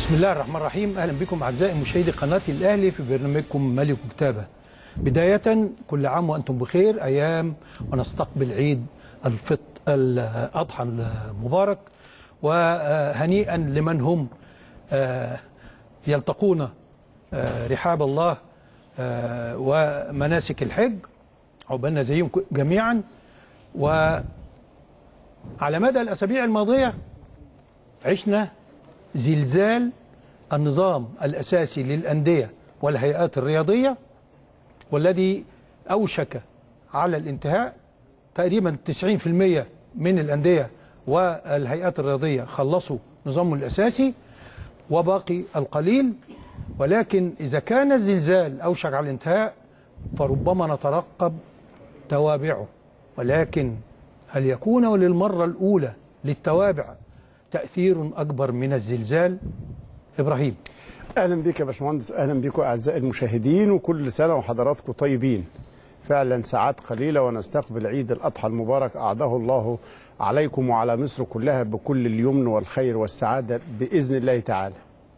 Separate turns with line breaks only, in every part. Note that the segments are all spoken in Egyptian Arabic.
بسم الله الرحمن الرحيم اهلا بكم اعزائي مشاهدي قناه الاهلي في برنامجكم ملك كتابه بدايه كل عام وانتم بخير ايام ونستقبل عيد الفطر الاضحى المبارك وهنيئا لمن هم آه، يلتقون آه، رحاب الله آه، ومناسك الحج عقبالنا زيهم جميعا وعلى مدى الاسابيع الماضيه عشنا زلزال النظام الاساسي للانديه والهيئات الرياضيه والذي اوشك على الانتهاء تقريبا 90% من الانديه والهيئات الرياضيه خلصوا نظامهم الاساسي وباقي القليل ولكن اذا كان الزلزال اوشك على الانتهاء فربما نترقب توابعه ولكن هل يكون للمره الاولى للتوابع تاثير اكبر من الزلزال ابراهيم
اهلا بك يا باشمهندس اهلا بكم اعزائي المشاهدين وكل سنه وحضراتكم طيبين فعلا ساعات قليله ونستقبل عيد الاضحى المبارك اعاده الله عليكم وعلى مصر كلها بكل اليمن والخير والسعاده باذن الله تعالى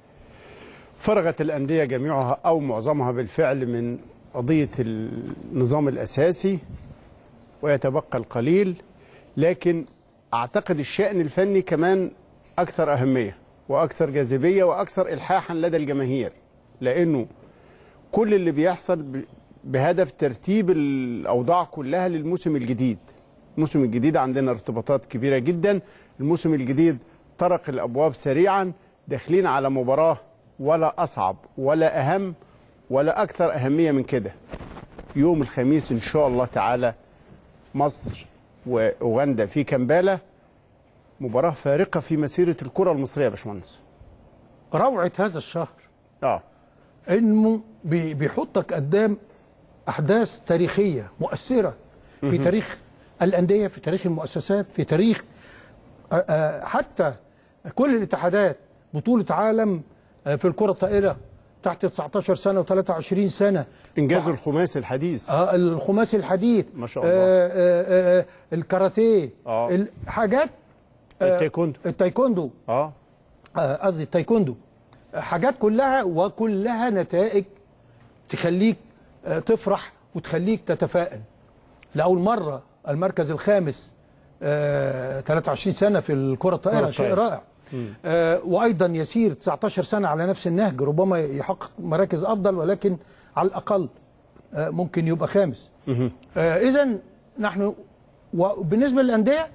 فرغت الانديه جميعها او معظمها بالفعل من قضيه النظام الاساسي ويتبقى القليل لكن اعتقد الشان الفني كمان اكثر اهميه واكثر جاذبيه واكثر الحاحا لدى الجماهير لانه كل اللي بيحصل ب- بهدف ترتيب الاوضاع كلها للموسم الجديد الموسم الجديد عندنا ارتباطات كبيره جدا الموسم الجديد طرق الابواب سريعا داخلين على مباراه ولا اصعب ولا اهم ولا اكثر اهميه من كده يوم الخميس ان شاء الله تعالى مصر واوغندا في كمبالا مباراه فارقه في مسيره الكره المصريه يا باشمهندس
روعه هذا الشهر
اه
انه بي- بيحطك قدام احداث تاريخيه مؤثره في تاريخ الانديه في تاريخ المؤسسات في تاريخ آه، آه، حتى كل الاتحادات بطوله عالم آه، في الكره الطائره تحت 19 سنه و23 سنه
انجاز الخماسي الحديث
آه الخماسي الحديث
ما شاء الله.
آه آه آه الكاراتيه
آه.
الحاجات
التايكوندو
التايكوندو
اه
آه، قصدي التايكوندو آه، حاجات كلها وكلها نتائج تخليك آه، تفرح وتخليك تتفائل لأول مرة المركز الخامس آه، 23 سنة في الكرة الطائرة
كرة
شيء
الطائرة.
رائع آه، وأيضا يسير 19 سنة على نفس النهج ربما يحقق مراكز أفضل ولكن على الأقل آه، ممكن يبقى خامس إذا نحن وبالنسبة للأندية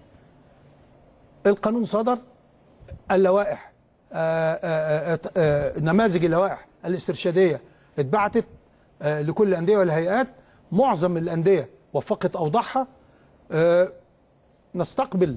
القانون صدر اللوائح آه، آه، آه، آه، نماذج اللوائح الاسترشاديه اتبعتت آه، لكل الانديه والهيئات معظم الانديه وفقت اوضاعها آه، نستقبل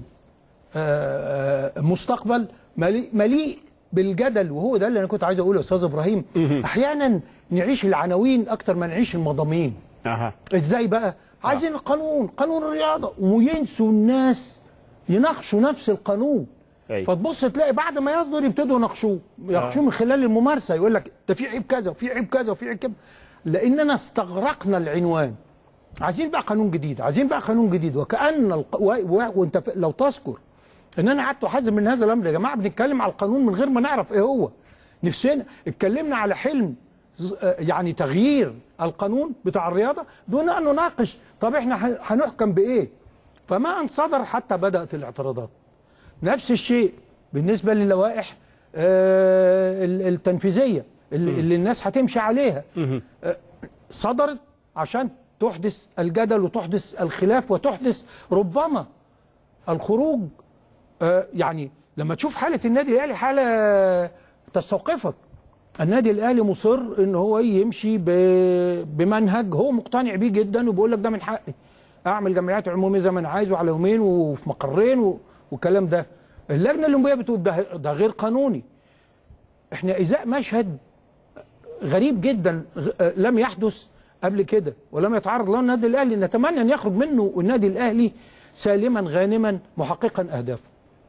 آه، آه، مستقبل مليء مليء بالجدل وهو ده اللي انا كنت عايز اقوله يا استاذ ابراهيم احيانا نعيش العناوين اكتر ما نعيش المضامين
اها
ازاي بقى عايزين القانون قانون الرياضه وينسوا الناس يناقشوا نفس القانون
أيوة.
فتبص تلاقي بعد ما يصدر يبتدوا يناقشوه يناقشوه من خلال الممارسه يقول لك ده في عيب كذا وفي عيب كذا وفي عيب كذا لاننا استغرقنا العنوان عايزين بقى قانون جديد عايزين بقى قانون جديد وكان الق... و... و... وانت ف... لو تذكر ان انا قعدت احذر من هذا الامر يا جماعه بنتكلم على القانون من غير ما نعرف ايه هو نفسنا اتكلمنا على حلم ز- آه، يعني تغيير القانون بتاع الرياضه دون ان نناقش طب احنا ه- هنحكم بايه فما ان صدر حتى بدات الاعتراضات نفس الشيء بالنسبه للوائح آه، ال- التنفيذيه اللي, اللي الناس هتمشي عليها آه، صدرت عشان تحدث الجدل وتحدث الخلاف وتحدث ربما الخروج آه، يعني لما تشوف حاله النادي الاهلي حاله تستوقفك النادي الاهلي مصر ان هو يمشي ب- بمنهج هو مقتنع بيه جدا وبيقول لك ده من حقي اعمل جمعيات عموميه زي ما انا عايز وعلى يومين وفي مقرين و- والكلام ده اللجنه الاولمبيه بتقول ده ده غير قانوني احنا ازاء مشهد غريب جدا غ- آه، لم يحدث قبل كده ولم يتعرض له النادي الاهلي نتمنى ان يخرج منه النادي الاهلي سالما غانما محققا اهدافه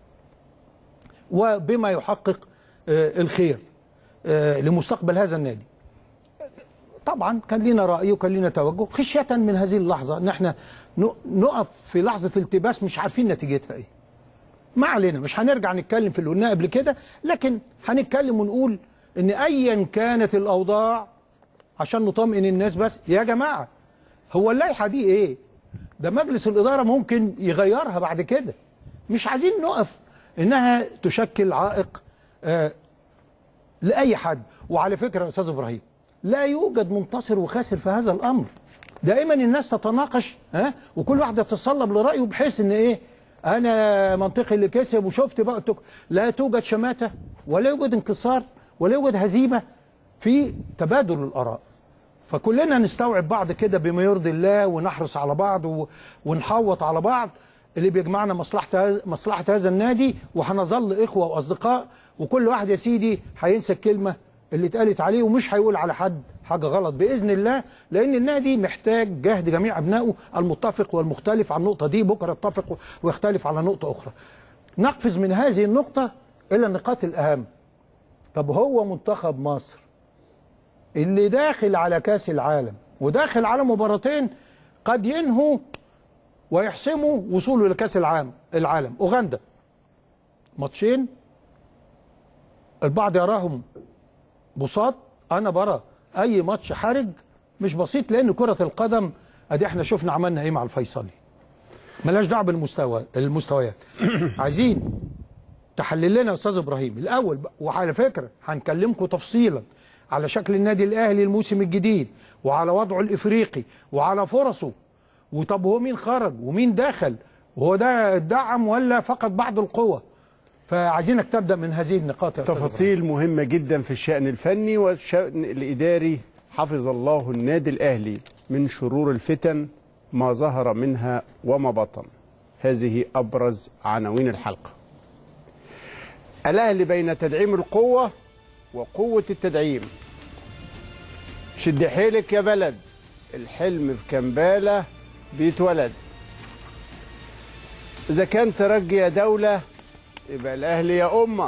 وبما يحقق آه، الخير آه، لمستقبل هذا النادي طبعا كان لنا راي وكان لنا توجه خشيه من هذه اللحظه ان احنا ن- نقف في لحظه التباس مش عارفين نتيجتها ايه ما علينا مش هنرجع نتكلم في اللي قلناه قبل كده لكن هنتكلم ونقول ان ايا كانت الاوضاع عشان نطمئن الناس بس يا جماعه هو اللائحه دي ايه ده مجلس الاداره ممكن يغيرها بعد كده مش عايزين نقف انها تشكل عائق آه لاي حد وعلى فكره يا استاذ ابراهيم لا يوجد منتصر وخاسر في هذا الامر دائما الناس تتناقش ها وكل واحد يتصلب لرايه بحيث ان ايه انا منطقي اللي كسب وشفت بقى التك... لا توجد شماته ولا يوجد انكسار ولا يوجد هزيمه في تبادل الاراء فكلنا نستوعب بعض كده بما يرضي الله ونحرص على بعض و... ونحوط على بعض اللي بيجمعنا مصلحه هذا- مصلحه هذا النادي وهنظل اخوه واصدقاء وكل واحد يا سيدي هينسى الكلمه اللي اتقالت عليه ومش هيقول على حد حاجه غلط باذن الله لان النادي محتاج جهد جميع ابنائه المتفق والمختلف على النقطه دي بكره يتفق ويختلف على نقطه اخرى. نقفز من هذه النقطه الى النقاط الاهم. طب هو منتخب مصر اللي داخل على كاس العالم وداخل على مباراتين قد ينهوا ويحسموا وصوله لكاس العالم العالم اوغندا ماتشين البعض يراهم بساط انا برى اي ماتش حرج مش بسيط لان كره القدم ادي احنا شفنا عملنا ايه مع الفيصلي ملاش دعوه بالمستوى المستويات عايزين تحلل لنا يا استاذ ابراهيم الاول بقى وعلى فكره هنكلمكم تفصيلا على شكل النادي الاهلي الموسم الجديد وعلى وضعه الافريقي وعلى فرصه وطب هو مين خرج ومين دخل وهو ده ادعم ولا فقط بعض القوة فعايزينك تبدا من هذه النقاط يا أستاذ إبراهيم.
تفاصيل مهمة جدا في الشأن الفني والشأن الإداري حفظ الله النادي الأهلي من شرور الفتن ما ظهر منها وما بطن هذه أبرز عناوين الحلقة الأهلي بين تدعيم القوة وقوة التدعيم شد حيلك يا بلد الحلم في كمبالة بيتولد إذا كان ترجي يا دولة يبقى الأهلي يا أمة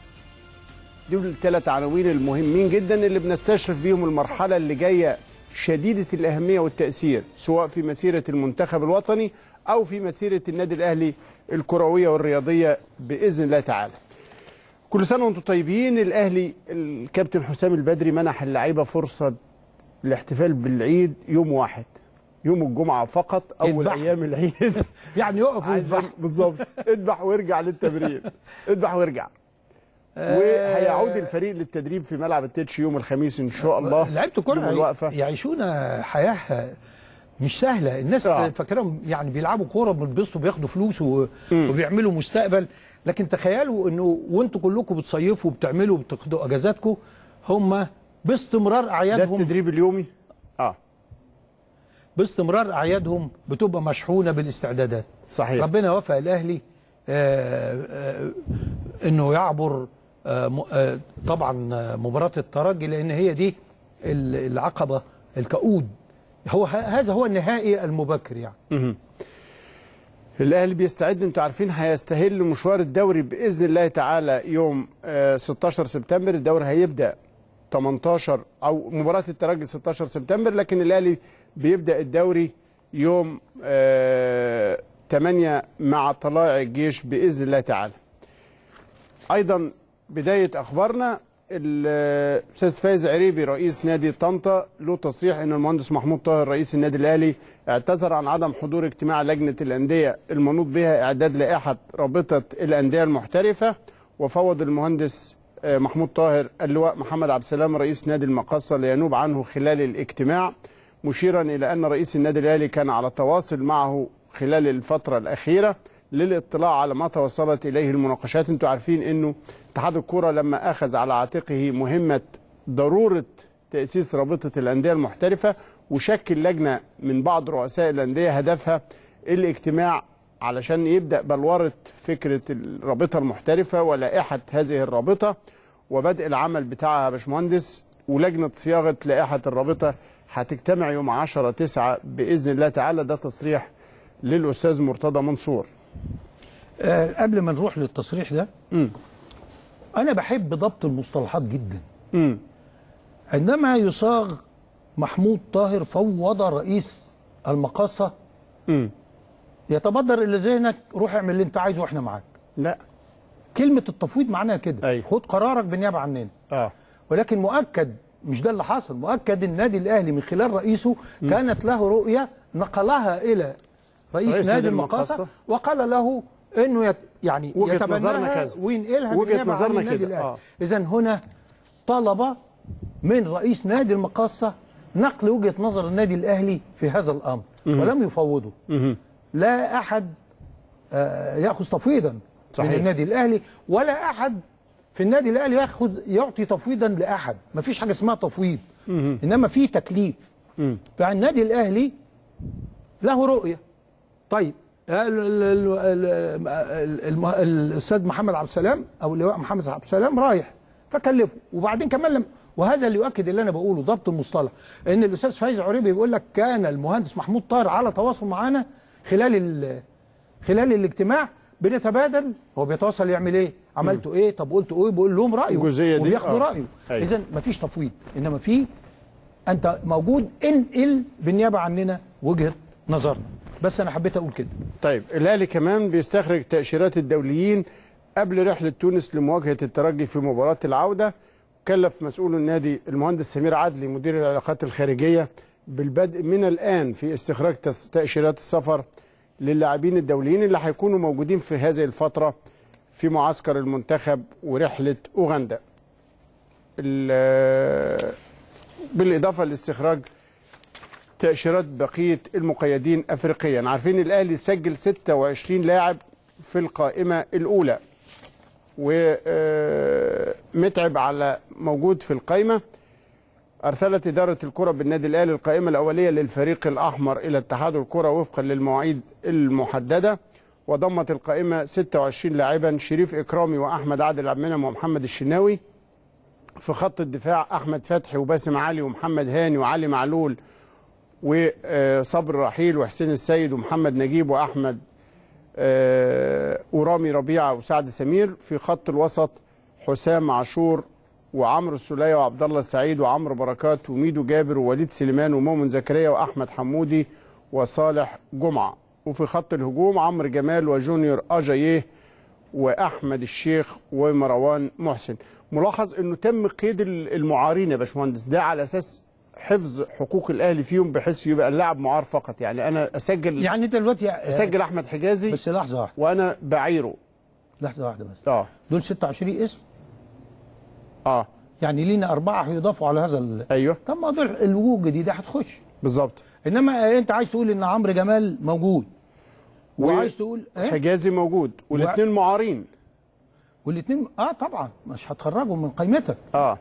دول الثلاث عناوين المهمين جدا اللي بنستشرف بيهم المرحلة اللي جاية شديدة الأهمية والتأثير سواء في مسيرة المنتخب الوطني أو في مسيرة النادي الأهلي الكروية والرياضية بإذن الله تعالى كل سنة وانتم طيبين الأهلي الكابتن حسام البدري منح اللعيبة فرصة الاحتفال بالعيد يوم واحد يوم الجمعة فقط أول
يذبح.
أيام العيد
يعني يقف
عايز
ويذبح
بالظبط اذبح وارجع للتمرين اذبح وارجع وهيعود الفريق للتدريب في ملعب التتش يوم الخميس ان شاء الله
لعيبه
يوم
كرة
الوقفه
يعيشون حياه مش سهله الناس
آه.
فاكرهم يعني بيلعبوا كوره بيلبسوا بياخدوا فلوس و- وبيعملوا مستقبل لكن تخيلوا انه وانتوا كلكم بتصيفوا وبتعملوا وبتاخدوا اجازاتكم هم باستمرار
ده
اعيادهم
التدريب اليومي اه
باستمرار اعيادهم بتبقى مشحونه بالاستعدادات
صحيح
ربنا وفق الاهلي آه، آه، انه يعبر آه، م- آه، طبعا آه، مباراه الترجي لان هي دي ال- العقبه الكؤود هو ه- هذا هو النهائي المبكر يعني
الاهلي بيستعد انتوا عارفين هيستهل مشوار الدوري باذن الله تعالى يوم آه 16 سبتمبر الدوري هيبدا 18 او مباراه الترجي 16 سبتمبر لكن الاهلي بيبدا الدوري يوم آه 8 مع طلائع الجيش باذن الله تعالى ايضا بدايه اخبارنا الاستاذ فايز عريبي رئيس نادي طنطا له تصريح ان المهندس محمود طاهر رئيس النادي الاهلي اعتذر عن عدم حضور اجتماع لجنه الانديه المنوط بها اعداد لائحه رابطه الانديه المحترفه وفوض المهندس آه، محمود طاهر اللواء محمد عبد السلام رئيس نادي المقصه لينوب عنه خلال الاجتماع مشيرا الى ان رئيس النادي الاهلي كان على تواصل معه خلال الفتره الاخيره للاطلاع على ما توصلت اليه المناقشات انتوا عارفين انه اتحاد الكره لما اخذ على عاتقه مهمه ضروره تاسيس رابطه الانديه المحترفه وشكل لجنه من بعض رؤساء الانديه هدفها الاجتماع علشان يبدا بلوره فكره الرابطه المحترفه ولائحه هذه الرابطه وبدء العمل بتاعها يا باشمهندس ولجنه صياغه لائحه الرابطه هتجتمع يوم 10 9 باذن الله تعالى ده تصريح للاستاذ مرتضى منصور
آه، قبل ما نروح للتصريح ده
مم.
انا بحب ضبط المصطلحات جدا
امم
عندما يصاغ محمود طاهر فوض رئيس المقاصه
امم
يتبادر الى ذهنك روح اعمل اللي انت عايزه واحنا معاك
لا
كلمه التفويض معناها كده
أيوة.
خد قرارك بالنيابه عننا
اه
ولكن مؤكد مش ده اللي حصل مؤكد النادي الاهلي من خلال رئيسه كانت له رؤيه نقلها الى رئيس,
رئيس
نادي
نادي
المقاصه
المقاصة.
وقال له انه يت يعني
وجهة نظرنا
يتبناها
كذا.
وينقلها
وجهة
بالنيابة عن
نظرنا
النادي
كده.
الاهلي
آه.
اذا هنا طلب من رئيس نادي المقاصه نقل وجهه نظر النادي الاهلي في هذا الامر ولم يفوضه لا احد آه، ياخذ تفويضا
صحيح.
من النادي الاهلي ولا احد في النادي الاهلي ياخذ يعطي تفويضا لاحد ما فيش حاجه اسمها تفويض انما في تكليف فالنادي الاهلي له رؤيه طيب ال- ال- ال- ال- ال- الم- الاستاذ محمد عبد السلام او اللواء محمد عبد السلام رايح فكلفه وبعدين كمان لم وهذا اللي يؤكد اللي انا بقوله ضبط المصطلح ان الاستاذ فايز عريبي بيقول لك كان المهندس محمود طاهر على تواصل معانا خلال ال- خلال الاجتماع بنتبادل هو بيتواصل يعمل ايه عملتوا ايه طب قلتوا ايه بيقول لهم رايه
الجزئية دي،
وبياخدوا
آه.
رايه
أيوة.
اذا مفيش تفويض انما في انت موجود انقل بالنيابه عننا وجهه نظرنا بس انا حبيت اقول كده
طيب الاهلي كمان بيستخرج تاشيرات الدوليين قبل رحله تونس لمواجهه الترجي في مباراه العوده كلف مسؤول النادي المهندس سمير عدلي مدير العلاقات الخارجيه بالبدء من الان في استخراج تس- تاشيرات السفر للاعبين الدوليين اللي هيكونوا موجودين في هذه الفتره في معسكر المنتخب ورحله اوغندا ال- بالاضافه لاستخراج تأشيرات بقية المقيدين أفريقيا عارفين الأهلي سجل 26 لاعب في القائمة الأولى ومتعب على موجود في القائمة أرسلت إدارة الكرة بالنادي الأهلي القائمة الأولية للفريق الأحمر إلى اتحاد الكرة وفقا للمواعيد المحددة وضمت القائمة 26 لاعبا شريف إكرامي وأحمد عادل عبد المنعم ومحمد الشناوي في خط الدفاع أحمد فتحي وباسم علي ومحمد هاني وعلي معلول وصبر رحيل وحسين السيد ومحمد نجيب واحمد آه، ورامي ربيعه وسعد سمير في خط الوسط حسام عاشور وعمرو السوليه وعبد الله السعيد وعمرو بركات وميدو جابر ووليد سليمان ومؤمن زكريا واحمد حمودي وصالح جمعه وفي خط الهجوم عمرو جمال وجونيور اجاييه واحمد الشيخ ومروان محسن ملاحظ انه تم قيد المعارين يا باشمهندس ده على اساس حفظ حقوق الاهلي فيهم بحيث يبقى اللاعب معار فقط يعني انا اسجل
يعني انت دلوقتي
اسجل احمد حجازي
بس لحظه واحده
وانا بعيره
لحظه واحده بس
اه
دول 26 اسم
اه
يعني لينا اربعه هيضافوا على هذا ال...
ايوه
طب ما دول الوجوه الجديده هتخش
بالظبط
انما انت عايز تقول ان عمرو جمال موجود وعايز تقول ايه
حجازي موجود والاثنين معارين
والاثنين اه طبعا مش هتخرجهم من قيمتك
آه.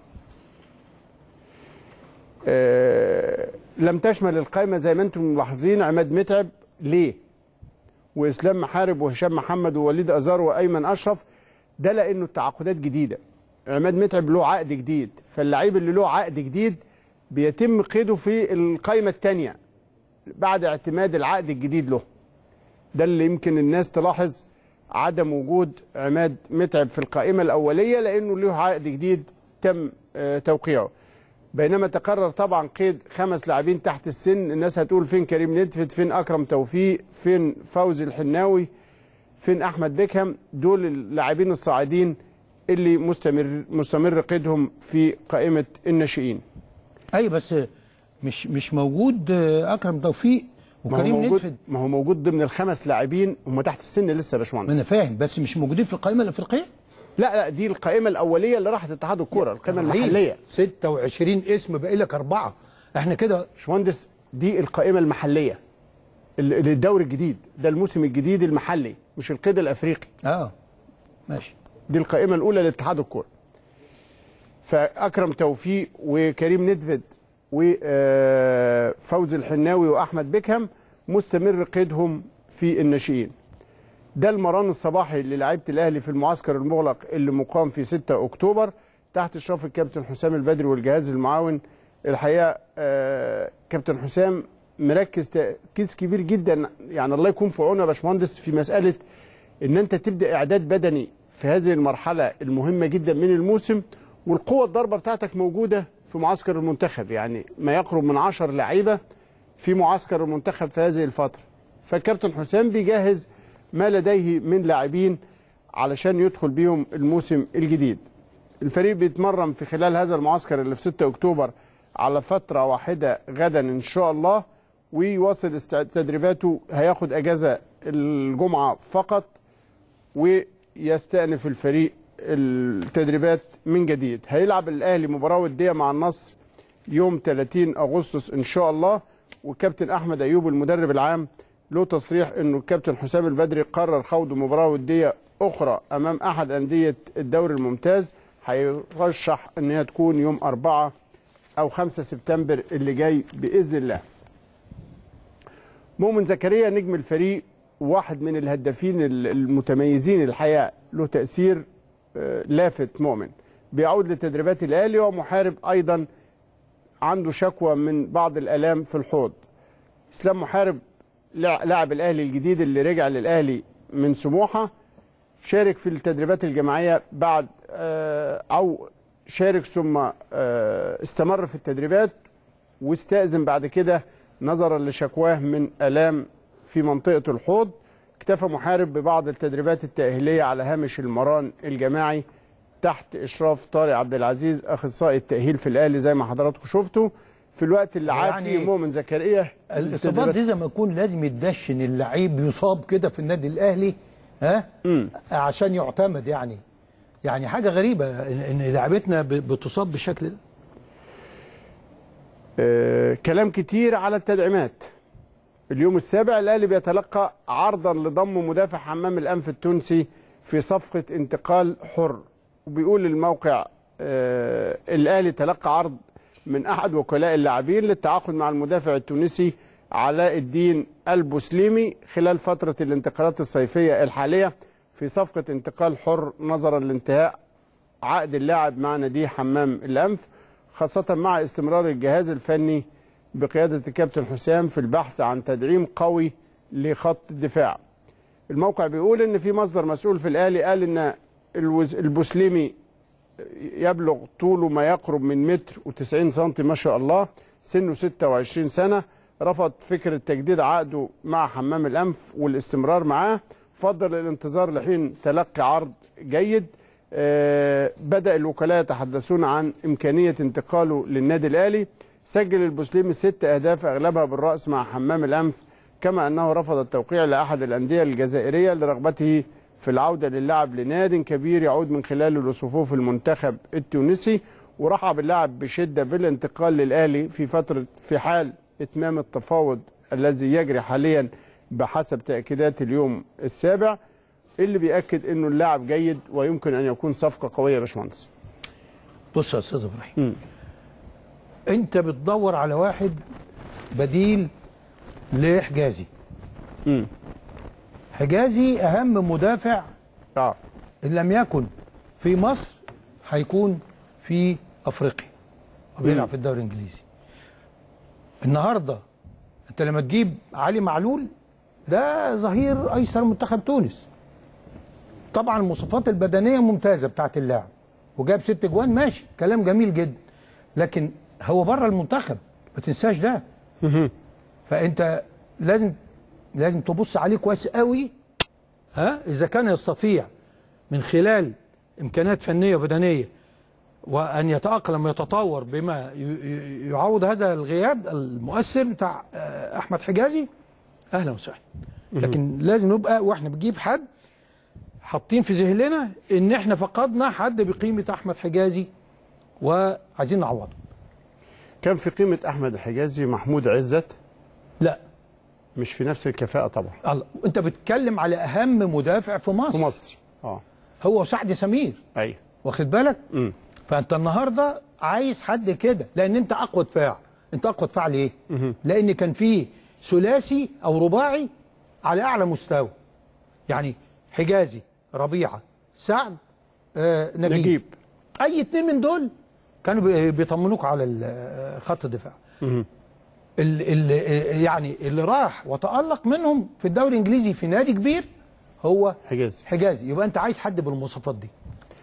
آه لم تشمل القائمة زي ما انتم ملاحظين عماد متعب ليه؟ وإسلام محارب وهشام محمد ووليد أزار وأيمن أشرف ده لأنه التعاقدات جديدة عماد متعب له عقد جديد فاللعيب اللي له عقد جديد بيتم قيده في القائمة الثانية بعد اعتماد العقد الجديد له ده اللي يمكن الناس تلاحظ عدم وجود عماد متعب في القائمة الأولية لأنه له عقد جديد تم آه، توقيعه بينما تقرر طبعا قيد خمس لاعبين تحت السن الناس هتقول فين كريم ندفت فين أكرم توفيق فين فوزي الحناوي فين أحمد بيكهام دول اللاعبين الصاعدين اللي مستمر مستمر قيدهم في قائمة الناشئين
اي بس مش مش موجود آه، اكرم توفيق
ما هو
وكريم
موجود
ندفد
ما هو موجود ضمن الخمس لاعبين هم تحت السن لسه يا
ما انا
باشمهندس
فاهم بس مش موجودين في القائمه الافريقيه
لا لا دي القائمة الأولية اللي راحت اتحاد الكورة القائمة المحلية
26 اسم باقي لك اربعه احنا كده
باشمهندس دي القائمة المحلية ال- للدوري الجديد ده الموسم الجديد المحلي مش القيد الأفريقي
اه ماشي
دي القائمة الأولى لاتحاد الكورة فأكرم توفيق وكريم ندفد وفوزي الحناوي وأحمد بيكهام مستمر قيدهم في الناشئين ده المران الصباحي للاعيبه الاهلي في المعسكر المغلق اللي مقام في 6 اكتوبر تحت اشراف الكابتن حسام البدري والجهاز المعاون الحقيقه آه، كابتن حسام مركز تركيز كبير جدا يعني الله يكون في عونه يا باشمهندس في مساله ان انت تبدا اعداد بدني في هذه المرحله المهمه جدا من الموسم والقوه الضربه بتاعتك موجوده في معسكر المنتخب يعني ما يقرب من 10 لعيبه في معسكر المنتخب في هذه الفتره فالكابتن حسام بيجهز ما لديه من لاعبين علشان يدخل بيهم الموسم الجديد الفريق بيتمرن في خلال هذا المعسكر اللي في 6 اكتوبر على فتره واحده غدا ان شاء الله ويواصل است- تدريباته هياخد اجازه الجمعه فقط ويستأنف الفريق التدريبات من جديد هيلعب الاهلي مباراه وديه مع النصر يوم 30 اغسطس ان شاء الله والكابتن احمد ايوب المدرب العام له تصريح انه الكابتن حسام البدري قرر خوض مباراه وديه اخرى امام احد انديه الدوري الممتاز هيرشح ان هي تكون يوم 4 او 5 سبتمبر اللي جاي باذن الله مؤمن زكريا نجم الفريق واحد من الهدافين المتميزين الحقيقه له تاثير آه، لافت مؤمن بيعود لتدريبات الاهلي ومحارب ايضا عنده شكوى من بعض الالام في الحوض اسلام محارب لع- لاعب الاهلي الجديد اللي رجع للاهلي من سموحه شارك في التدريبات الجماعيه بعد آه، او شارك ثم آه، استمر في التدريبات واستأذن بعد كده نظرا لشكواه من الام في منطقه الحوض اكتفى محارب ببعض التدريبات التأهيلية على هامش المران الجماعي تحت إشراف طارق عبد العزيز أخصائي التأهيل في الأهلي زي ما حضراتكم شفتوا في الوقت اللي عاد
يعني
فيه مؤمن زكريا
الاصابات دي زي ما يكون لازم يتدشن اللعيب يصاب كده في النادي الاهلي ها عشان يعتمد يعني يعني حاجه غريبه ان إن لعيبتنا ب- بتصاب بالشكل ده
آه، كلام كتير على التدعيمات اليوم السابع الاهلي بيتلقى عرضا لضم مدافع حمام الانف التونسي في صفقه انتقال حر وبيقول الموقع آه، الاهلي تلقى عرض من احد وكلاء اللاعبين للتعاقد مع المدافع التونسي علاء الدين البسليمي خلال فتره الانتقالات الصيفيه الحاليه في صفقه انتقال حر نظرا لانتهاء عقد اللاعب مع نادي حمام الانف خاصه مع استمرار الجهاز الفني بقياده الكابتن حسام في البحث عن تدعيم قوي لخط الدفاع. الموقع بيقول ان في مصدر مسؤول في الاهلي قال ان الوز- البوسليمي يبلغ طوله ما يقرب من متر و90 سنتي ما شاء الله سنه 26 سنه رفض فكره تجديد عقده مع حمام الانف والاستمرار معاه فضل الانتظار لحين تلقي عرض جيد آه، بدأ الوكلاء يتحدثون عن إمكانية انتقاله للنادي الأهلي سجل البوسليمي ست أهداف أغلبها بالرأس مع حمام الأنف كما أنه رفض التوقيع لأحد الأندية الجزائرية لرغبته في العودة للعب لناد كبير يعود من خلاله لصفوف المنتخب التونسي ورحب اللاعب بشدة بالانتقال للأهلي في فترة في حال إتمام التفاوض الذي يجري حاليا بحسب تأكيدات اليوم السابع اللي بيأكد انه اللاعب جيد ويمكن ان يكون صفقه قويه يا باشمهندس.
بص يا استاذ ابراهيم انت بتدور على واحد بديل لحجازي
امم
حجازي اهم مدافع
اه
ان لم يكن في مصر هيكون في افريقيا وبيلعب
مم.
في الدوري الانجليزي النهارده انت لما تجيب علي معلول ده ظهير ايسر منتخب تونس طبعا المواصفات البدنيه ممتازه بتاعت اللاعب وجاب ست جوان ماشي كلام جميل جدا لكن هو بره المنتخب ما تنساش ده فانت لازم لازم تبص عليه كويس قوي ها اذا كان يستطيع من خلال امكانيات فنيه وبدنيه وان يتاقلم ويتطور بما ي- ي- يعوض هذا الغياب المؤثر بتاع آه، احمد حجازي اهلا وسهلا لكن لازم نبقى واحنا بنجيب حد حاطين في ذهننا ان احنا فقدنا حد بقيمه احمد حجازي وعايزين نعوضه
كان في قيمه احمد الحجازي محمود عزت
لا
مش في نفس الكفاءه طبعا
الله انت بتتكلم على اهم مدافع في مصر
في مصر اه
هو سعد سمير
ايوه
واخد بالك
امم
فانت النهارده عايز حد كده لان انت اقوى دفاع انت اقوى دفاع ليه لان كان في ثلاثي او رباعي على اعلى مستوى يعني حجازي ربيعه سعد آه نجيب.
نجيب
اي اتنين من دول كانوا بي- بيطمنوك على ال- خط الدفاع ال ال يعني اللي راح وتالق منهم في الدوري الانجليزي في نادي كبير هو
حجازي
حجازي يبقى انت عايز حد بالمواصفات دي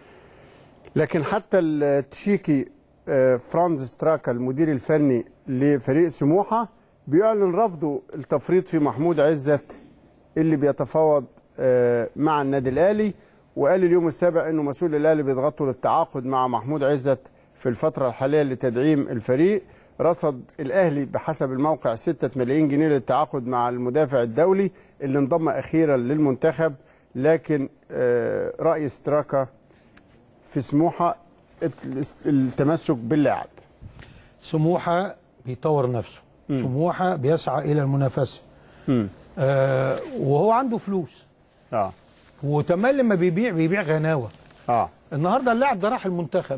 لكن حتى التشيكي آه، فرانز ستراكا المدير الفني لفريق سموحه بيعلن رفضه التفريط في محمود عزت اللي بيتفاوض آه، مع النادي الاهلي وقال اليوم السابع انه مسؤول الاهلي بيضغطوا للتعاقد مع محمود عزت في الفتره الحاليه لتدعيم الفريق رصد الاهلي بحسب الموقع 6 ملايين جنيه للتعاقد مع المدافع الدولي اللي انضم اخيرا للمنتخب لكن آه، راي ستراكا في سموحه الت- التمسك باللاعب
سموحه بيطور نفسه سموحه بيسعى الى المنافسه آه وهو عنده فلوس
اه
وتمام لما بيبيع بيبيع غناوه
اه
النهارده اللاعب ده راح المنتخب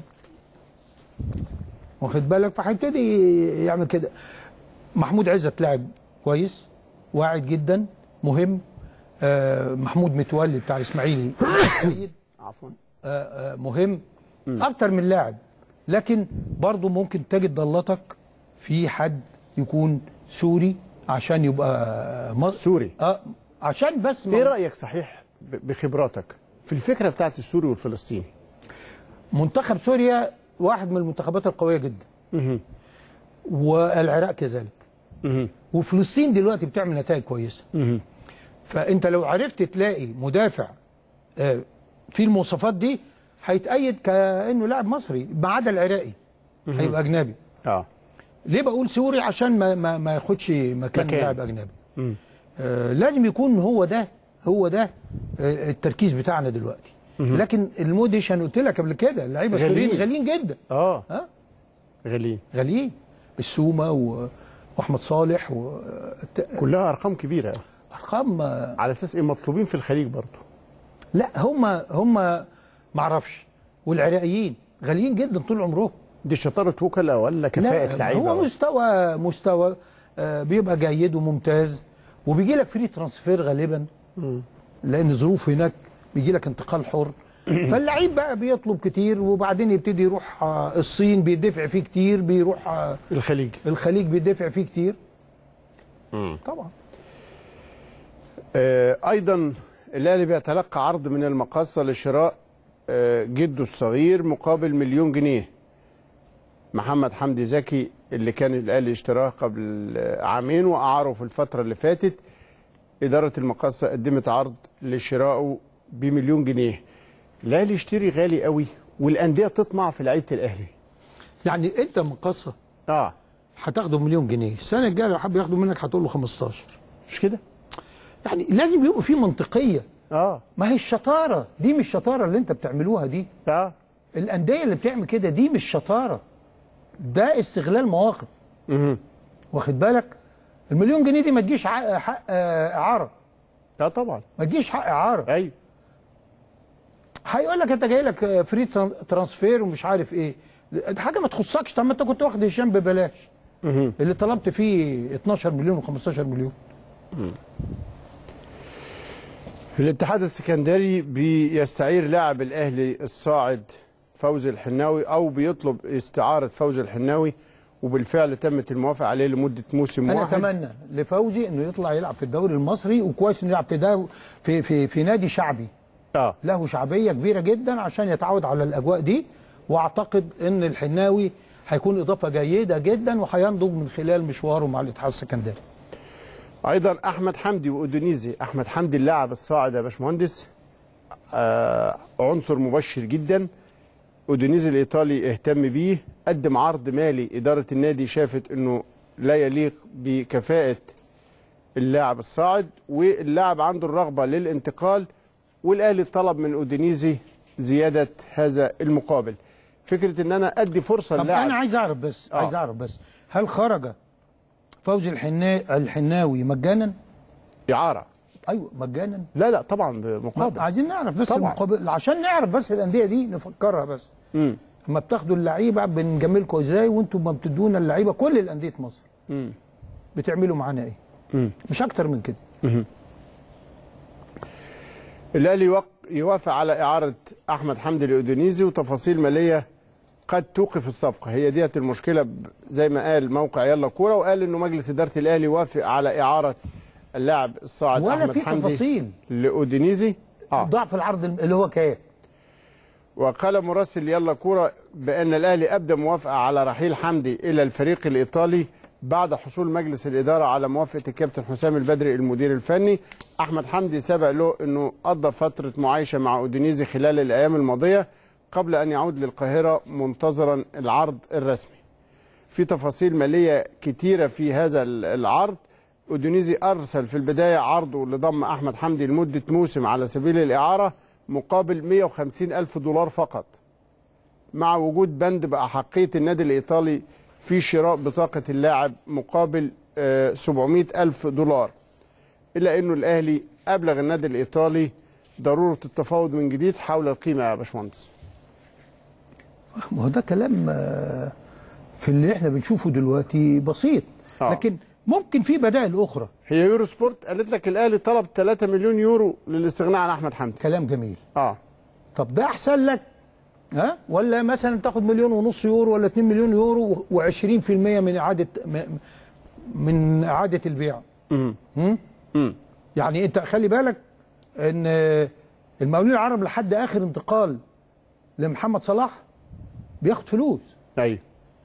واخد بالك فهيبتدي يعمل كده محمود عزت لاعب كويس واعد جدا مهم آه محمود متولي بتاع الاسماعيلي جيد
عفوا
آه آه مهم اكتر من لاعب لكن برضه ممكن تجد ضلتك في حد يكون سوري عشان يبقى مصر
سوري
اه عشان بس
ايه رايك صحيح ب- بخبراتك في الفكره بتاعت السوري والفلسطيني
منتخب سوريا واحد من المنتخبات القويه جدا والعراق كذلك وفلسطين دلوقتي بتعمل نتائج كويسه فانت لو عرفت تلاقي مدافع آه، في المواصفات دي هيتأيد كانه لاعب مصري ما عدا العراقي هيبقى اجنبي
اه
ليه بقول سوري عشان ما ما, ما ياخدش مكان,
مكان.
مكان. لاعب اجنبي آه لازم يكون هو ده هو ده آه التركيز بتاعنا دلوقتي لكن الموديش انا قلت لك قبل كده اللعيبه
غاليين.
السوريين غاليين جدا
اه
ها
غاليين
غاليين السومه و... واحمد صالح و...
كلها ارقام كبيره
ارقام آه،
على اساس ايه مطلوبين في الخليج برضه
لا هم هم ما اعرفش والعراقيين غاليين جدا طول عمرهم
دي شطاره وكلاء ولا كفاءه
لا
لعيبه
هو مستوى مستوى آه، بيبقى جيد وممتاز وبيجي لك فري ترانسفير غالبا لان ظروف هناك بيجي لك انتقال حر فاللعيب بقى بيطلب كتير وبعدين يبتدي يروح آه، الصين بيدفع فيه كتير بيروح آه،
الخليج
الخليج بيدفع فيه كتير طبعا
آه ايضا الاهلي بيتلقى عرض من المقاصه لشراء آه جده الصغير مقابل مليون جنيه محمد حمدي زكي اللي كان الاهلي اشتراه قبل آه، عامين واعاره في الفتره اللي فاتت اداره المقاصه قدمت عرض لشرائه بمليون جنيه الاهلي يشتري غالي قوي والانديه تطمع في لعيبه الاهلي
يعني انت مقصه
اه
هتاخده مليون جنيه السنه الجايه لو حب ياخده منك هتقول له 15
مش كده
يعني لازم يبقى في منطقيه
اه
ما هي الشطاره دي مش الشطاره اللي انت بتعملوها دي
اه
الانديه اللي بتعمل كده دي مش شطاره ده استغلال مواقف
مهم.
واخد بالك المليون جنيه دي ما تجيش حق, حق آه، اعاره
اه طبعا
ما تجيش حق اعاره
ايوه
هيقول لك انت جاي لك آه، فري تران- ترانسفير ومش عارف ايه دي حاجه ما تخصكش طب ما انت كنت واخد هشام ببلاش اللي طلبت فيه 12 مليون و15 مليون
الاتحاد السكندري بيستعير لاعب الاهلي الصاعد فوزي الحناوي او بيطلب استعاره فوزي الحناوي وبالفعل تمت الموافقه عليه لمده موسم
انا
واحد
اتمنى لفوزي انه يطلع يلعب في الدوري المصري وكويس انه يلعب في ده في في في نادي شعبي
اه
له شعبيه كبيره جدا عشان يتعود على الاجواء دي واعتقد ان الحناوي هيكون اضافه جيده جدا وهينضج من خلال مشواره مع الاتحاد السكندري
ايضا احمد حمدي واودونيزي احمد حمدي اللاعب الصاعد يا باشمهندس آه عنصر مبشر جدا اودونيزي الايطالي اهتم بيه قدم عرض مالي اداره النادي شافت انه لا يليق بكفاءه اللاعب الصاعد واللاعب عنده الرغبه للانتقال والاهلي طلب من اودونيزي زياده هذا المقابل فكره ان انا ادي فرصه
طب
للاعب
انا عايز اعرف بس
آه.
عايز اعرف بس هل خرج فوزي الحنا... الحناوي مجانا
اعاره
ايوه مجانا
لا لا طبعا بمقابل
عايزين نعرف بس
طبعا.
المقابل عشان نعرف بس الانديه دي نفكرها بس
مم.
اما بتاخدوا اللعيبه بنجملكم ازاي وانتم ما بتدونا اللعيبه كل الانديه مصر
مم.
بتعملوا معانا ايه
مم.
مش اكتر من كده
الاهلي يوق- يوافق على اعاره احمد حمدي الاودونيزي وتفاصيل ماليه قد توقف الصفقه هي ديت المشكله ب- زي ما قال موقع يلا كوره وقال انه مجلس اداره الاهلي وافق على اعاره اللاعب الصاعد
ولا
احمد
في
حمدي
تفاصيل
لاودونيزي اه
ضعف العرض اللي هو كام
وقال مراسل يلا كوره بان الاهلي ابدى موافقه على رحيل حمدي الى الفريق الايطالي بعد حصول مجلس الإدارة على موافقة الكابتن حسام البدري المدير الفني أحمد حمدي سبق له أنه قضى فترة معايشة مع أودينيزي خلال الأيام الماضية قبل أن يعود للقاهرة منتظرا العرض الرسمي في تفاصيل مالية كتيرة في هذا العرض أودينيزي أرسل في البداية عرضه لضم أحمد حمدي لمدة موسم على سبيل الإعارة مقابل 150 ألف دولار فقط مع وجود بند بأحقية النادي الإيطالي في شراء بطاقة اللاعب مقابل آه، 700 ألف دولار إلا أنه الأهلي أبلغ النادي الإيطالي ضرورة التفاوض من جديد حول القيمة يا باشمهندس
ما هو ده كلام آه، في اللي احنا بنشوفه دلوقتي بسيط
آه.
لكن ممكن في بدائل اخرى
هي يورو سبورت قالت لك الأهلي طلب 3 مليون يورو للاستغناء عن أحمد حمدي
كلام جميل
اه
طب ده احسن لك ها ولا مثلا تاخد مليون ونص يورو ولا 2 مليون يورو و20% من اعاده م- من اعاده البيع
امم
هم؟
امم
يعني انت خلي بالك ان المقاولين العرب لحد اخر انتقال لمحمد صلاح بياخد فلوس
ايوه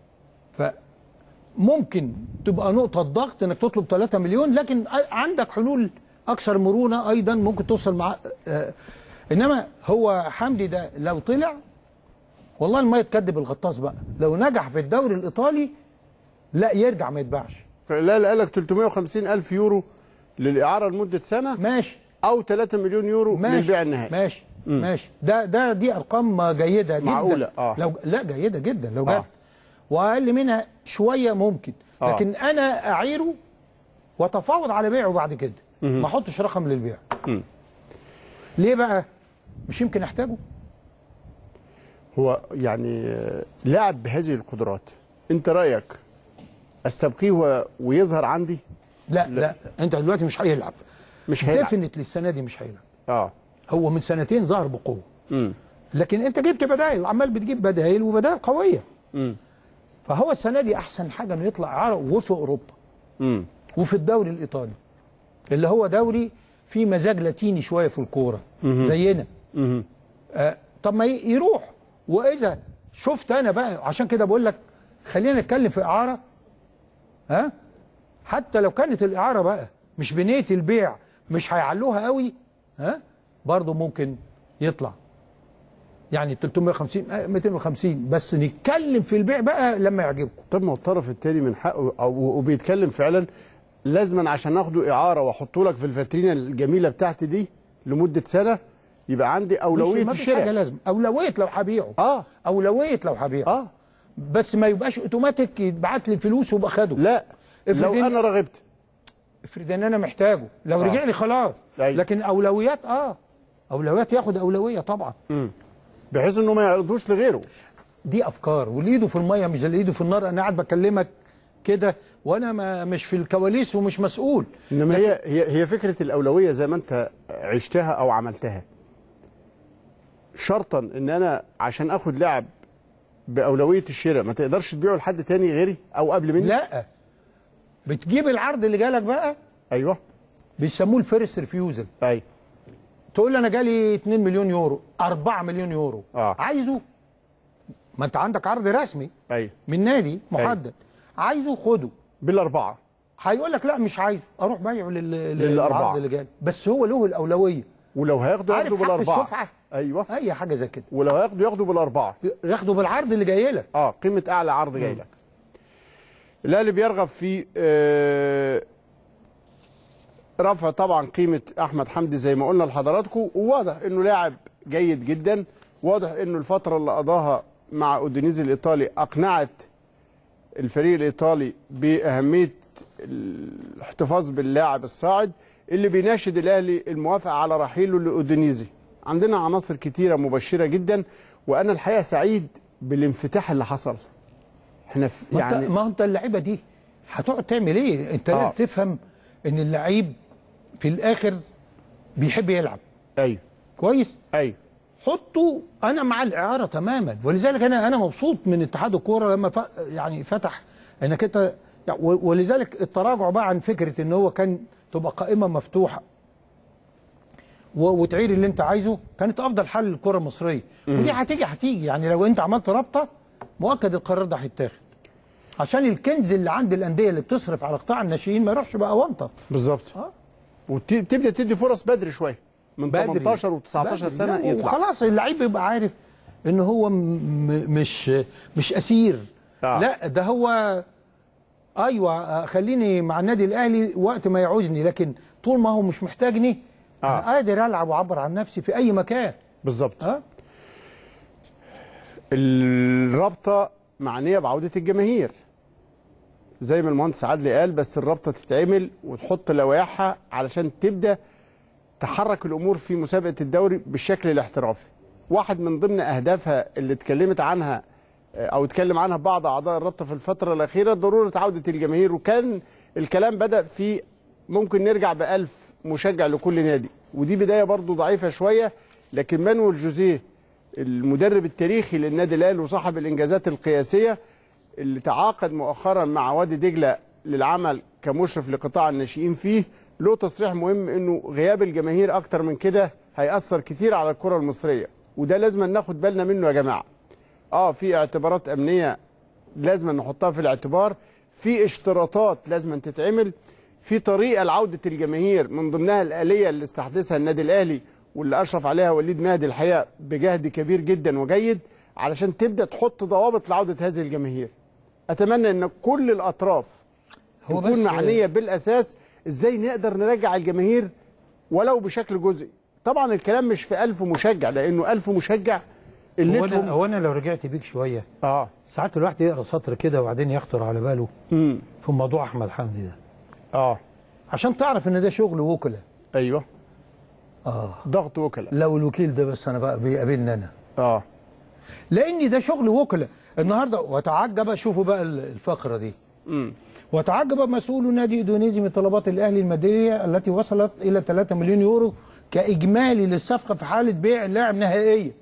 فممكن تبقى نقطة ضغط انك تطلب 3 مليون لكن عندك حلول اكثر مرونة ايضا ممكن توصل مع آه، انما هو حمدي ده لو طلع والله ما يتكدب الغطاس بقى لو نجح في الدوري الايطالي لا يرجع ما يتباعش
لا لا قال لك 350 ألف يورو للإعارة لمدة سنة
ماشي
أو 3 مليون يورو
ماشي
للبيع النهائي
ماشي ماشي ده ده دي ارقام جيده جدا
معقولة، آه.
لو لا جيده جدا لو جت
آه.
واقل منها شويه ممكن
آه.
لكن انا اعيره واتفاوض على بيعه بعد كده ما احطش رقم للبيع
مم.
ليه بقى مش يمكن احتاجه
هو يعني آه، لاعب بهذه القدرات أنت رأيك أستبقيه و- ويظهر عندي
لا لا, لا. انت دلوقتي مش هيلعب
مش هيلعب
ديفنتلي السنه دي مش هيلعب
اه
هو من سنتين ظهر بقوه
امم
لكن انت جبت بدائل وعمال بتجيب بدائل وبدائل قويه
امم
فهو السنه دي احسن حاجه انه يطلع اعاره وفي اوروبا
امم
وفي الدوري الايطالي اللي هو دوري فيه مزاج لاتيني شويه في الكوره زينا
امم
آه طب ما ي- يروح واذا شفت انا بقى عشان كده بقول لك خلينا نتكلم في اعاره ها حتى لو كانت الاعاره بقى مش بنيه البيع مش هيعلوها قوي ها برضه ممكن يطلع يعني 350 آه، 250 بس نتكلم في البيع بقى لما يعجبكم
طب ما هو الطرف الثاني من حقه أو وبيتكلم فعلا لازما عشان ناخده إعارة وأحطه لك في الفاترينا الجميلة بتاعتي دي لمدة سنة يبقى عندي أولوية
مش ما فيش حاجه
الشراء
لازم اولويه لو هبيعه
اه
اولويه لو هبيعه
اه
بس ما يبقاش اوتوماتيك يتبعت لي الفلوس وابقى خده
لا
افرض
لو
إن-
أنا رغبت
افرض ان انا محتاجه لو
آه.
رجع لي خلاص
أيوة.
لكن اولويات اه اولويات ياخد اولويه طبعا
بحيث إنه ما يعرضوش لغيره
دي افكار واللي ايده في الميه مش زي اللي ايده في النار انا قاعد بكلمك كده وانا ما مش في الكواليس ومش مسؤول
انما هي هي هي فكره الاولويه زي ما انت عشتها او عملتها شرطا ان انا عشان اخد لاعب باولويه الشراء ما تقدرش تبيعه لحد تاني غيري او قبل مني
لا بتجيب العرض اللي جالك بقى
ايوه
بيسموه الفيرست ريفيوزل
ايوه
تقول لي انا جالي 2 مليون يورو 4 مليون يورو
آه.
عايزه ما انت عندك عرض رسمي
ايوه
من نادي محدد عايزه خده
بالاربعه
هيقول لك لا مش عايزه اروح بايعه لل...
للأربعة.
للعرض اللي جالي بس هو له الاولويه
ولو هياخدوا
عارف
ياخدوا
حق
بالاربعه
الشفعه
ايوه
اي حاجه زي كده
ولو هياخدوا ياخدوا بالاربعه
ياخده بالعرض اللي جاي لك
اه قيمه اعلى عرض جاي لك الاهلي بيرغب في آه رفع طبعا قيمه احمد حمدي زي ما قلنا لحضراتكم وواضح انه لاعب جيد جدا واضح انه الفتره اللي قضاها مع اودينيزي الايطالي اقنعت الفريق الايطالي باهميه الاحتفاظ باللاعب الصاعد اللي بيناشد الاهلي الموافقه على رحيله لاودينيزي عندنا عناصر كتيره مبشره جدا وانا الحقيقه سعيد بالانفتاح اللي حصل احنا في
ما
يعني
انت ما هو انت اللعيبه دي هتقعد تعمل ايه انت
آه.
لازم تفهم ان اللعيب في الاخر بيحب يلعب
ايوه
كويس
ايوه
حطه انا مع الاعاره تماما ولذلك انا انا مبسوط من اتحاد الكوره لما ف... يعني فتح انك انت يعني و- ولذلك التراجع بقى عن فكره ان هو كان تبقى قائمه مفتوحه و... وتعير اللي انت عايزه كانت افضل حل للكره المصريه ودي هتيجي هتيجي يعني لو انت عملت رابطه مؤكد القرار ده هيتاخد عشان الكنز اللي عند الانديه اللي بتصرف على قطاع الناشئين ما يروحش بقى ونطه
بالظبط
آه.
وتبدا تدي فرص بدري شويه من 18 و19
بدري.
سنه
لا،
يطلع
وخلاص اللعيب يبقى عارف ان هو م- م- مش مش اسير
آه.
لا ده هو ايوه آه، خليني مع النادي الاهلي وقت ما يعوزني لكن طول ما هو مش محتاجني
آه.
أنا قادر العب واعبر عن نفسي في اي مكان
بالظبط
ها
الرابطه معنيه بعوده الجماهير زي ما المهندس عدلي قال بس الرابطه تتعمل وتحط لوائحها علشان تبدا تحرك الامور في مسابقه الدوري بالشكل الاحترافي واحد من ضمن اهدافها اللي اتكلمت عنها او اتكلم عنها بعض اعضاء الرابطه في الفتره الاخيره ضروره عوده الجماهير وكان الكلام بدا في ممكن نرجع بألف مشجع لكل نادي ودي بدايه برضو ضعيفه شويه لكن مانويل جوزيه المدرب التاريخي للنادي الاهلي وصاحب الانجازات القياسيه اللي تعاقد مؤخرا مع وادي دجله للعمل كمشرف لقطاع الناشئين فيه له تصريح مهم انه غياب الجماهير اكتر من كده هيأثر كتير على الكره المصريه وده لازم ناخد بالنا منه يا جماعه اه في اعتبارات امنيه لازم نحطها في الاعتبار في اشتراطات لازم تتعمل في طريقه لعوده الجماهير من ضمنها الاليه اللي استحدثها النادي الاهلي واللي اشرف عليها وليد مهدي الحقيقه بجهد كبير جدا وجيد علشان تبدا تحط ضوابط لعوده هذه الجماهير اتمنى ان كل الاطراف
هو
تكون
بس-
معنيه بالاساس ازاي نقدر نرجع الجماهير ولو بشكل جزئي طبعا الكلام مش في ألف مشجع لانه ألف مشجع
هو انا
قلتهم
هو انا لو رجعت بيك شويه
اه
ساعات الواحد يقرا سطر كده وبعدين يخطر على باله
امم
في موضوع احمد حمدي ده
اه
عشان تعرف ان ده شغل وكلاء
ايوه
اه
ضغط وكلاء
لو الوكيل ده بس انا بقى بيقابلني انا
اه
لان ده شغل وكلاء النهارده وتعجب شوفوا بقى الفقره دي
امم
وتعجب مسؤول نادي اندونيسي من طلبات الاهلي الماديه التي وصلت الى 3 مليون يورو كاجمالي للصفقه في حاله بيع اللاعب نهائيا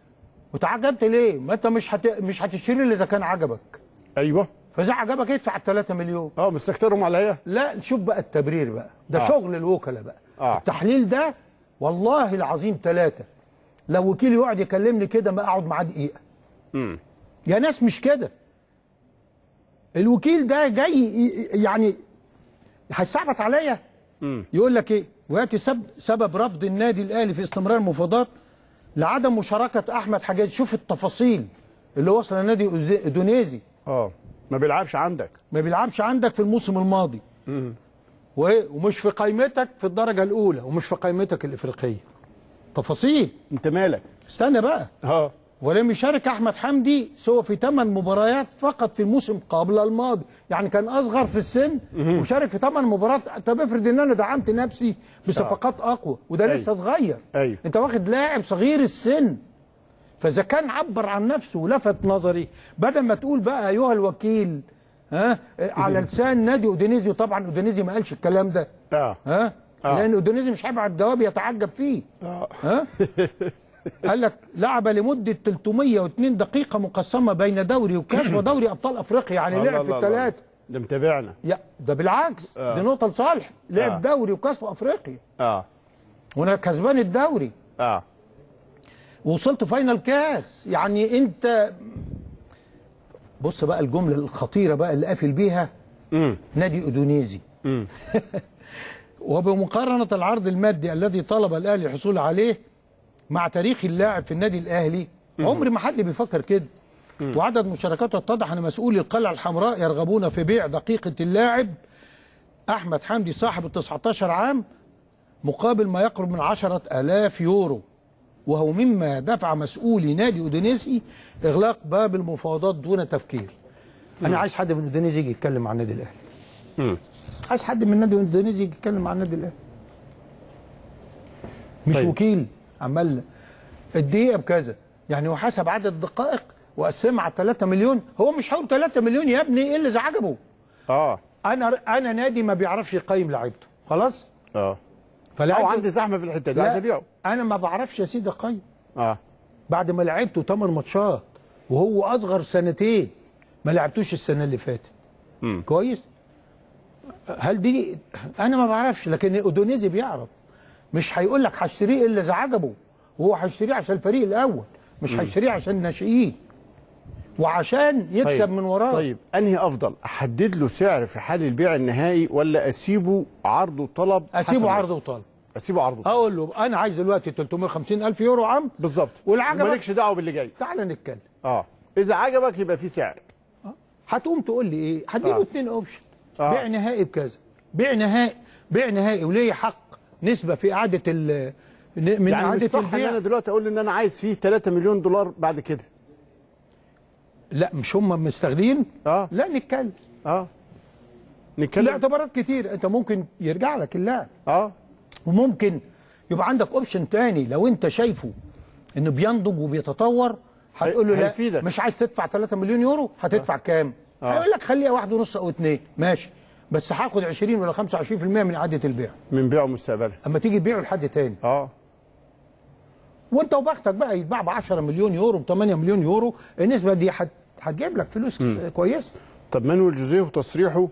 وتعجبت ليه؟ ما انت مش هت... مش هتشتري الا اذا كان عجبك
ايوه
فاذا عجبك ادفع ال 3 مليون
اه مستكترهم عليا
لا شوف بقى التبرير بقى ده
آه.
آه. شغل الوكلاء بقى
آه.
آه. التحليل ده والله العظيم ثلاثة لو وكيل يقعد يكلمني كده ما اقعد معاه دقيقة
امم
يا ناس مش كده الوكيل ده جاي ي- يعني هيستعبط عليا
امم
يقول لك ايه وياتي سبب, سبب رفض النادي الاهلي في استمرار المفاوضات لعدم مشاركة احمد حجاج شوف التفاصيل اللي وصل النادي أوزي- اندونيسي
اه ما بيلعبش عندك
ما بيلعبش عندك في الموسم الماضي
امم
و- ومش في قائمتك في الدرجة الأولى ومش في قائمتك الإفريقية تفاصيل
انت مالك
استنى بقى
اه
ولم يشارك أحمد حمدي سوى في ثمان مباريات فقط في الموسم قبل الماضي يعني كان أصغر في السن وشارك في ثمان مباريات طب افرض إن أنا دعمت نفسي بصفقات أقوى وده
أيوة.
لسه صغير
أيوة.
أنت واخد لاعب صغير السن فإذا كان عبر عن نفسه ولفت نظري بدل ما تقول بقى أيها الوكيل ها على لسان نادي اودينيزيو طبعا اودينيزيو ما قالش الكلام ده
اه
ها
آه.
لان اودينيزي مش هيبعت جواب يتعجب فيه
اه
ها قال لك لعب لمده 302 دقيقه مقسمه بين دوري وكاس ودوري ابطال افريقيا يعني
الله
لعب في
الله الله.
الثلاثه
ده متابعنا
يا ده بالعكس
آه.
دي نقطه لصالح لعب
آه.
دوري وكاس وافريقيا
اه
وانا كسبان الدوري
اه
ووصلت فاينل كاس يعني انت بص بقى الجمله الخطيره بقى اللي قافل بيها
امم
نادي اودونيزي
امم
وبمقارنة العرض المادي الذي طلب الأهلي الحصول عليه مع تاريخ اللاعب في النادي الأهلي عمر ما حد بيفكر كده وعدد مشاركاته اتضح أن مسؤولي القلعة الحمراء يرغبون في بيع دقيقة اللاعب أحمد حمدي صاحب ال 19 عام مقابل ما يقرب من 10 آلاف يورو وهو مما دفع مسؤولي نادي أودينيسي إغلاق باب المفاوضات دون تفكير أنا عايز حد من أودينيسي يجي يتكلم عن النادي الأهلي
امم
عايز حد من النادي الاندونيسي يجي يتكلم عن النادي الاهلي مش
طيب.
طيب. وكيل عمال الدقيقه بكذا يعني هو حسب عدد الدقائق وقسمها على 3 مليون هو مش هقول 3 مليون يا ابني ايه اللي إذا عجبه
اه
انا انا نادي ما بيعرفش يقيم لعيبته خلاص
اه
فلاعب
او عندي زحمه في الحته دي
لا،
عايز ابيعه
انا ما بعرفش يا سيدي اقيم
اه
بعد ما لعبته 8 ماتشات وهو اصغر سنتين ما لعبتوش السنه اللي فاتت
امم
كويس هل دي انا ما بعرفش لكن اودونيزي بيعرف مش هيقول لك هشتريه الا اذا عجبه وهو هيشتريه عشان الفريق الاول مش هيشتريه عشان الناشئين وعشان يكسب
طيب.
من وراه
طيب انهي افضل احدد له سعر في حال البيع النهائي ولا اسيبه عرض وطلب حسب
اسيبه
ما-
عرض وطالب
اسيبه عرض وطلب
اقول له انا عايز دلوقتي 350 الف يورو عم
بالظبط
والعجبك؟
مالكش دعوه باللي جاي
تعال نتكلم
اه اذا عجبك يبقى في سعر
هتقوم تقول لي ايه هديله
آه.
اتنين اوبشن
آه.
بيع نهائي بكذا بيع نهائي بيع نهائي وليه حق نسبه في اعاده ال من
يعني مش
اعاده
صح ان
البيع
انا دلوقتي اقول ان انا عايز فيه 3 مليون دولار بعد كده
لا مش هم مستغلين
اه
لا نتكلم
اه نتكلم
الاعتبارات كتير انت ممكن يرجع لك اللاعب
اه
وممكن يبقى عندك اوبشن تاني لو انت شايفه انه بينضج وبيتطور هتقول له لا
هيفيدك.
مش عايز تدفع 3 مليون يورو هتدفع كام؟
آه.
هيقول لك خليها واحد ونص او اتنين ماشي بس هاخد 20 ولا 25% من اعاده البيع
من بيعه مستقبلا
اما تيجي تبيعه لحد تاني
اه
وانت وبختك بقى يتباع ب 10 مليون يورو ب 8 مليون يورو النسبه دي هت- هتجيب لك فلوس كويسه
طب مانويل جوزيه وتصريحه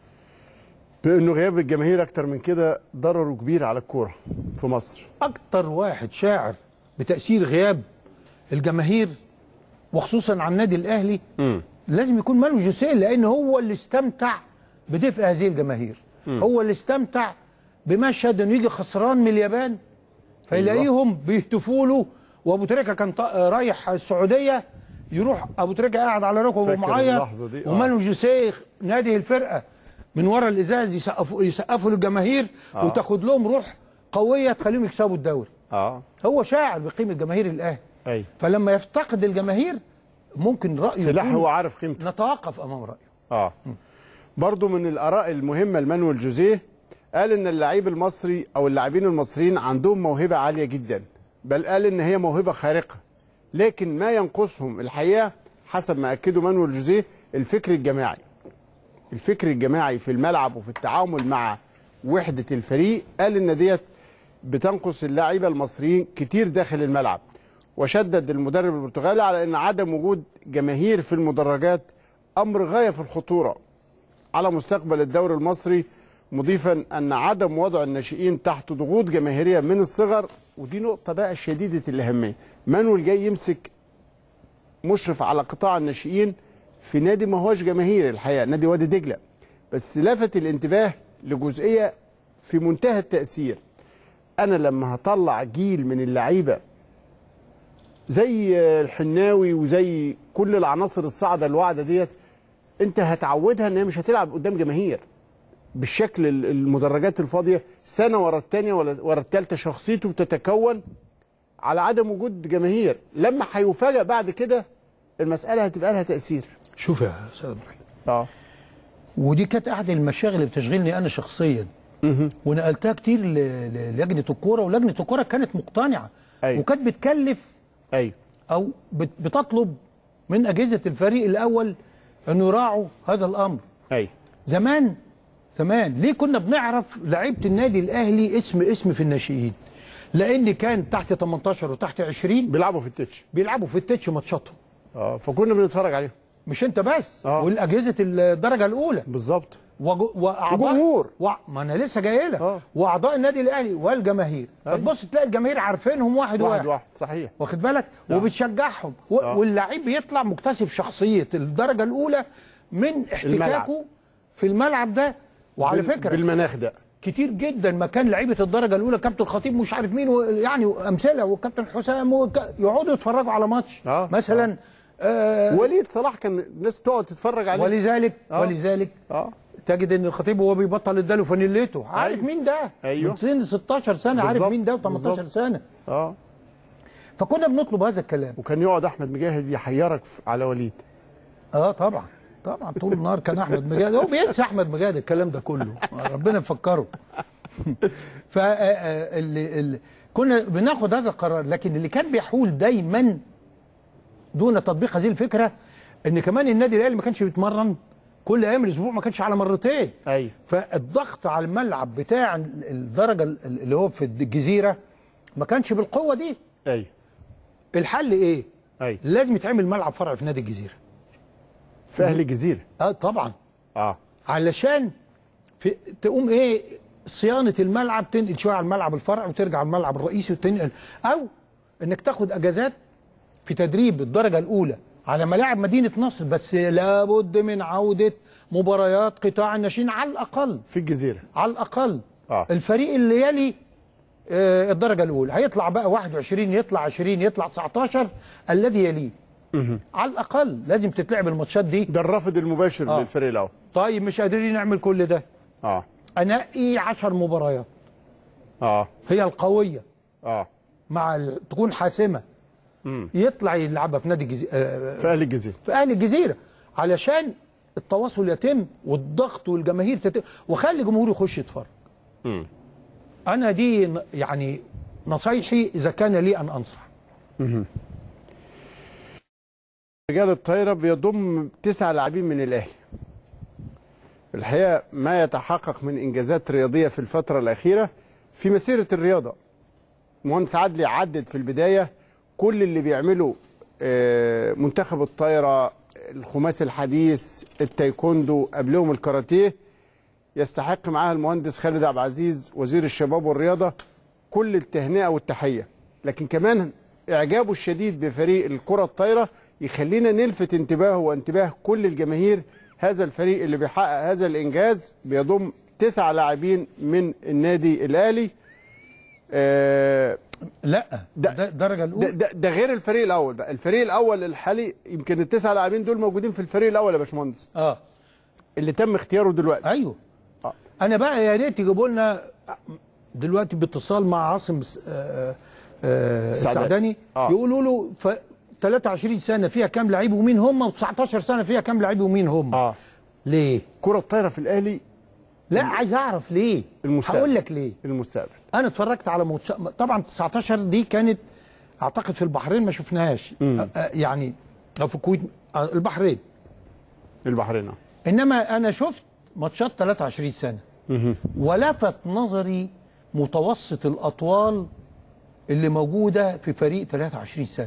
بانه غياب الجماهير اكتر من كده ضرره كبير على الكوره في مصر
اكتر واحد شاعر بتاثير غياب الجماهير وخصوصا على النادي الاهلي لازم يكون مانو جوسيه لان هو اللي استمتع بدفء هذه الجماهير هو اللي استمتع بمشهد انه يجي خسران من اليابان فيلاقيهم بيهتفوا له وابو تريكه كان ط- رايح السعوديه يروح ابو تريكه قاعد على ركبه
فاكر
ومعيط
اللحظة دي؟ آه.
ومانو جوسيه نادي الفرقه من ورا الازاز يسقفوا يسقفوا للجماهير
آه.
وتاخد لهم روح قويه تخليهم يكسبوا الدوري
اه
هو شاعر بقيمه جماهير الاهلي
اي
فلما يفتقد الجماهير ممكن رايه
سلاح
يكون
هو عارف قيمته
نتوقف امام رايه
اه برضو من الاراء المهمه لمانويل جوزيه قال ان اللعيب المصري او اللاعبين المصريين عندهم موهبه عاليه جدا بل قال ان هي موهبه خارقه لكن ما ينقصهم الحقيقه حسب ما اكده مانويل جوزيه الفكر الجماعي الفكر الجماعي في الملعب وفي التعامل مع وحده الفريق قال ان ديت بتنقص اللاعيبه المصريين كتير داخل الملعب وشدد المدرب البرتغالي على ان عدم وجود جماهير في المدرجات امر غايه في الخطوره على مستقبل الدوري المصري مضيفا ان عدم وضع الناشئين تحت ضغوط جماهيريه من الصغر ودي نقطه بقى شديده الاهميه مانويل جاي يمسك مشرف على قطاع الناشئين في نادي ما هوش جماهيري الحقيقه نادي وادي دجله بس لفت الانتباه لجزئيه في منتهى التاثير انا لما هطلع جيل من اللعيبه زي الحناوي وزي كل العناصر الصاعده الواعده ديت انت هتعودها ان هي مش هتلعب قدام جماهير بالشكل ال- المدرجات الفاضيه سنه ورا الثانيه ورا الثالثه شخصيته بتتكون على عدم وجود جماهير لما هيفاجئ بعد كده المساله هتبقى لها تاثير
شوف يا استاذ ابراهيم
اه
ودي كانت احد المشاغل اللي بتشغلني انا شخصيا ونقلتها كتير ل- ل- للجنه الكوره ولجنه الكوره كانت مقتنعه
أيوة.
وكانت بتكلف
ايوه
او بت- بتطلب من اجهزه الفريق الاول انه يراعوا هذا الامر
ايوه
زمان زمان ليه كنا بنعرف لعيبه النادي الاهلي اسم اسم في الناشئين لان كان تحت 18 وتحت 20
بيلعبوا في التتش
بيلعبوا في التتش ماتشاتهم
اه فكنا بنتفرج عليهم
مش انت بس
آه.
والاجهزه الدرجه الاولى
بالظبط
وج- واعضاء
وجمهور.
و... ما انا لسه جاي لك
آه.
واعضاء النادي الاهلي والجماهير
أيوة.
فتبص تلاقي الجماهير عارفينهم واحد واحد,
واحد واحد صحيح
واخد بالك وبتشجعهم و...
آه.
واللعيب بيطلع مكتسب شخصيه الدرجه الاولى من احتكاكه في الملعب ده وعلى
بال-
فكره
بالمناخ ده
كتير جدا ما كان لعيبه الدرجه الاولى كابتن خطيب مش عارف مين و- يعني امثله وكابتن حسام وك... يقعدوا يتفرجوا على ماتش
آه.
مثلا آه.
وليد صلاح كان الناس تقعد تتفرج عليه
ولذلك
آه.
ولذلك
اه
تجد ان الخطيب وهو بيبطل اداله فانيلته عارف
أيوة.
مين ده
أيوة.
من سن 16 سنه عارف
بالظبط.
مين ده و18
بالظبط.
سنه
اه
فكنا بنطلب هذا الكلام
وكان يقعد احمد مجاهد يحيرك في- على وليد
اه طبعا طبعا طول النهار كان احمد مجاهد هو بينسى احمد مجاهد الكلام ده كله ربنا يفكره ف اللي اللي كنا بناخد هذا القرار لكن اللي كان بيحول دايما دون تطبيق هذه الفكره ان كمان النادي الاهلي ما كانش بيتمرن كل ايام الاسبوع ما كانش على مرتين
ايوه
فالضغط على الملعب بتاع الدرجه اللي هو في الجزيره ما كانش بالقوه دي
ايوه
الحل ايه
ايوه
لازم يتعمل ملعب فرع في نادي الجزيره
في اهل الجزيره
اه طبعا
اه
علشان في تقوم ايه صيانه الملعب تنقل شويه على الملعب الفرعي وترجع على الملعب الرئيسي وتنقل او انك تاخد اجازات في تدريب الدرجه الاولى على ملاعب مدينه نصر بس لابد من عوده مباريات قطاع الناشئين على الاقل
في الجزيره
على الاقل
آه.
الفريق اللي يلي آه، الدرجه الاولى هيطلع بقى 21 يطلع 20 يطلع 19 الذي يليه على الاقل لازم تتلعب الماتشات دي
ده الرافد المباشر
آه.
للفريق الاول
طيب مش قادرين نعمل كل ده
اه
انقي 10 مباريات
اه
هي القويه
اه
مع ال- تكون حاسمه يطلع يلعبها في نادي الجزيره
في اهل الجزيره
في اهل الجزيره علشان التواصل يتم والضغط والجماهير تتم وخلي الجمهور يخش يتفرج
مم.
انا دي ن- يعني نصايحي اذا كان لي ان انصح
رجال الطايره بيضم تسع لاعبين من الاهلي الحقيقه ما يتحقق من انجازات رياضيه في الفتره الاخيره في مسيره الرياضه مهندس عدلي عدد في البدايه كل اللي بيعمله آه، منتخب الطايره الخماسي الحديث التايكوندو قبلهم الكاراتيه يستحق معاها المهندس خالد عبد العزيز وزير الشباب والرياضه كل التهنئه والتحيه لكن كمان اعجابه الشديد بفريق الكره الطايره يخلينا نلفت انتباهه وانتباه كل الجماهير هذا الفريق اللي بيحقق هذا الانجاز بيضم تسع لاعبين من النادي الاهلي آه،
لا
ده-
ده الدرجه
ده,
الاولى
ده, ده غير الفريق الاول بقى الفريق الاول الحالي يمكن التسع لاعبين دول موجودين في الفريق الاول يا باشمهندس
اه
اللي تم اختياره دلوقتي
ايوه
آه.
انا بقى يا ريت يجيبوا لنا دلوقتي باتصال مع عاصم س- آه، آه،
السعداني.
السعداني
آه.
يقولوا له ف 23 سنه فيها كام لعيب ومين هم و19 سنه فيها كام لعيب ومين هم
اه
ليه
كره الطايره في الاهلي
لا عايز اعرف ليه
المستقبل.
هقول لك ليه
المستقبل
انا اتفرجت على ماتش طبعا 19 دي كانت اعتقد في البحرين ما شفناهاش آه، آه، يعني او في الكويت آه، البحرين
البحرين آه.
انما انا شفت ماتشات 23 سنه ولفت نظري متوسط الاطوال اللي موجوده في فريق 23 سنه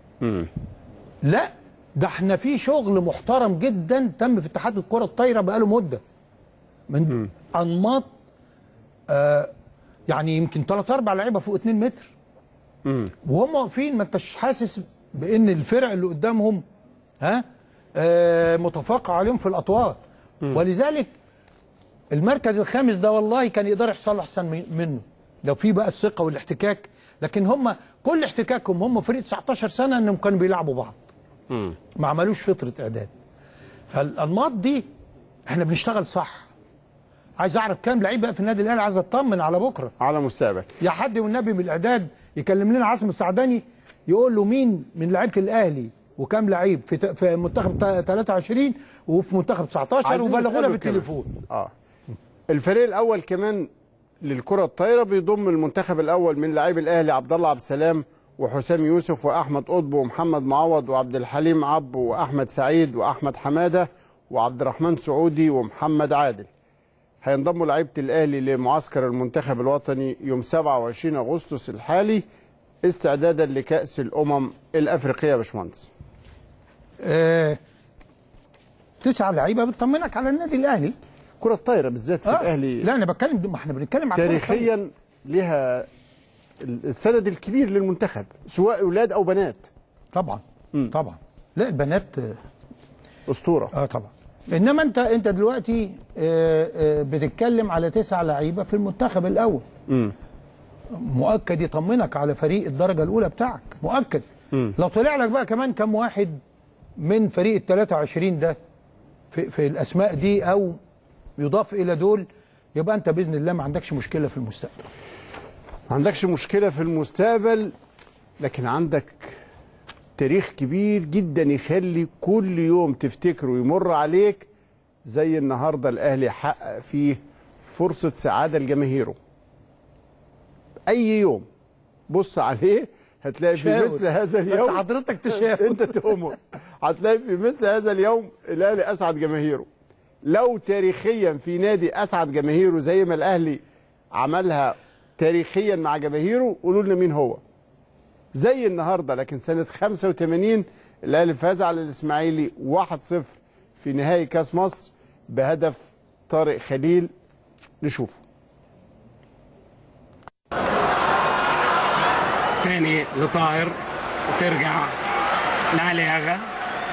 لا ده احنا في شغل محترم جدا تم في اتحاد الكره الطايره بقاله مده من انماط آه يعني يمكن ثلاث اربع لعيبه فوق 2 متر وهم واقفين ما انتش حاسس بان الفرق اللي قدامهم ها آه متفوقه عليهم في الاطوال ولذلك المركز الخامس ده والله كان يقدر يحصل له احسن من- منه لو في بقى الثقه والاحتكاك لكن هم كل احتكاكهم هم فريق 19 سنه انهم كانوا بيلعبوا بعض ما عملوش فتره اعداد فالانماط دي احنا بنشتغل صح عايز اعرف كام لعيب بقى في النادي الاهلي عايز اطمن على بكره
على مستقبل
يا حد والنبي من الاعداد يكلم لنا عاصم السعداني يقول له مين من لعيبه الاهلي وكام لعيب في ت- في منتخب تا- 23 وفي منتخب 19
عايزين
وبلغونا
نسأله كمان.
بالتليفون
اه الفريق الاول كمان للكره الطايره بيضم المنتخب الاول من لاعبي الاهلي عبد الله عبد السلام وحسام يوسف واحمد قطب ومحمد معوض وعبد الحليم عبو واحمد سعيد واحمد حماده وعبد الرحمن سعودي ومحمد عادل هينضموا لعيبه الاهلي لمعسكر المنتخب الوطني يوم 27 اغسطس الحالي استعدادا لكاس الامم الافريقيه يا باشمهندس
آه تسعة لعيبه بتطمنك على النادي الاهلي
كره الطايره بالذات في
آه
الاهلي
لا انا بتكلم ما احنا بنتكلم على الكرة الطايرة.
تاريخيا لها السند الكبير للمنتخب سواء اولاد او بنات
طبعا طبعا لا البنات آه،
اسطوره
اه طبعا انما انت انت دلوقتي آه، آه، بتتكلم على تسع لعيبه في المنتخب الاول مؤكد يطمنك على فريق الدرجه الاولى بتاعك مؤكد لو طلع لك بقى كمان كم واحد من فريق ال 23 ده في, في الاسماء دي او يضاف الى دول يبقى انت باذن الله ما عندكش مشكله في المستقبل
ما عندكش مشكله في المستقبل لكن عندك تاريخ كبير جدا يخلي كل يوم تفتكره ويمر عليك زي النهارده الاهلي حقق فيه فرصه سعاده لجماهيره اي يوم بص عليه هتلاقي في
شاور.
مثل هذا
بس
اليوم
حضرتك تشاور
انت تؤمر هتلاقي في مثل هذا اليوم الاهلي اسعد جماهيره لو تاريخيا في نادي اسعد جماهيره زي ما الاهلي عملها تاريخيا مع جماهيره قولوا لنا مين هو زي النهارده لكن سنه 85 الاهلي فاز على الاسماعيلي 1-0 في نهائي كاس مصر بهدف طارق خليل نشوفه
تاني لطاهر وترجع لعلي اغا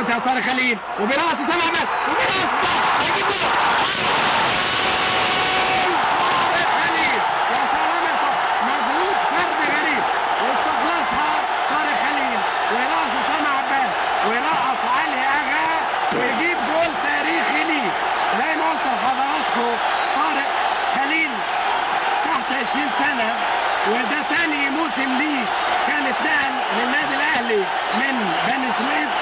يا طارق خليل وبراس سامع بس وبراس هيجيب جول طارق خليل يا سلام يا طارق مجهود فردي غريب واستخلصها طارق خليل وراس سامع عباس ويرقص علي اغا ويجيب جول تاريخي ليه زي ما قلت لحضراتكم طارق خليل تحت 20 سنة وده تاني موسم ليه كان اتنقل للنادي الأهلي من بني سويف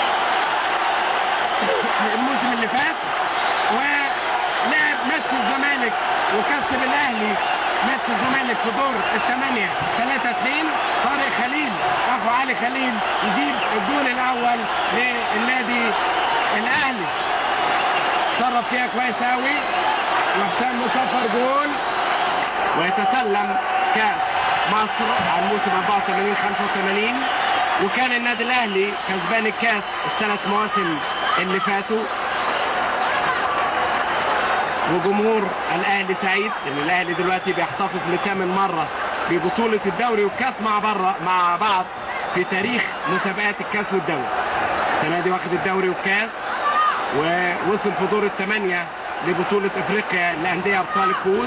الموسم اللي فات ولعب ماتش الزمالك وكسب الأهلي ماتش الزمالك في دور الثمانية 3 2 طارق خليل أخو علي خليل يجيب الجول الأول للنادي الأهلي تصرف فيها كويس قوي وحسام مسافر جول ويتسلم كاس مصر على الموسم 84 85 وكان النادي الاهلي كسبان الكاس الثلاث مواسم اللي فاتوا وجمهور الاهلي سعيد ان الاهلي دلوقتي بيحتفظ لثامن مره ببطوله الدوري والكاس مع بره مع بعض في تاريخ مسابقات الكاس والدوري السنه دي واخد الدوري والكاس ووصل في دور الثمانيه لبطوله افريقيا لانديه ابطال الكؤوس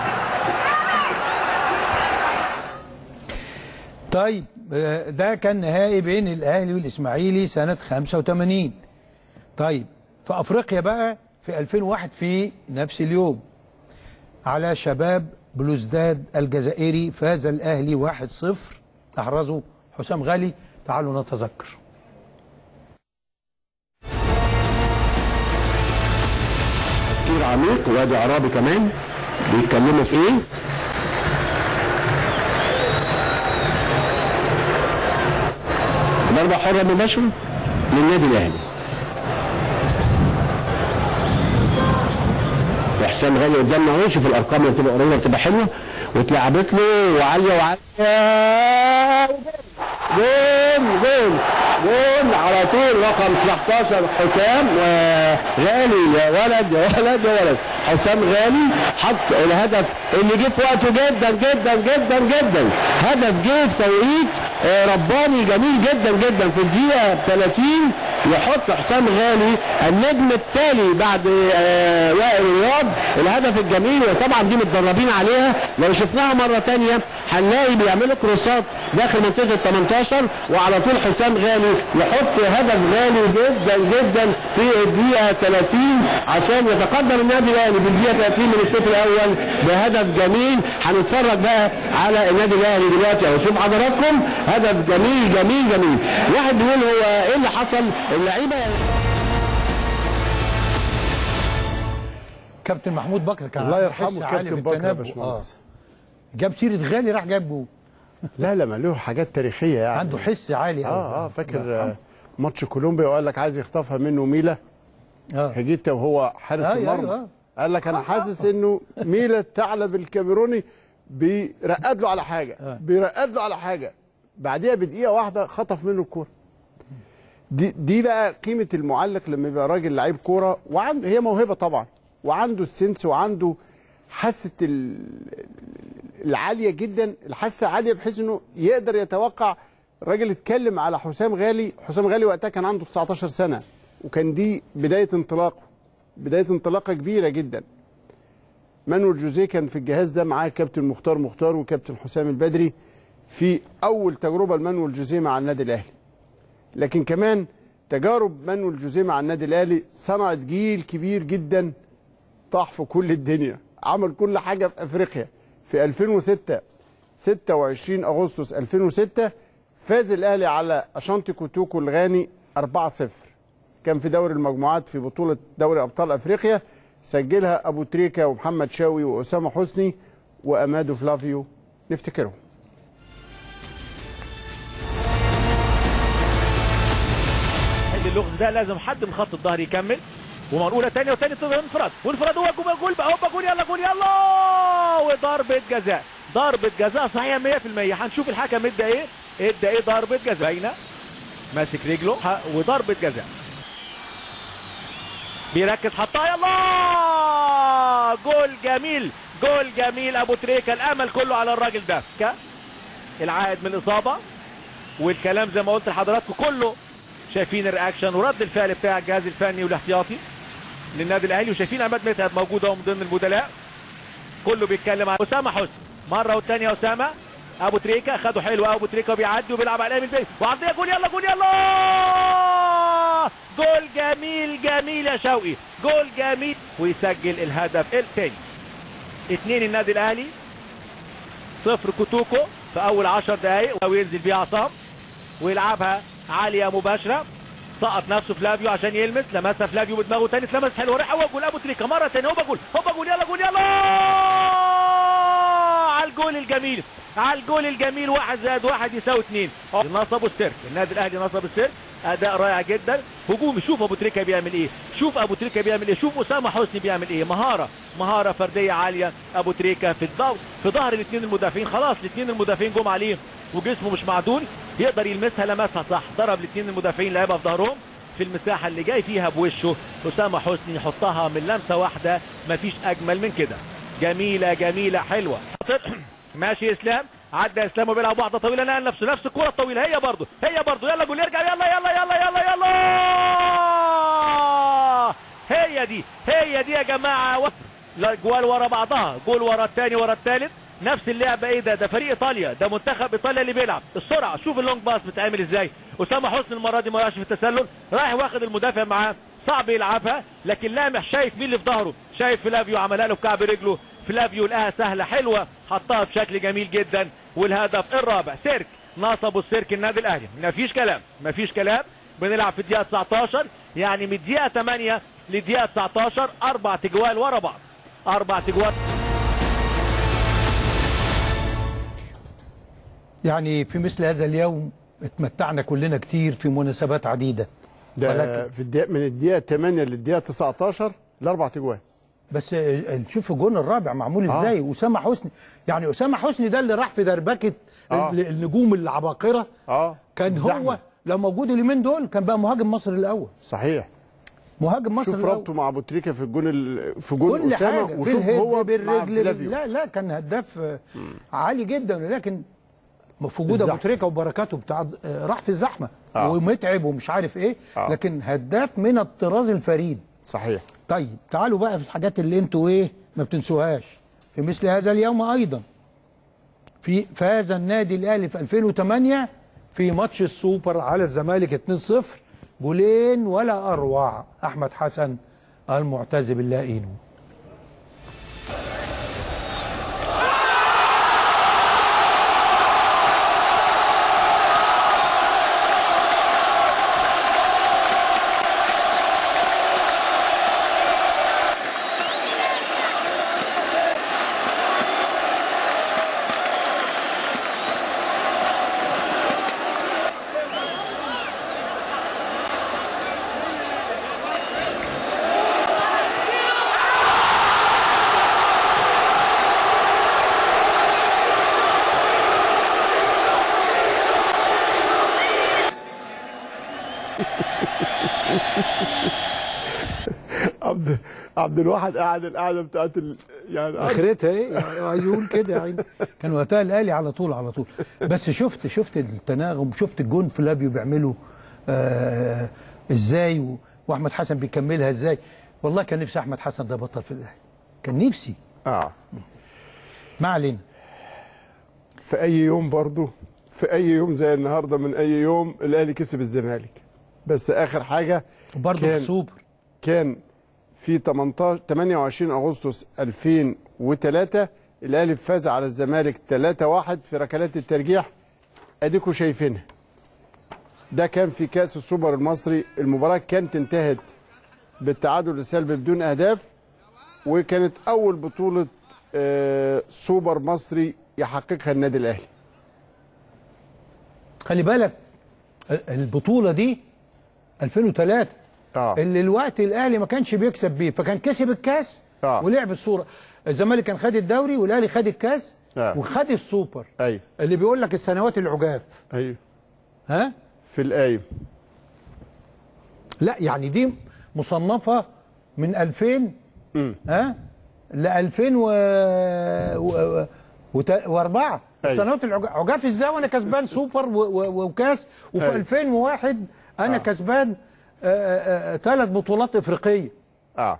طيب آه، ده كان نهائي بين الاهلي والاسماعيلي سنه 85 طيب في افريقيا بقى في 2001 في نفس اليوم على شباب بلوزداد الجزائري فاز الاهلي 1-0 احرزه حسام غالي تعالوا نتذكر
تفكير عميق وادي عرابي كمان بيتكلموا في ايه ضربة حرة مباشرة للنادي الأهلي حسام غالي قدامنا اهو شوف الأرقام اللي بتبقى قريبة بتبقى حلوة واتلعبت له وعالية وعالية جول جول جول على طول رقم 19 حسام وغالي يا ولد يا ولد يا ولد حسام غالي حط الهدف اللي جه في وقته جدا جدا جدا جدا هدف جه في توقيت آه، رباني جميل جدا جدا في الدقيقه 30 يحط حسام غالي النجم التالي بعد آه، وائل رياض الهدف الجميل وطبعا دي متدربين عليها لو شفناها مره تانية هنلاقي بيعملوا كروسات داخل منطقه ال 18 وعلى طول حسام غالي يحط هدف غالي جدا جدا في الدقيقه 30 عشان يتقدم النادي الاهلي بالدقيقه 30 من الشوط الاول بهدف جميل هنتفرج بقى على النادي الاهلي دلوقتي اهو شوف حضراتكم هدف جميل جميل جميل واحد بيقول هو ايه اللي حصل اللعيبه
كابتن محمود بكر كان
الله
عنده
يرحمه
حس عالي
كابتن
في
بكر يا
التنبؤ.
باشمهندس
آه. جاب سيره غالي راح جاب جول
لا لا ما له حاجات تاريخيه يعني
عنده حس عالي أوي.
اه اه فاكر آه، ماتش كولومبيا وقال لك عايز يخطفها منه ميلا
اه
هجيت وهو حارس
أيوة،
المرمى
أيوة.
قال لك انا حاسس انه ميلا الثعلب الكاميروني بيرقد له على حاجه
آه.
بيرقد له على حاجه بعديها بدقيقه واحده خطف منه الكوره دي دي بقى قيمه المعلق لما يبقى راجل لعيب كوره وعنده هي موهبه طبعا وعنده السنس وعنده حاسه ال- العاليه جدا الحاسه عاليه بحيث انه يقدر يتوقع الراجل اتكلم على حسام غالي حسام غالي وقتها كان عنده 19 سنه وكان دي بدايه انطلاقه بدايه انطلاقه كبيره جدا مانويل جوزيه كان في الجهاز ده معاه كابتن مختار مختار وكابتن حسام البدري في اول تجربه لمانويل جوزيه مع النادي الاهلي لكن كمان تجارب مانويل جوزيه مع النادي الاهلي صنعت جيل كبير جدا طاح في كل الدنيا عمل كل حاجه في افريقيا في 2006 26 اغسطس 2006 فاز الاهلي على اشانتي كوتوكو الغاني 4-0 كان في دوري المجموعات في بطوله دوري ابطال افريقيا سجلها ابو تريكه ومحمد شاوي واسامه حسني وامادو فلافيو نفتكرهم
حد اللغز ده لازم حد من خط الظهر يكمل ومنقوله ثانيه وثانيه تظهر انفراد وانفراد هو جول جول بقى هوبا جول يلا جول يلا وضربه جزاء ضربه جزاء صحيحه 100% هنشوف الحكم ادى ايه ادى ايه ضربه جزاء باينه ماسك رجله ح- وضربه جزاء بيركز حطها يلا جول جميل جول جميل ابو تريكه الامل كله على الراجل ده ك- العائد من الاصابه والكلام زي ما قلت لحضراتكم كله شايفين الرياكشن ورد الفعل بتاع الجهاز الفني والاحتياطي للنادي الاهلي وشايفين عماد متعب موجود اهو من ضمن البدلاء كله بيتكلم عن اسامه حسني مره والثانيه اسامه ابو تريكه خده حلو قوي ابو تريكه وبيعدي وبيلعب على من البيت وعرضيه جول يلا جول يلا جول جميل جميل يا شوقي جول جميل ويسجل الهدف الثاني اثنين النادي الاهلي صفر كوتوكو في اول 10 دقائق وينزل بيها عصام ويلعبها عاليه مباشره سقط نفسه فلافيو عشان يلمس لمسها فلافيو بدماغه تاني اتلمس حلو راح هو جول ابو تريكه مره تاني هوبا جول هوبا جول يلا جول يلا على الجول الجميل على الجول الجميل واحد زائد واحد يساوي اثنين نصبوا السيرك النادي الاهلي نصب السيرك اداء رائع جدا هجومي شوف ابو تريكه بيعمل ايه شوف ابو تريكه بيعمل ايه شوف اسامه حسني بيعمل ايه مهاره مهاره فرديه عاليه ابو تريكه في الضغط في ظهر الاثنين المدافعين خلاص الاثنين المدافعين جم عليه وجسمه مش معدول يقدر يلمسها لمسها صح ضرب الاثنين المدافعين لعبها في ظهرهم في المساحه اللي جاي فيها بوشه اسامه حسني يحطها من لمسه واحده مفيش اجمل من كده جميله جميله حلوه ماشي اسلام عدى اسلام وبيلعب واحده طويله نقل نفسه نفس الكره الطويله هي برضه هي برضه يلا جول يرجع يلا يلا يلا يلا يلا هي دي هي دي يا جماعه لا جوال ورا بعضها جول ورا الثاني ورا الثالث نفس اللعبه ايه ده ده فريق ايطاليا ده منتخب ايطاليا اللي بيلعب السرعه شوف اللونج باس بتعمل ازاي اسامه حسني المره دي ما راحش في التسلل رايح واخد المدافع معاه صعب يلعبها لكن لامح شايف مين اللي في ظهره شايف فلافيو عملها له بكعب رجله فلافيو لقاها سهله حلوه حطها بشكل جميل جدا والهدف الرابع سيرك نصبوا السيرك النادي الاهلي مفيش كلام مفيش كلام بنلعب في الدقيقه 19 يعني من الدقيقه 8 للدقيقه 19 اربع تجوال ورا بعض اربع تجوال
يعني في مثل هذا اليوم اتمتعنا كلنا كتير في مناسبات عديدة
ده
ولكن-
في الدقيقة من الدقيقة 8 للدقيقة 19 الأربع تجوان
بس ال- شوف الجون الرابع معمول
آه.
ازاي اسامه حسني يعني اسامه حسني ده اللي راح في دربكه
آه.
ال- النجوم العباقره
اه
كان
الزحمة.
هو لو موجود اليومين دول كان بقى مهاجم مصر الاول
صحيح
مهاجم مصر
شوف
الاول
ربطه مع ابو تريكه في الجون ال... في جون
كل
اسامه
حاجه
وشوف
بالهيد،
هو مع
بالرجل
فلافيو
لا لا كان هداف آه، عالي جدا ولكن في وجود ابو
الزحمة.
تريكه وبركاته بتاع آه، راح في الزحمه
آه.
ومتعب ومش عارف ايه
آه.
لكن هداف من الطراز الفريد
صحيح
طيب تعالوا بقى في الحاجات اللي انتوا ايه ما بتنسوهاش في مثل هذا اليوم ايضا في فاز النادي الاهلي في 2008 في ماتش السوبر على الزمالك 2-0 جولين ولا اروع احمد حسن المعتز بالله اينو
عبد عبد الواحد قاعد القعده بتاعت ال... يعني قاعد-
اخرتها ايه يعني عايز يقول كده يعني كان وقتها الاهلي على طول على طول بس شفت شفت التناغم شفت الجون فلافيو بيعمله آه ازاي و- واحمد حسن بيكملها ازاي والله كان نفسي احمد حسن ده بطل في الاهلي كان نفسي
اه
ما علينا
في اي يوم برضو في اي يوم زي النهارده من اي يوم الاهلي كسب الزمالك بس اخر حاجه
وبرضه في
كان-
السوبر
كان في 18 28 اغسطس 2003 الاهلي فاز على الزمالك 3-1 في ركلات الترجيح اديكم شايفينها ده كان في كاس السوبر المصري المباراه كانت انتهت بالتعادل السلبي بدون اهداف وكانت اول بطوله آه، سوبر مصري يحققها النادي الاهلي
خلي بالك البطوله دي 2003
اه
اللي الوقت الاهلي ما كانش بيكسب بيه فكان كسب الكاس
آه.
ولعب الصوره الزمالك كان خد الدوري والاهلي خد الكاس
آه.
وخد السوبر
ايوه
اللي بيقول لك السنوات العجاف
ايوه
ها
في القايم
لا يعني دي مصنفه من 2000 ها ل 2000 و... و... وت- واربعه
أيوة.
السنوات العجاف عجاف ازاي وانا كسبان سوبر و... و... وكاس وفي
أيوة.
2001 انا كسبان ثلاث بطولات افريقيه
اه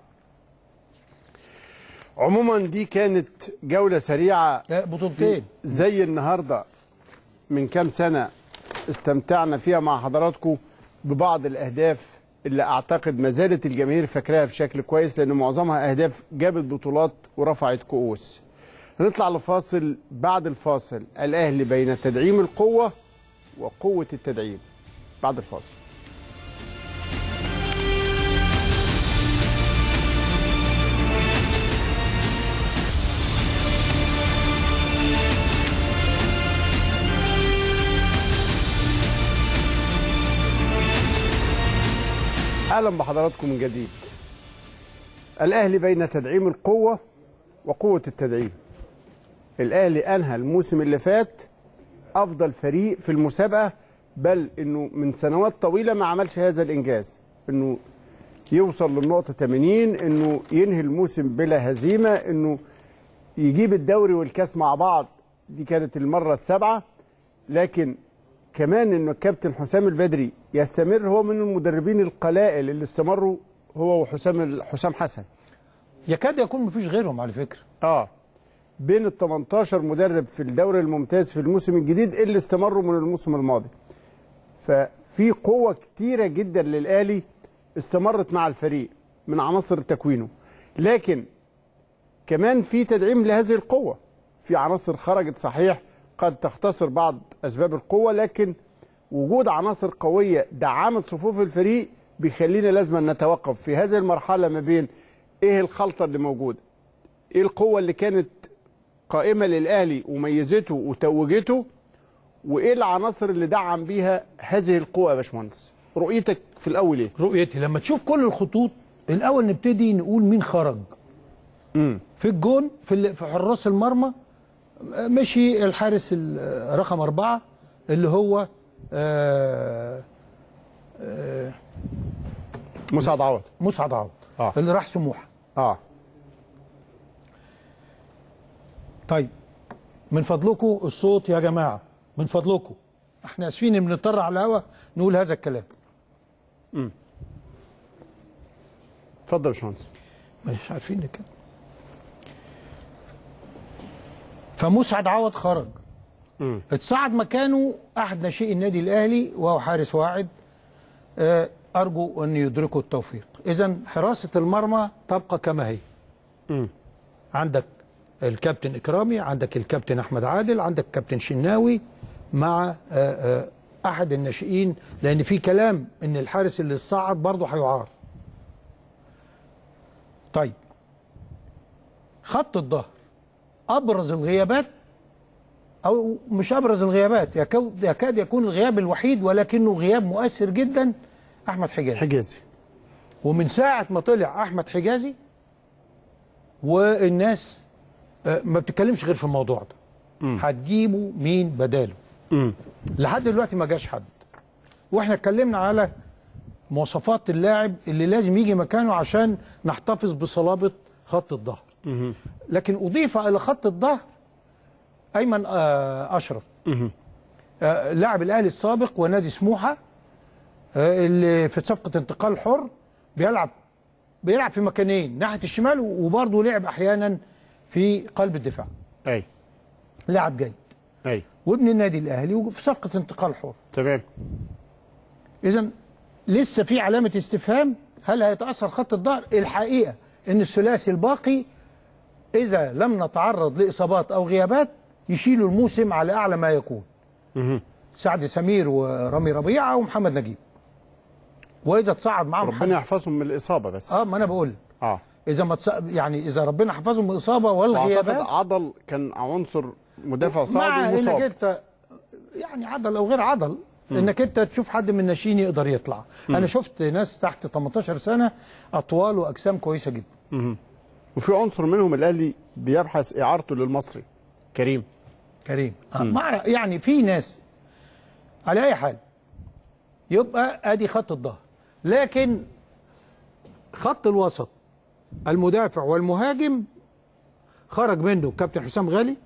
عموما دي كانت جولة سريعة
آه، بطولتين
زي النهاردة من كام سنة استمتعنا فيها مع حضراتكم ببعض الأهداف اللي أعتقد ما زالت الجماهير فاكراها بشكل كويس لأن معظمها أهداف جابت بطولات ورفعت كؤوس هنطلع لفاصل بعد الفاصل الأهلي بين تدعيم القوة وقوة التدعيم بعد الفاصل اهلا بحضراتكم من جديد الاهلي بين تدعيم القوه وقوه التدعيم الاهلي انهى الموسم اللي فات افضل فريق في المسابقه بل انه من سنوات طويله ما عملش هذا الانجاز انه يوصل للنقطه 80 انه ينهي الموسم بلا هزيمه انه يجيب الدوري والكاس مع بعض دي كانت المره السابعه لكن كمان انه الكابتن حسام البدري يستمر هو من المدربين القلائل اللي استمروا هو وحسام حسام حسن
يكاد يكون مفيش غيرهم على فكره
اه بين ال 18 مدرب في الدوري الممتاز في الموسم الجديد اللي استمروا من الموسم الماضي ففي قوة كتيرة جدا للآلي استمرت مع الفريق من عناصر تكوينه لكن كمان في تدعيم لهذه القوة في عناصر خرجت صحيح قد تختصر بعض أسباب القوة لكن وجود عناصر قوية دعمت صفوف الفريق بيخلينا لازم نتوقف في هذه المرحلة ما بين ايه الخلطة اللي موجودة ايه القوة اللي كانت قائمة للأهلي وميزته وتوجته وايه العناصر اللي دعم بيها هذه القوة يا باشمهندس رؤيتك في الأول ايه
رؤيتي لما تشوف كل الخطوط الاول نبتدي نقول مين خرج
امم
في الجون في ال- في حراس المرمى آه، مشي الحارس ال- رقم أربعة اللي هو آه،
مساعد عوض
مسعد عوض
آه.
اللي راح سموحه
اه
طيب من فضلكم الصوت يا جماعه من فضلكم احنا اسفين ان بنضطر على الهوا نقول هذا الكلام
اتفضل يا باشمهندس
مش عارفين كده فمسعد عوض خرج
مم.
اتصعد مكانه احد ناشئي النادي الاهلي وهو حارس واعد آه، ارجو ان يدركوا التوفيق اذا حراسه المرمى تبقى كما هي
مم.
عندك الكابتن اكرامي عندك الكابتن احمد عادل عندك الكابتن شناوي مع آه، آه، احد الناشئين لان في كلام ان الحارس اللي صعد برضه هيعار طيب خط الظهر ابرز الغيابات او مش ابرز الغيابات يكو- يكاد يكون الغياب الوحيد ولكنه غياب مؤثر جدا احمد حجازي
حجازي
ومن ساعة ما طلع أحمد حجازي والناس آه، ما بتتكلمش غير في الموضوع ده هتجيبوا مين بداله
امم
لحد دلوقتي ما جاش حد واحنا اتكلمنا على مواصفات اللاعب اللي لازم يجي مكانه عشان نحتفظ بصلابة خط الظهر لكن أضيف إلى خط الظهر أيمن آه، أشرف آه، لاعب الأهلي السابق ونادي سموحة آه، اللي في صفقة انتقال حر بيلعب بيلعب في مكانين ناحية الشمال وبرضه لعب أحيانا في قلب الدفاع
اي
لاعب جيد
اي
وابن النادي الأهلي وفي صفقة انتقال حر
تمام
اذا لسه في علامه استفهام هل هيتاثر خط الظهر الحقيقه ان الثلاثي الباقي اذا لم نتعرض لاصابات او غيابات يشيلوا الموسم على اعلى ما يكون سعد سمير ورامي ربيعه ومحمد نجيب واذا تصعد معاهم
ربنا يحفظهم من الإصابة بس
اه ما انا بقول لك.
اه
اذا ما تص... يعني اذا ربنا حفظهم من الاصابه
واعتقد
والغيابات
عضل كان عنصر مدافع صعب
مع انك
ومصاب
انت يعني عضل او غير عضل انك انت تشوف حد من الناشئين يقدر يطلع انا شفت ناس تحت 18 سنه اطوال واجسام كويسه جدا
وفي عنصر منهم الاهلي بيبحث اعارته للمصري كريم
كريم آه. مع يعني في ناس على اي حال يبقى ادي خط الظهر لكن خط الوسط المدافع والمهاجم خرج منه كابتن حسام غالي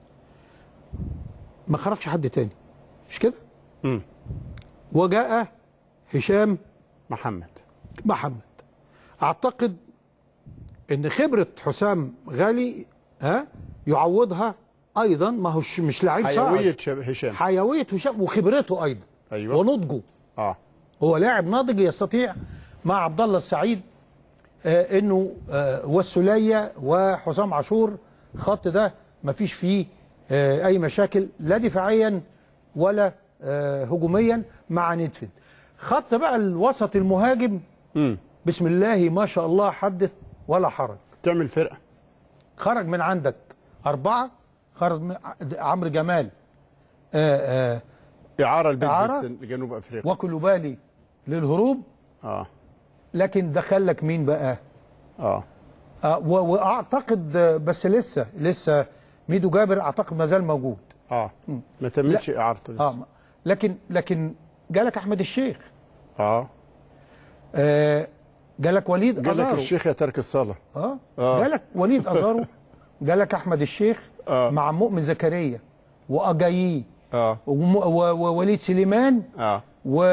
ما خرجش حد تاني مش كده
مم.
وجاء هشام
محمد
محمد اعتقد ان خبره حسام غالي ها يعوضها ايضا ما هوش مش لعيب
حيويه
صاعد
شب- هشام
حيويه هشام وخبرته ايضا
ايوه
ونضجه
اه
هو لاعب ناضج يستطيع مع عبد الله السعيد آه انه آه والسوليه وحسام عاشور الخط ده ما فيش فيه آه اي مشاكل لا دفاعيا ولا آه هجوميا مع ندفد خط بقى الوسط المهاجم
امم
بسم الله ما شاء الله حدث ولا حرج
تعمل فرقه
خرج من عندك أربعة خرج من عمرو جمال آه آه
اعاره
إعارة؟
لبيلفستن لجنوب افريقيا
وكلوبالي للهروب
اه
لكن دخل لك مين بقى؟
اه
آه و- واعتقد آه، بس لسه لسه ميدو جابر اعتقد ما زال موجود
اه ما تمتش اعارته
اه
لسه
لكن لكن جالك احمد الشيخ
اه
آه جالك وليد
قال لك
ازارو
الشيخ يا ترك الصلاه
اه
آه.
جالك وليد ازارو جالك احمد الشيخ
آه.
مع مؤمن زكريا واجاييه
اه
وم- و- ووليد سليمان
اه
و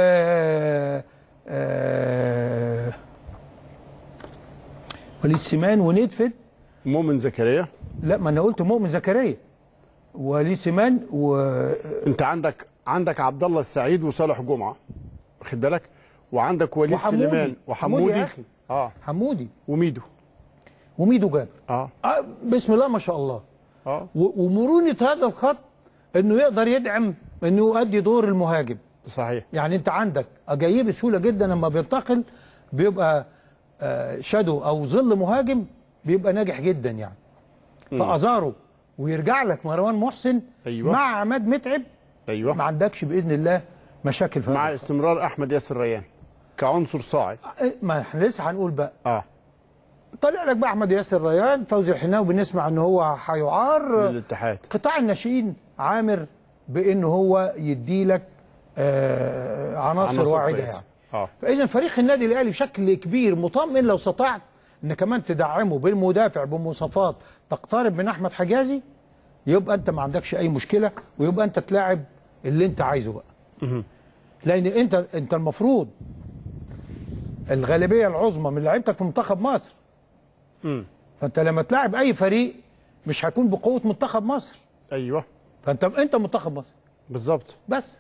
آه، وليد سيمان وندفد
مؤمن زكريا
لا ما انا قلت مؤمن زكريا وليد سيمان
انت عندك عندك عبد الله السعيد وصالح جمعه واخد بالك وعندك وليد
وحمودي.
سليمان
حمودي
وحمودي
يا أخي.
اه
وحمودي
وميدو
وميدو جابر
اه
آه، بسم الله ما شاء الله
اه
و- ومرونة هذا الخط انه يقدر يدعم انه يؤدي دور المهاجم
صحيح
يعني انت عندك اجاييه بسهوله جدا لما بينتقل بيبقى آه، شادو او ظل مهاجم بيبقى ناجح جدا يعني فازاره ويرجع لك مروان محسن
أيوة.
مع عماد متعب ما
ايوه
عندكش باذن الله مشاكل في
مع
هذا
استمرار احمد ياسر ريان كعنصر صاعد
الخط. ما احنا لسه هنقول بقى
اه
طلع لك بقى احمد ياسر ريان فوزي الحناوي بنسمع ان هو هيعار
للاتحاد
قطاع الناشئين عامر بان هو يدي لك آه عناصر,
عناصر
واعده
كويسة.
يعني
اه
فاذا فريق النادي الاهلي بشكل كبير مطمئن لو استطعت ان كمان تدعمه بالمدافع بمواصفات تقترب من احمد حجازي يبقى انت ما عندكش اي مشكله ويبقى انت تلاعب اللي انت عايزه بقى لان انت انت المفروض الغالبيه العظمى من لعيبتك في منتخب مصر
امم
فانت لما تلاعب اي فريق مش هيكون بقوه منتخب مصر
ايوه
فانت انت منتخب مصر
بالظبط
بس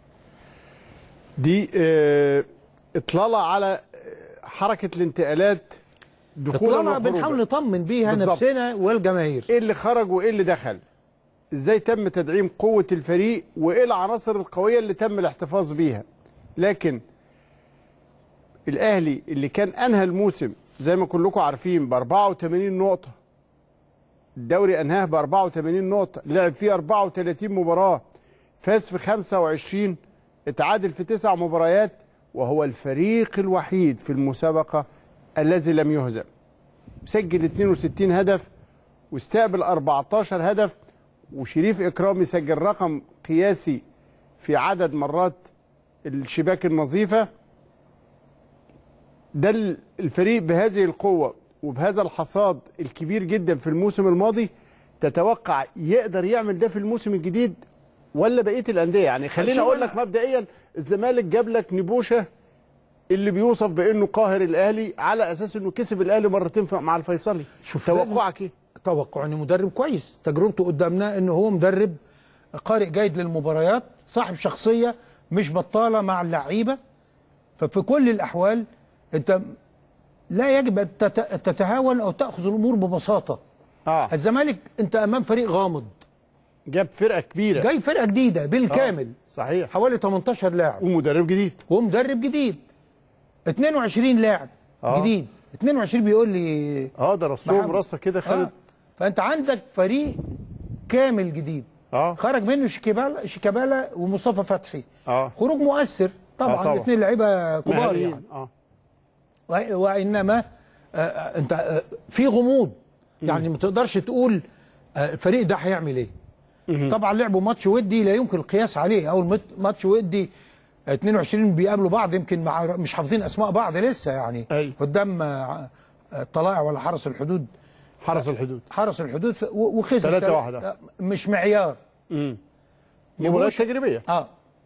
دي آه اطلاله على آه، حركه الانتقالات دخولا
طالما بنحاول
وخروجا
نطمن بيها
بالظبط.
نفسنا والجماهير
ايه اللي خرج وايه اللي دخل ازاي تم تدعيم قوه الفريق وايه العناصر القويه اللي تم الاحتفاظ بيها لكن الاهلي اللي كان انهى الموسم زي ما كلكم عارفين ب 84 نقطه الدوري انهاه ب 84 نقطه لعب فيه 34 مباراه فاز في 25 اتعادل في تسع مباريات وهو الفريق الوحيد في المسابقه الذي لم يهزم سجل 62 هدف واستقبل 14 هدف وشريف اكرامي سجل رقم قياسي في عدد مرات الشباك النظيفه ده ال- الفريق بهذه القوه وبهذا الحصاد الكبير جدا في الموسم الماضي تتوقع يقدر يعمل ده في الموسم الجديد ولا بقيه الانديه يعني خليني
شوف
اقول
أنا-
لك مبدئيا الزمالك جاب لك نبوشه اللي بيوصف بانه قاهر الاهلي على اساس انه كسب الاهلي مرتين في- مع الفيصلي
شوف
توقعك ايه
توقع انه مدرب كويس تجربته قدامنا انه هو مدرب قارئ جيد للمباريات صاحب شخصيه مش بطاله مع اللعيبه ففي كل الاحوال انت لا يجب ان تت- تتهاون او تاخذ الامور ببساطه
اه
الزمالك انت امام فريق غامض
جاب فرقه كبيره
جاي فرقه جديده بالكامل
صحيح
حوالي 18 لاعب
ومدرب جديد
ومدرب جديد 22 لاعب
آه.
جديد 22 بيقول لي
اه ده رسوم
محمد.
رصه كده
آه.
خدت
فانت عندك فريق كامل جديد
اه
خرج منه شيكابالا شيكابالا ومصطفى فتحي
اه
خروج مؤثر طبعا,
آه طبعا.
الاثنين لعيبه كبار
مهاريين.
يعني
اه
و- وانما آه، آه، انت آه، في غموض يعني ما تقدرش تقول آه، الفريق ده هيعمل ايه طبعا لعبوا ماتش ودي لا يمكن القياس عليه اول مت- ماتش ودي آه، 22 بيقابلوا بعض يمكن مع مش حافظين اسماء بعض لسه يعني
أيوة.
قدام آه، آه، الطلائع ولا حرس الحدود
حرس الحدود
حرس الحدود ف- و- وخسر
تلاتة
تل-
واحدة.
آه، مش معيار
مباراه تجريبيه
اه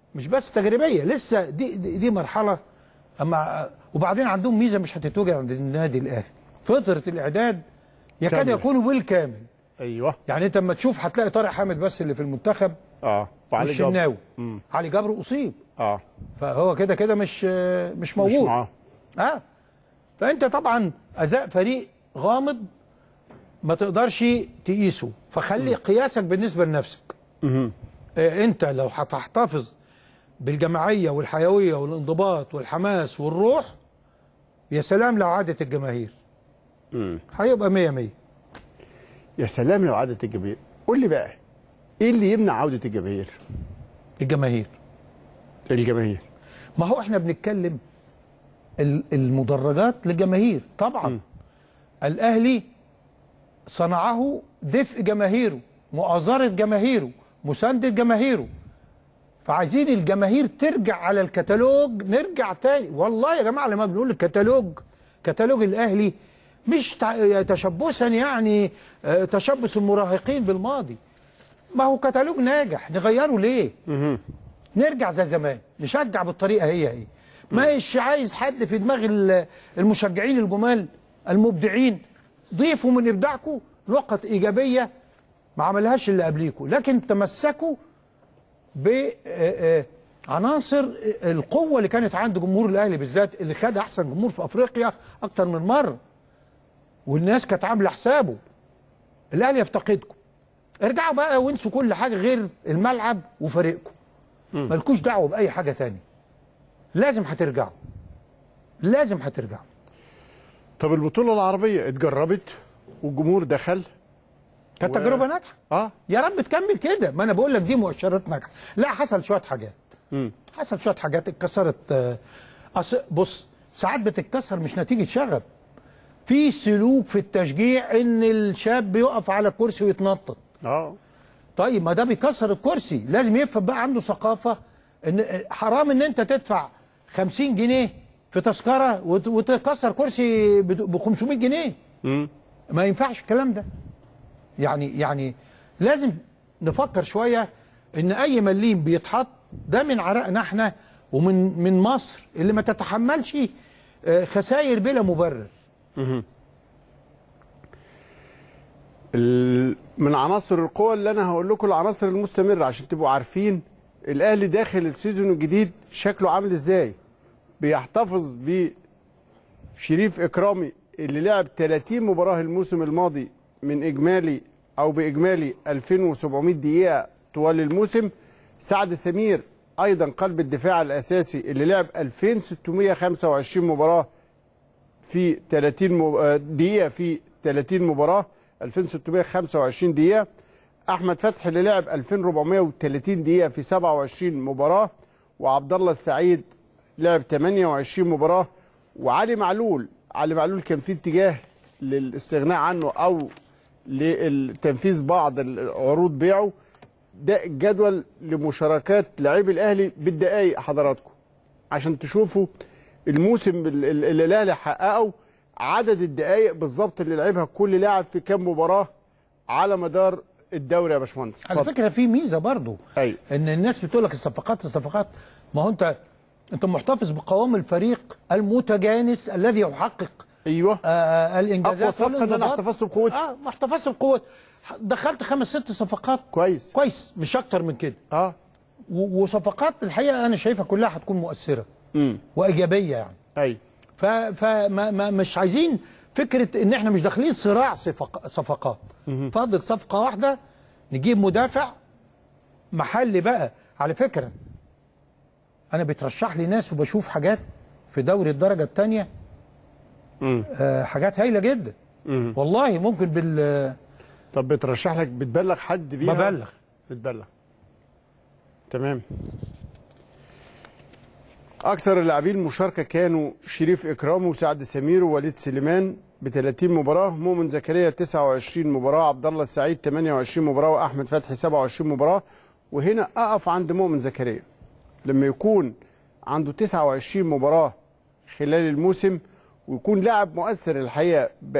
مش بس تجريبيه لسه دي دي, دي مرحله اما وبعدين عندهم ميزه مش هتتوجد عند النادي الاهلي فتره الاعداد يكاد
كاملة.
يكون بالكامل
ايوه
يعني انت اما تشوف هتلاقي طارق حامد بس اللي في المنتخب
اه وعلي جبر.
والشناوي
مم.
علي جبر اصيب
اه
فهو كده كده مش مش
مش
موجود
معاه
اه فانت طبعا اداء فريق غامض ما تقدرش تقيسه فخلي قياسك بالنسبه لنفسك
مهم.
آه، انت لو هتحتفظ بالجماعيه والحيويه والانضباط والحماس والروح يا سلام لو عادت الجماهير
مم.
هيبقى 100 100
يا سلام لو عادت الجماهير قول لي بقى ايه اللي يمنع عوده الجماهير
الجماهير
الجماهير
ما هو احنا بنتكلم ال- المدرجات للجماهير طبعا الاهلي صنعه دفء جماهيره مؤازره جماهيره مسانده جماهيره فعايزين الجماهير ترجع على الكتالوج نرجع تاني والله يا جماعه لما بنقول الكتالوج كتالوج الاهلي مش تع- تشبثا يعني آه، تشبث المراهقين بالماضي ما هو كتالوج ناجح نغيره ليه نرجع زي زمان نشجع بالطريقه هي هي مش عايز حد في دماغ ال- المشجعين الجمال المبدعين ضيفوا من ابداعكم نقط ايجابيه ما عملهاش اللي قبليكم لكن تمسكوا بعناصر القوه اللي كانت عند جمهور الاهلي بالذات اللي خد احسن جمهور في افريقيا اكتر من مره والناس كانت عامله حسابه الاهلي يفتقدكم ارجعوا بقى وانسوا كل حاجه غير الملعب وفريقكم مالكوش دعوه باي حاجه تانية لازم هترجعوا لازم هترجعوا
طب البطوله العربيه اتجربت والجمهور دخل
كانت
و-
تجربه ناجحه
اه
يا رب تكمل كده ما انا بقول لك دي مؤشرات ناجحه لا حصل شويه حاجات
مم.
حصل شويه حاجات اتكسرت آه، أص... بص ساعات بتتكسر مش نتيجه شغب في سلوك في التشجيع ان الشاب بيقف على الكرسي ويتنطط
اه
طيب ما ده بيكسر الكرسي لازم يفهم بقى عنده ثقافه ان حرام ان انت تدفع 50 جنيه في تذكره وت- وتكسر كرسي ب 500 جنيه
مم.
ما ينفعش الكلام ده يعني يعني لازم نفكر شويه ان اي مليم بيتحط ده من عرقنا احنا ومن من مصر اللي ما تتحملش آه، خسائر بلا مبرر
ال- من عناصر القوة اللي انا هقول لكم العناصر المستمرة عشان تبقوا عارفين الاهلي داخل السيزون الجديد شكله عامل ازاي بيحتفظ بشريف اكرامي اللي لعب 30 مباراة الموسم الماضي من اجمالي او باجمالي 2700 دقيقة طوال الموسم سعد سمير ايضا قلب الدفاع الاساسي اللي لعب 2625 مباراة في 30 مب- آه، دقيقة في 30 مباراة 2625 دقيقة أحمد فتحي اللي لعب 2430 دقيقة في 27 مباراة وعبد الله السعيد لعب 28 مباراة وعلي معلول علي معلول كان في اتجاه للاستغناء عنه أو لتنفيذ بعض عروض بيعه ده الجدول لمشاركات لاعبي الأهلي بالدقايق حضراتكم عشان تشوفوا الموسم ال- ال- اللي الاهلي حققه عدد الدقائق بالظبط اللي لعبها كل لاعب في كام مباراه على مدار الدوري يا باشمهندس
على
اتفضل.
فكره في ميزه برضو
ايوه
ان الناس بتقول لك الصفقات الصفقات ما هو انت انت محتفظ بقوام الفريق المتجانس الذي يحقق
ايوه
آه الانجازات
أقوى صفقة إن أنا
والانضباط.
احتفظت بقوتي.
اه ما احتفظت بقوتي دخلت خمس ست صفقات
كويس
كويس مش اكتر من كده
اه
و- وصفقات الحقيقه انا شايفها كلها هتكون مؤثره
امم
وايجابيه يعني
ايوه
ف فما ما مش عايزين فكره ان احنا مش داخلين صراع صفق صفقات فاضل صفقه واحده نجيب مدافع محلي بقى على فكره انا بيترشح لي ناس وبشوف حاجات في دوري الدرجه الثانيه
امم
آه حاجات هايله جدا
امم
والله ممكن بال
طب بترشح لك بتبلغ حد بيها
ببلغ
بتبلغ تمام أكثر اللاعبين مشاركة كانوا شريف إكرام وسعد سمير ووليد سليمان ب 30 مباراة، مؤمن زكريا 29 مباراة، عبد الله السعيد 28 مباراة وأحمد فتحي 27 مباراة، وهنا أقف عند مؤمن زكريا. لما يكون عنده 29 مباراة خلال الموسم ويكون لاعب مؤثر الحقيقة ب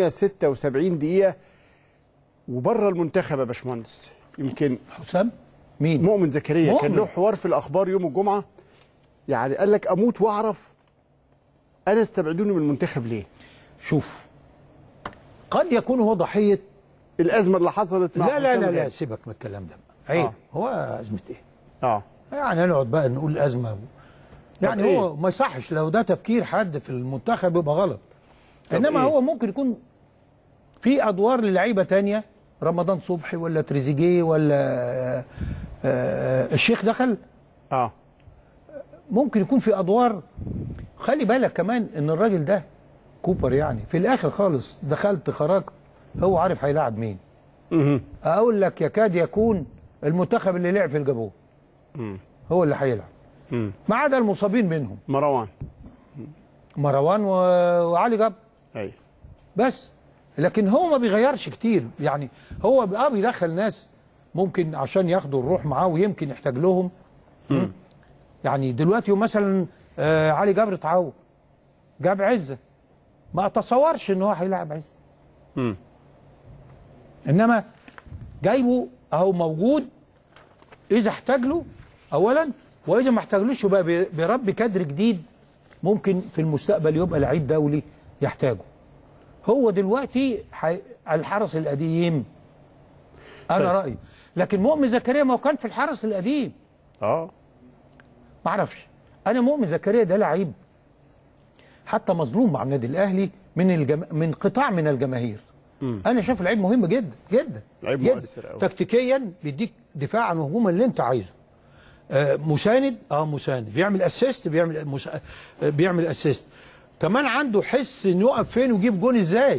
1576 دقيقة وبره المنتخب يا باشمهندس يمكن
حسام مين
مؤمن زكريا كان
مؤمن.
له حوار في الاخبار يوم الجمعه يعني قال لك اموت واعرف انا استبعدوني من المنتخب ليه
شوف قد يكون هو ضحيه
الازمه اللي حصلت مع
لا لا
حسام
لا لا
غالي.
سيبك من الكلام ده عيب
آه.
هو ازمه ايه
اه
يعني نقعد بقى نقول ازمه يعني
إيه؟
هو ما يصحش لو ده تفكير حد في المنتخب يبقى غلط
طب
انما
إيه؟
هو ممكن يكون في ادوار للعيبه تانية رمضان صبحي ولا تريزيجيه ولا آه، آه، الشيخ دخل
اه
ممكن يكون في ادوار خلي بالك كمان ان الراجل ده كوبر يعني في الاخر خالص دخلت خرجت هو عارف هيلاعب مين
مهم.
اقول لك يكاد يكون المنتخب اللي لعب في الجابون هو اللي هيلعب
مم.
ما عدا المصابين منهم
مروان
مروان و- وعلي جبر
ايوه
بس لكن هو ما بيغيرش كتير يعني هو اه بيدخل ناس ممكن عشان ياخدوا الروح معاه ويمكن يحتاج لهم يعني دلوقتي مثلا آه علي جبر اتعور جاب عزه ما اتصورش ان هو هيلاعب عزه
مم.
انما جايبه اهو موجود اذا احتاج له اولا واذا ما احتاجلوش يبقى بي- بيربي كادر جديد ممكن في المستقبل يبقى لعيب دولي يحتاجه هو دلوقتي حي... الحرس القديم انا
طيب.
رايي لكن مؤمن زكريا ما هو كان في الحرس القديم
اه
ما اعرفش انا مؤمن زكريا ده لعيب حتى مظلوم مع النادي الاهلي من الجم... من قطاع من الجماهير انا شايف لعيب مهم جدا جدا
لعيب
جداً.
مؤثر أوي.
تكتيكيا بيديك دفاعا وهجوما اللي انت عايزه آه مساند اه مساند بيعمل اسيست بيعمل مسا... آه بيعمل اسيست كمان عنده حس انه يقف فين ويجيب جون ازاي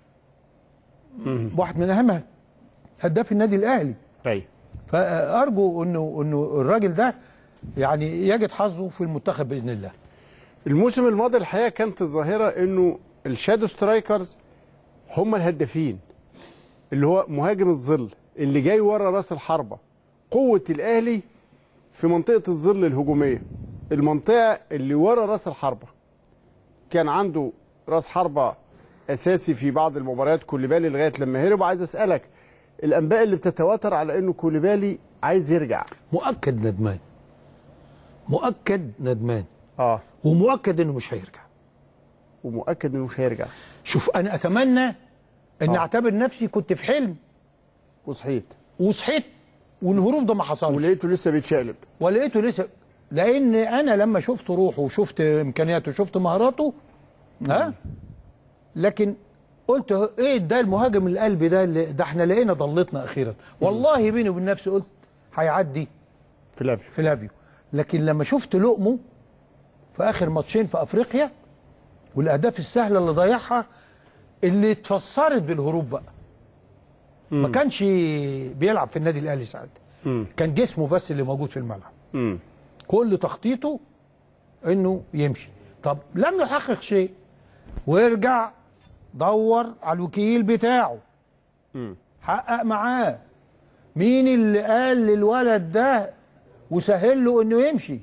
واحد من اهم هداف النادي الاهلي
ايوه
فارجو انه انه الراجل ده يعني يجد حظه في المنتخب باذن الله
الموسم الماضي الحقيقه كانت الظاهره انه الشادو سترايكرز هم الهدافين اللي هو مهاجم الظل اللي جاي ورا راس الحربه قوه الاهلي في منطقه الظل الهجوميه المنطقه اللي ورا راس الحربه كان عنده راس حربه اساسي في بعض المباريات كوليبالي لغايه لما هرب عايز اسالك الانباء اللي بتتواتر على انه كوليبالي عايز يرجع
مؤكد ندمان مؤكد ندمان
اه
ومؤكد انه مش هيرجع
ومؤكد انه مش هيرجع
شوف انا اتمنى ان
آه.
اعتبر نفسي كنت في حلم
وصحيت
وصحيت والهروب ده ما حصلش
ولقيته لسه بيتشقلب
ولقيته لسه لان انا لما شفت روحه وشفت امكانياته وشفت مهاراته ها لكن قلت ايه ده المهاجم القلبي ده اللي ده احنا لقينا ضلتنا اخيرا والله بيني وبين نفسي قلت هيعدي
فلافيو
فلافيو لكن لما شفت لقمه في اخر ماتشين في افريقيا والاهداف السهله اللي ضيعها اللي اتفسرت بالهروب بقى ما كانش بيلعب في النادي الاهلي ساعتها كان جسمه بس اللي موجود في الملعب
امم
كل تخطيطه انه يمشي طب لم يحقق شيء ويرجع دور على الوكيل بتاعه حقق معاه مين اللي قال للولد ده وسهل له انه يمشي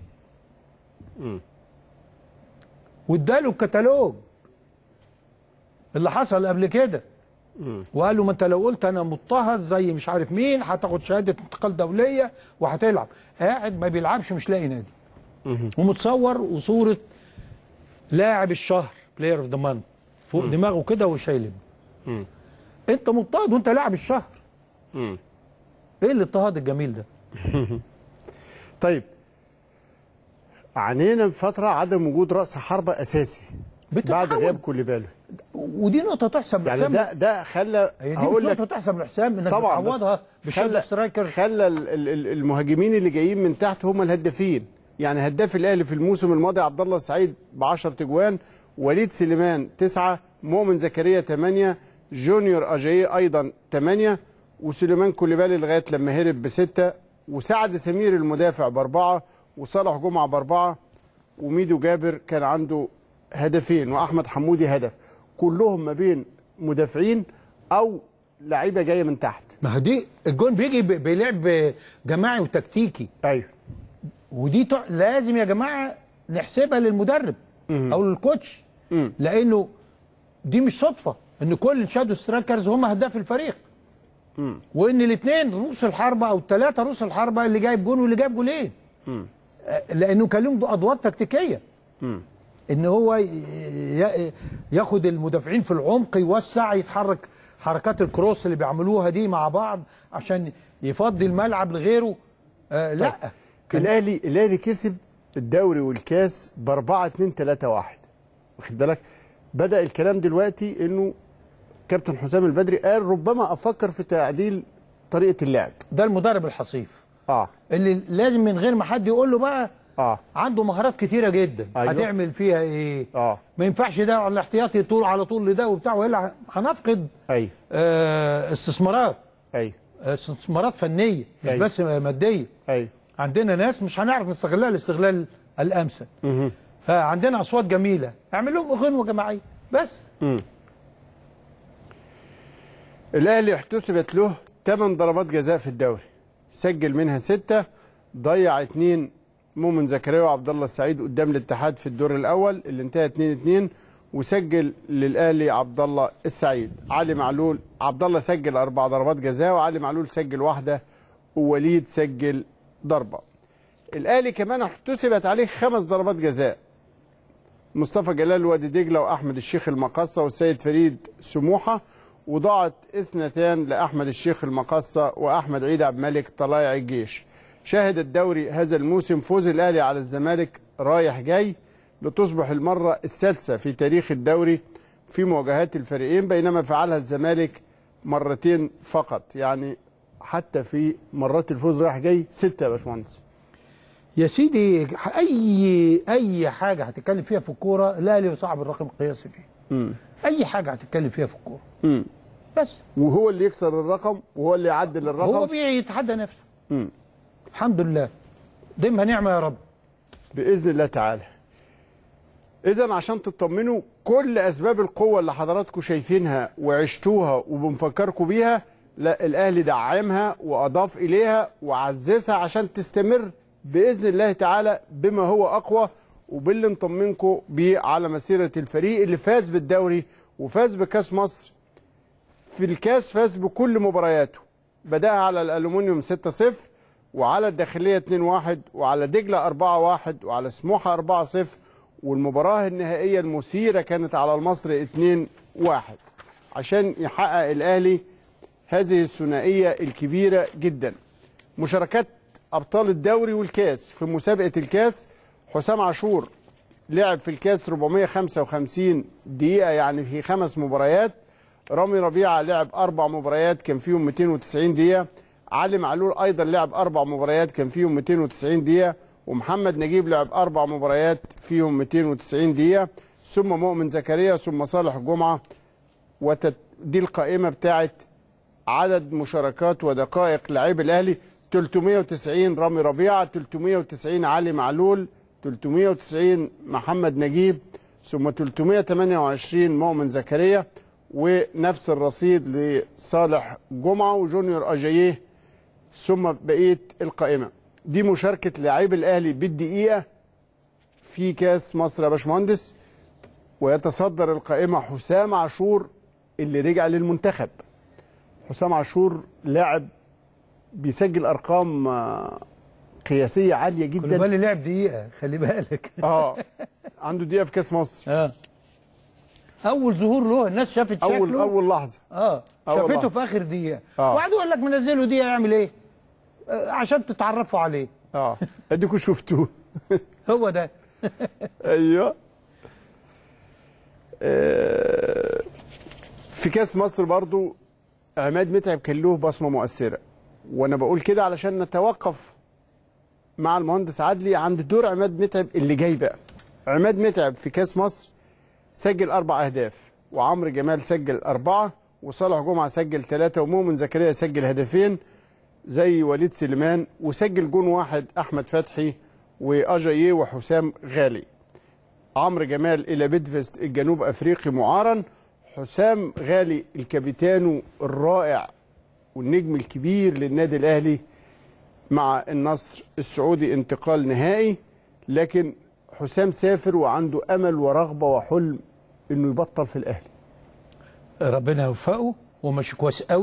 واداله الكتالوج اللي حصل قبل كده وقال له ما انت لو قلت انا مضطهد زي مش عارف مين هتاخد شهاده انتقال دوليه وهتلعب قاعد ما بيلعبش مش لاقي نادي ومتصور وصوره لاعب الشهر بلاير اوف ذا مانث فوق دماغه كده وشايلم انت مضطهد وانت لاعب الشهر ايه الاضطهاد الجميل ده
طيب عانينا بفترة عدم وجود رأس حربة أساسي بعد
بتتحول.
غياب كوليبالي
ودي نقطه تحسب
يعني
لحسام
ده ده خلى
هي دي مش
هقول
نقطه
لك
تحسب لحسام انك
طبعا
بتعوضها
بس
بشادو
خلى
سترايكر
خلى ال- ال- ال- المهاجمين اللي جايين من تحت هم الهدافين يعني هداف الاهلي في الموسم الماضي عبد الله السعيد ب 10 تجوان وليد سليمان تسعة مؤمن زكريا 8 جونيور اجاي ايضا 8 وسليمان كوليبالي لغايه لما هرب بسته وسعد سمير المدافع باربعه وصالح جمعه باربعه وميدو جابر كان عنده هدفين واحمد حمودي هدف كلهم ما بين مدافعين او لعيبه جايه من تحت
ما هو دي الجون بيجي ب- بلعب جماعي وتكتيكي
ايوه
ودي تع... لازم يا جماعه نحسبها للمدرب او للكوتش
مم.
لانه دي مش صدفه ان كل الشادو سترايكرز هم هداف الفريق وان الاثنين رؤوس الحربه او الثلاثه رؤوس الحربه اللي جايب جون واللي جايب جولين آه، لانه كان لهم ادوار تكتيكيه ان هو ي- ي- ياخد المدافعين في العمق يوسع يتحرك حركات الكروس اللي بيعملوها دي مع بعض عشان يفضي الملعب لغيره آه لا
الاهلي الاهلي كسب الدوري والكاس ب 4 2 3 1 واخد بالك بدا الكلام دلوقتي انه كابتن حسام البدري قال ربما افكر في تعديل طريقه اللعب
ده المدرب الحصيف
اه
اللي لازم من غير ما حد يقول له بقى
اه
عنده مهارات كتيره جدا
أيوه.
هتعمل فيها ايه
اه
ما ينفعش ده على الاحتياطي طول على طول لده وبتاع والا هنفقد
ايوه
آه استثمارات
ايوه
استثمارات فنيه مش
أيوه.
بس ماديه
ايوه
عندنا ناس مش هنعرف نستغلها الاستغلال الامثل آه عندنا اصوات جميله اعمل لهم غنوه جماعيه بس
الاهلي احتسبت له 8 ضربات جزاء في الدوري سجل منها ستة ضيع اتنين مؤمن زكريا وعبد الله السعيد قدام الاتحاد في الدور الاول اللي انتهى 2 2 وسجل للاهلي عبد الله السعيد علي معلول عبد الله سجل اربع ضربات جزاء وعلي معلول سجل واحده ووليد سجل ضربه الاهلي كمان احتسبت عليه خمس ضربات جزاء مصطفى جلال وادي دجله واحمد الشيخ المقصه والسيد فريد سموحه وضاعت اثنتان لاحمد الشيخ المقصه واحمد عيد عبد الملك طلائع الجيش شهد الدوري هذا الموسم فوز الاهلي على الزمالك رايح جاي لتصبح المره السادسه في تاريخ الدوري في مواجهات الفريقين بينما فعلها الزمالك مرتين فقط يعني حتى في مرات الفوز رايح جاي سته يا باشمهندس
يا سيدي اي اي حاجه هتتكلم فيها في الكوره الاهلي صعب الرقم القياسي فيه اي حاجه هتتكلم فيها في الكوره
مم.
بس
وهو اللي يكسر الرقم وهو اللي يعدل الرقم
هو بيتحدى نفسه
مم.
الحمد لله دمها نعمه يا رب
باذن الله تعالى اذا عشان تطمنوا كل اسباب القوه اللي حضراتكم شايفينها وعشتوها وبنفكركم بيها لا الاهلي دعمها واضاف اليها وعززها عشان تستمر باذن الله تعالى بما هو اقوى وباللي نطمنكم بيه على مسيره الفريق اللي فاز بالدوري وفاز بكاس مصر في الكاس فاز بكل مبارياته بدأها على الألومنيوم 6-0 وعلى الداخلية 2-1 وعلى دجلة 4-1 وعلى سموحة 4-0 والمباراة النهائية المثيرة كانت على المصري 2-1 عشان يحقق الأهلي هذه الثنائية الكبيرة جدا مشاركات أبطال الدوري والكاس في مسابقة الكاس حسام عاشور لعب في الكاس 455 دقيقة يعني في خمس مباريات رامي ربيعة لعب أربع مباريات كان فيهم 290 دقيقة علي معلول أيضا لعب أربع مباريات كان فيهم 290 دقيقة ومحمد نجيب لعب أربع مباريات فيهم 290 دقيقة ثم مؤمن زكريا ثم صالح جمعة وتت... دي القائمة بتاعت عدد مشاركات ودقائق لاعب الأهلي 390 رامي ربيعة 390 علي معلول 390 محمد نجيب ثم 328 مؤمن زكريا ونفس الرصيد لصالح جمعة وجونيور أجاييه ثم بقية القائمة دي مشاركة لاعبي الأهلي بالدقيقة في كاس مصر يا باشمهندس ويتصدر القائمة حسام عاشور اللي رجع للمنتخب حسام عاشور لاعب بيسجل أرقام آه، قياسية عالية
كل
جدا
بالي لعب دقيقه خلي بالك
اه عنده دقيقة في كاس مصر
اه اول ظهور له الناس شافت شكله
أول أول لحظة
اه
أول
شافته
لحظة.
في اخر دقيقه
آه.
وقعدوا يقول لك منزله دقيقه يعمل ايه آه عشان تتعرفوا عليه
اه اديكوا شفتوه
هو ده
ايوه آه، في كاس مصر برضو عماد متعب كان له بصمه مؤثره وانا بقول كده علشان نتوقف مع المهندس عدلي عند دور عماد متعب اللي جاي بقى عماد متعب في كاس مصر سجل اربع اهداف وعمرو جمال سجل اربعه وصالح جمعه سجل ثلاثه ومؤمن زكريا سجل هدفين زي وليد سليمان وسجل جون واحد احمد فتحي واجاييه وحسام غالي عمرو جمال الى بيدفست الجنوب افريقي معارا حسام غالي الكابيتانو الرائع والنجم الكبير للنادي الاهلي مع النصر السعودي انتقال نهائي لكن حسام سافر وعنده امل ورغبه وحلم انه يبطل في الاهلي
ربنا يوفقه وماشي كويس قوي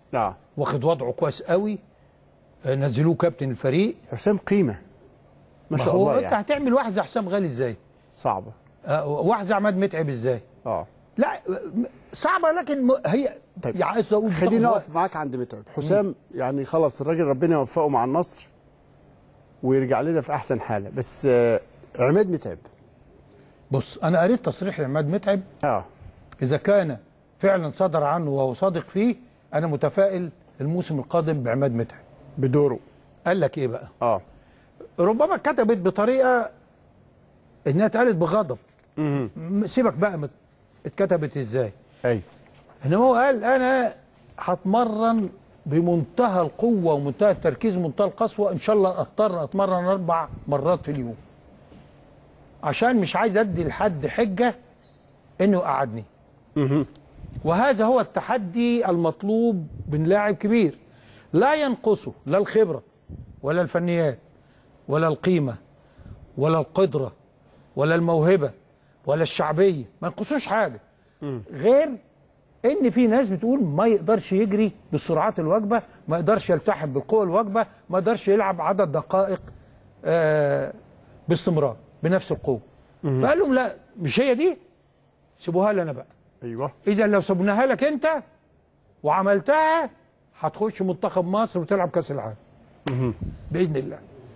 اه
واخد وضعه كويس قوي آه، نزلوه كابتن الفريق
حسام قيمه ما شاء
هو
الله
انت
يعني
هتعمل واحد زي حسام غالي ازاي؟
صعبه
آه، واحد زي عماد متعب ازاي؟
اه
لا م- صعبه لكن م- هي
طيب.
يعني عايز اقول
خلينا
بتاخد
نقف معاك عند متعب حسام يعني خلاص الراجل ربنا يوفقه مع النصر ويرجع لنا في احسن حاله بس آه، عماد متعب
بص انا قريت تصريح لعماد متعب
اه
اذا كان فعلا صدر عنه وهو صادق فيه انا متفائل الموسم القادم بعماد متعب
بدوره
قال لك ايه بقى
اه
ربما كتبت بطريقه انها اتقالت بغضب م- سيبك بقى مت- اتكتبت ازاي
اي
انما هو قال انا هتمرن بمنتهى القوه ومنتهى التركيز ومنتهى القسوه ان شاء الله اضطر اتمرن اربع مرات في اليوم عشان مش عايز ادي لحد حجه انه يقعدني وهذا هو التحدي المطلوب من لاعب كبير لا ينقصه لا الخبره ولا الفنيات ولا القيمه ولا القدره ولا الموهبه ولا الشعبيه ما ينقصوش حاجه غير ان في ناس بتقول ما يقدرش يجري بالسرعات الواجبه ما يقدرش يلتحم بالقوه الواجبه ما يقدرش يلعب عدد دقائق آه باستمرار بنفس القوه فقال لهم لا مش هي دي سيبوها لي انا بقى
ايوه
اذا لو سبناها لك انت وعملتها هتخش منتخب مصر وتلعب كاس العالم باذن الله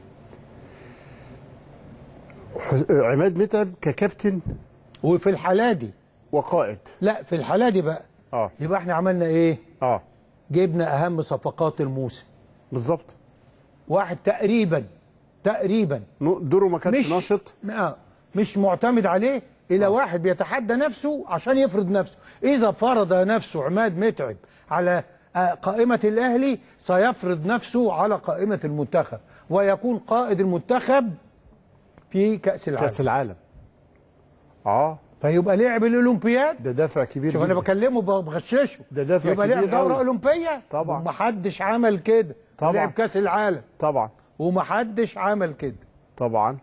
ح- عماد متعب ككابتن
وفي الحاله دي
وقائد
لا في الحاله دي بقى
اه
يبقى احنا عملنا ايه
اه
جبنا اهم صفقات الموسم
بالظبط
واحد تقريبا تقريبا
نو- دوره ما كانش
مش
ناشط
آه مش معتمد عليه الى واحد بيتحدى نفسه عشان يفرض نفسه اذا فرض نفسه عماد متعب على آه، قائمة الأهلي سيفرض نفسه على قائمة المنتخب ويكون قائد المنتخب في كأس العالم
كاس العالم اه
فيبقى لعب الأولمبياد
ده دافع كبير
شوف أنا
جدا.
بكلمه بغششه
ده دافع
يبقى لعب
كبير
دورة
أوي.
أولمبية
طبعا.
ومحدش عمل كده
طبعا.
لعب كأس العالم
طبعا
ومحدش عمل كده
طبعا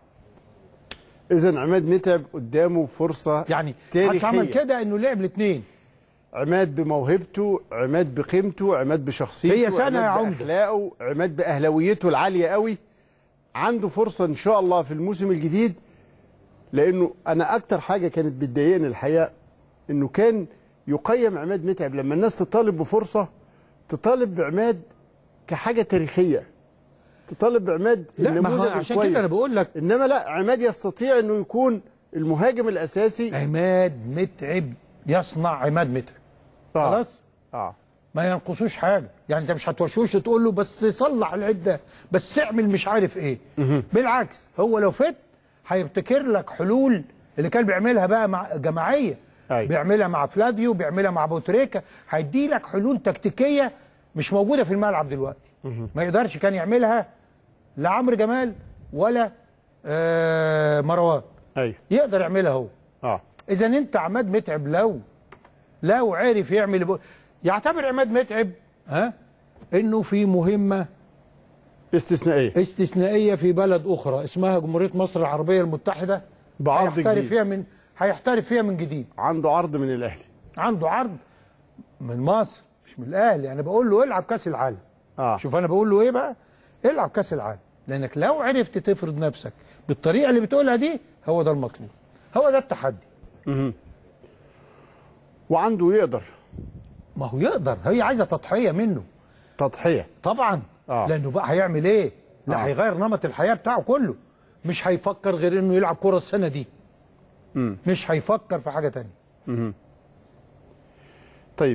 اذا عماد متعب قدامه فرصه
يعني محدش عمل
تاريخيه
كده انه لعب الاثنين
عماد بموهبته عماد بقيمته عماد بشخصيته
هي سنة
عماد
يا عمدة.
باخلاقه عماد باهلاويته العاليه قوي عنده فرصه ان شاء الله في الموسم الجديد لانه انا اكتر حاجه كانت بتضايقني الحقيقه انه كان يقيم عماد متعب لما الناس تطالب بفرصه تطالب بعماد كحاجه تاريخيه تطالب بعماد
لا ما هو
النموذج
عشان
الكويس
كده انا بقول لك
انما لا عماد يستطيع انه يكون المهاجم الاساسي
عماد متعب يصنع عماد متعب
آه.
خلاص
اه
ما ينقصوش حاجه يعني انت مش هتوشوش تقول له بس صلح العيب ده بس اعمل مش عارف ايه بالعكس هو لو فت هيبتكر لك حلول اللي كان بيعملها بقى مع جماعيه
أيوة.
بيعملها مع فلافيو بيعملها مع بوتريكا هيدي لك حلول تكتيكيه مش موجوده في الملعب دلوقتي ما يقدرش كان يعملها لا عمرو جمال ولا آه مروان
ايوه
يقدر يعملها هو
اه
اذا انت عماد متعب لو لو عرف يعمل بو... يعتبر عماد متعب ها انه في مهمه
استثنائيه
استثنائيه في بلد اخرى اسمها جمهوريه مصر العربيه المتحده
بعرض
هيحترف
جديد.
فيها من هيحترف فيها من جديد
عنده عرض من الاهلي
عنده عرض من مصر مش من الاهلي انا بقول له العب كاس العالم
اه
شوف انا بقول له ايه بقى العب كاس العالم لانك لو عرفت تفرض نفسك بالطريقه اللي بتقولها دي هو ده المطلوب هو ده التحدي
وعنده يقدر
ما هو يقدر هي عايزه تضحيه منه
تضحيه
طبعا
آه.
لانه بقى هيعمل ايه لا
آه.
هيغير نمط الحياه بتاعه كله مش هيفكر غير انه يلعب كره السنه دي مش هيفكر في حاجه تانية
طيب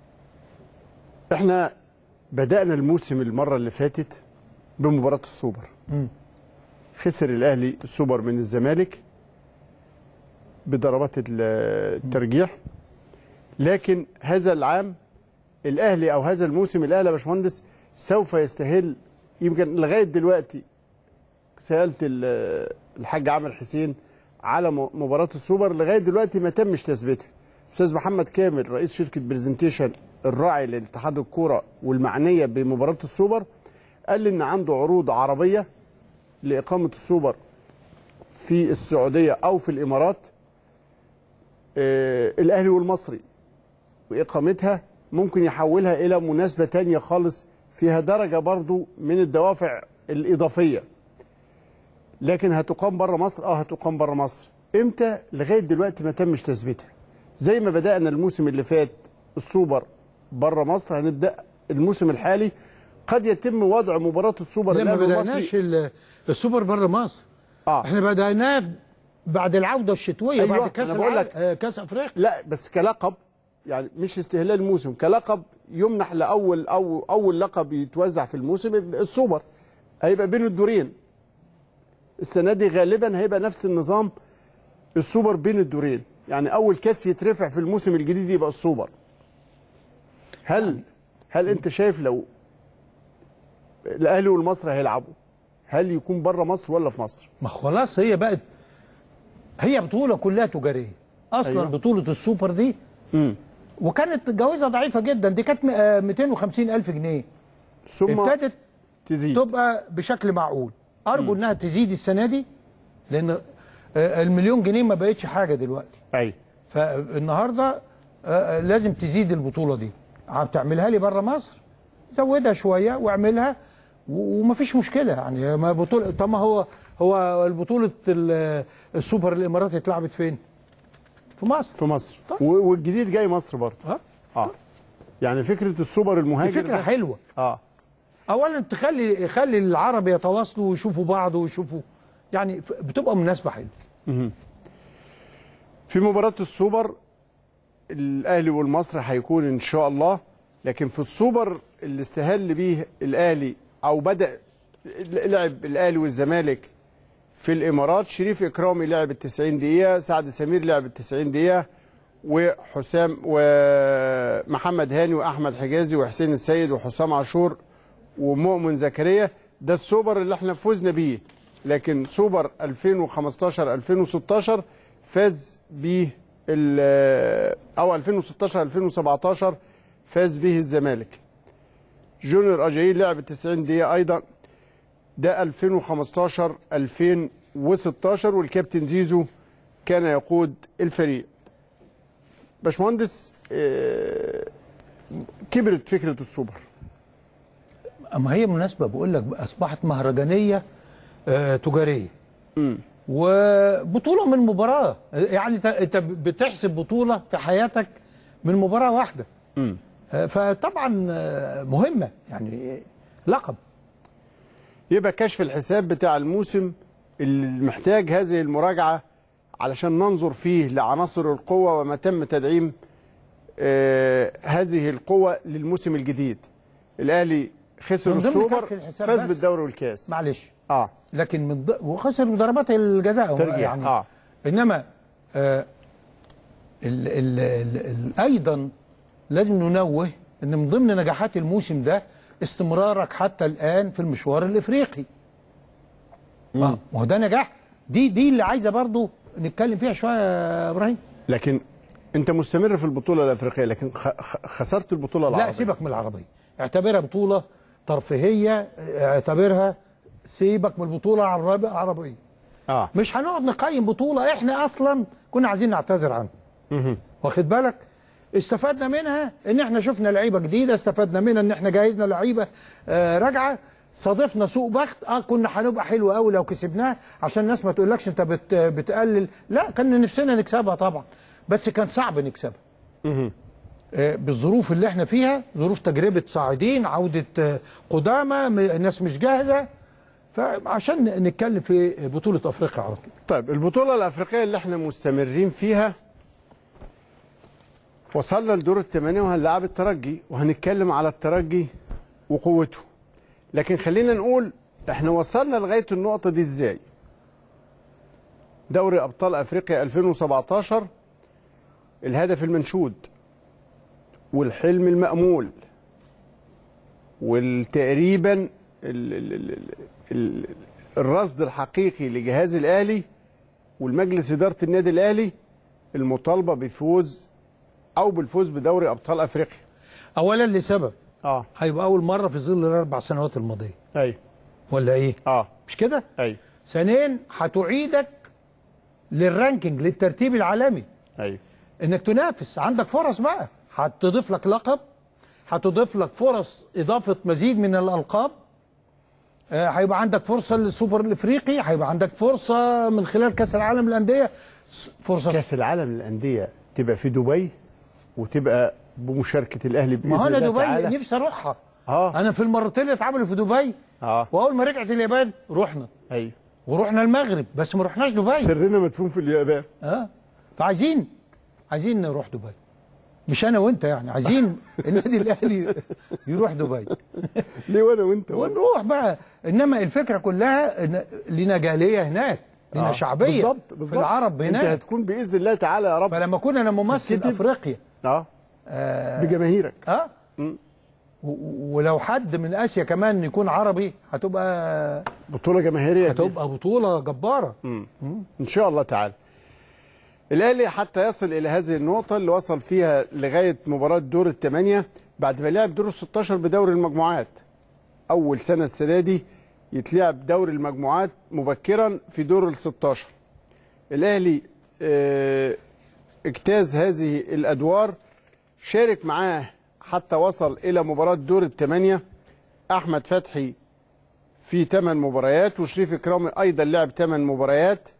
احنا بدأنا الموسم المرة اللي فاتت بمباراة السوبر خسر الأهلي السوبر من الزمالك بضربات ال- الترجيح لكن هذا العام الأهلي أو هذا الموسم الأهلي يا باشمهندس سوف يستهل يمكن لغاية دلوقتي سألت ال- الحاج عامر حسين على م- مباراة السوبر لغاية دلوقتي ما تمش تثبيتها استاذ محمد كامل رئيس شركه برزنتيشن الراعي لاتحاد الكوره والمعنيه بمباراه السوبر قال لي ان عنده عروض عربيه لاقامه السوبر في السعوديه او في الامارات آه الاهلي والمصري واقامتها ممكن يحولها الى مناسبه تانية خالص فيها درجه برضو من الدوافع الاضافيه لكن هتقام بره مصر اه هتقام بره مصر امتى لغايه دلوقتي ما تمش تثبيتها زي ما بدانا الموسم اللي فات السوبر بره مصر هنبدا الموسم الحالي قد يتم وضع مباراه السوبر
لا ما
الأهلي
بدأناش
والمصري
ال- السوبر بره مصر
اه
احنا بدأناه بعد العودة الشتوية
أيوة،
بعد كاس
أنا بقول
العالم
لك.
آه، كاس افريقيا
لا بس كلقب يعني مش استهلال الموسم كلقب يمنح لاول او اول لقب يتوزع في الموسم السوبر هيبقى بين الدورين السنه دي غالبا هيبقى نفس النظام السوبر بين الدورين يعني اول كاس يترفع في الموسم الجديد يبقى السوبر هل هل انت شايف لو الاهلي والمصري هيلعبوا هل يكون بره مصر ولا في مصر
ما خلاص هي بقت هي بطولة كلها تجارية اصلا
أيوة.
أيوة. بطولة السوبر دي
امم
وكانت جوائزها ضعيفة جدا دي كانت م- آه، 250 الف جنيه
ثم
ابتدت
تزيد
تبقى بشكل معقول ارجو انها تزيد السنة دي لان آه، المليون جنيه ما بقتش حاجة دلوقتي
ايوه
فالنهارده آه، آه، لازم تزيد البطوله دي عم تعملها لي بره مصر زودها شويه واعملها و- ومفيش مشكله يعني ما بطوله طب ما هو هو البطوله ال- السوبر الاماراتي اتلعبت فين؟ في مصر
في مصر
طيب.
و- والجديد جاي مصر برضه
اه
اه يعني فكره السوبر
دي
المهاجر
فكره
ده-
حلوه
اه
اولا تخلي خلي العرب يتواصلوا ويشوفوا بعض ويشوفوا يعني ف- بتبقى مناسبه حلوه
في مباراه السوبر الاهلي والمصري هيكون ان شاء الله لكن في السوبر اللي استهل بيه الاهلي او بدا لعب الاهلي والزمالك في الامارات شريف اكرامي لعب ال 90 دقيقه سعد سمير لعب ال 90 دقيقه وحسام ومحمد هاني واحمد حجازي وحسين السيد وحسام عاشور ومؤمن زكريا ده السوبر اللي احنا فزنا بيه لكن سوبر 2015 2016 فاز بيه ال- او 2016 2017 فاز به الزمالك جونيور اجايل لعب 90 دقيقه ايضا ده 2015 2016 والكابتن زيزو كان يقود الفريق باشمهندس آه، كبرت فكره السوبر
اما هي مناسبه بقول لك اصبحت مهرجانيه آه تجاريه وبطوله من مباراه يعني انت انت بتحسب بطوله في حياتك من مباراه واحده آه فطبعا آه، مهمه يعني لقب
يبقى كشف الحساب بتاع الموسم اللي محتاج هذه المراجعة علشان ننظر فيه لعناصر القوة وما تم تدعيم آه هذه القوة للموسم الجديد الأهلي خسر
من ضمن
السوبر
كشف الحساب
فاز
بس.
بالدوري والكاس
معلش
اه
لكن من ض... وخسر ضربات الجزاء هو
ترجيح
يعني
اه
انما آه ال ال ال ال ايضا لازم ننوه ان من ضمن نجاحات الموسم ده استمرارك حتى الان في المشوار الافريقي اه ما هو ده نجاح دي دي اللي عايزه برضو نتكلم فيها شويه يا ابراهيم
لكن انت مستمر في البطولة الأفريقية لكن خ- خ- خسرت البطولة العربية
لا سيبك من العربيه اعتبرها بطوله ترفيهيه اعتبرها سيبك من البطوله العربيه العربيه
اه
مش هنقعد نقيم بطولة احنا اصلا كنا عايزين نعتذر عنها واخد بالك استفدنا منها ان احنا شفنا لعيبة جديدة استفدنا منها ان احنا جهزنا لعيبة آه راجعة صادفنا سوء بخت اه كنا هنبقى حلو قوي لو كسبناه عشان الناس ما تقولكش انت بت بتقلل لا كان نفسنا نكسبها طبعا بس كان صعب نكسبها آه، بالظروف اللي احنا فيها ظروف تجربة صاعدين عودة آه، قدامى م- الناس مش جاهزة فعشان نتكلم في بطولة افريقيا على طول
طيب البطولة الأفريقية اللي احنا مستمرين فيها وصلنا لدور الثمانية وهنلعب الترجي وهنتكلم على الترجي وقوته لكن خلينا نقول احنا وصلنا لغاية النقطة دي ازاي دوري أبطال أفريقيا 2017 الهدف المنشود والحلم المأمول والتقريبا ال- ال- ال- ال- ال- الرصد الحقيقي لجهاز الأهلي والمجلس إدارة النادي الأهلي المطالبة بفوز أو بالفوز بدوري أبطال أفريقيا
اولا لسبب
اه
هيبقى اول مره في ظل الاربع سنوات الماضيه
أيوه
ولا ايه
اه
مش كده
أيوه
ثانيا هتعيدك للرانكينج للترتيب العالمي
أيوه
انك تنافس عندك فرص بقى هتضيف لك لقب هتضيف لك فرص اضافه مزيد من الالقاب آه، هيبقى عندك فرصه للسوبر الافريقي هيبقى عندك فرصه من خلال كاس العالم للانديه س- فرصه
كاس العالم للانديه تبقى في دبي وتبقى بمشاركه الاهلي باذن
ما هو انا
الله
دبي
تعالى
نفسي اروحها
اه
انا في المرتين اللي اتعملوا في دبي
اه
واول ما رجعت اليابان رحنا
ايوه
ورحنا المغرب بس ما رحناش دبي
سرنا مدفون في اليابان
اه فعايزين عايزين نروح دبي مش انا وانت يعني عايزين النادي الاهلي يروح دبي
ليه وانا وانت
ونروح بقى انما الفكره كلها إن لنا جاليه هناك لنا
آه.
شعبيه
بالظبط بالظبط
في العرب
انت
هناك
هتكون باذن الله تعالى يا رب
فلما اكون انا ممثل
هتكتب.
افريقيا
اه بجماهيرك
اه و- و- ولو حد من اسيا كمان يكون عربي هتبقى
بطوله جماهيريه كبيرة.
هتبقى بطوله جباره
ان شاء الله تعالى الاهلي حتى يصل الى هذه النقطه اللي وصل فيها لغايه مباراه دور الثمانيه بعد ما لعب دور ال 16 بدوري المجموعات اول سنه السنه دي يتلعب دوري المجموعات مبكرا في دور ال 16 الاهلي آه، اجتاز هذه الادوار شارك معاه حتى وصل الى مباراه دور الثمانيه احمد فتحي في 8 مباريات وشريف اكرامي ايضا لعب 8 مباريات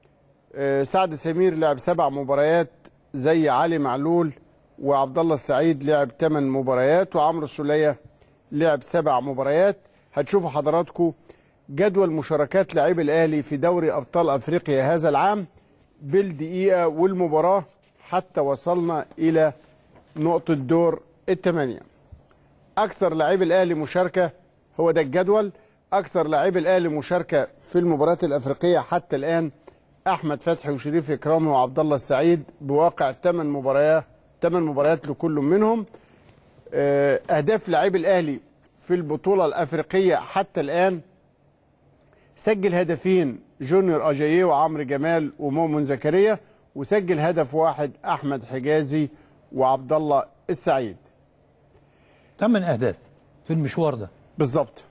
آه، سعد سمير لعب سبع مباريات زي علي معلول وعبد الله السعيد لعب 8 مباريات وعمرو السوليه لعب سبع مباريات هتشوفوا حضراتكم جدول مشاركات لاعبي الاهلي في دوري ابطال افريقيا هذا العام بالدقيقه والمباراه حتى وصلنا الى نقطه دور الثمانيه اكثر لاعبي الاهلي مشاركه هو ده الجدول اكثر لاعبي الاهلي مشاركه في المباريات الافريقيه حتى الان احمد فتحي وشريف اكرامي وعبد الله السعيد بواقع 8 مباريات 8 مباريات لكل منهم آه، اهداف لاعبي الاهلي في البطوله الافريقيه حتى الان سجل هدفين جونيور اجاييه وعمرو جمال ومؤمن زكريا وسجل هدف واحد احمد حجازي وعبد الله السعيد
ثمان اهداف في المشوار ده
بالظبط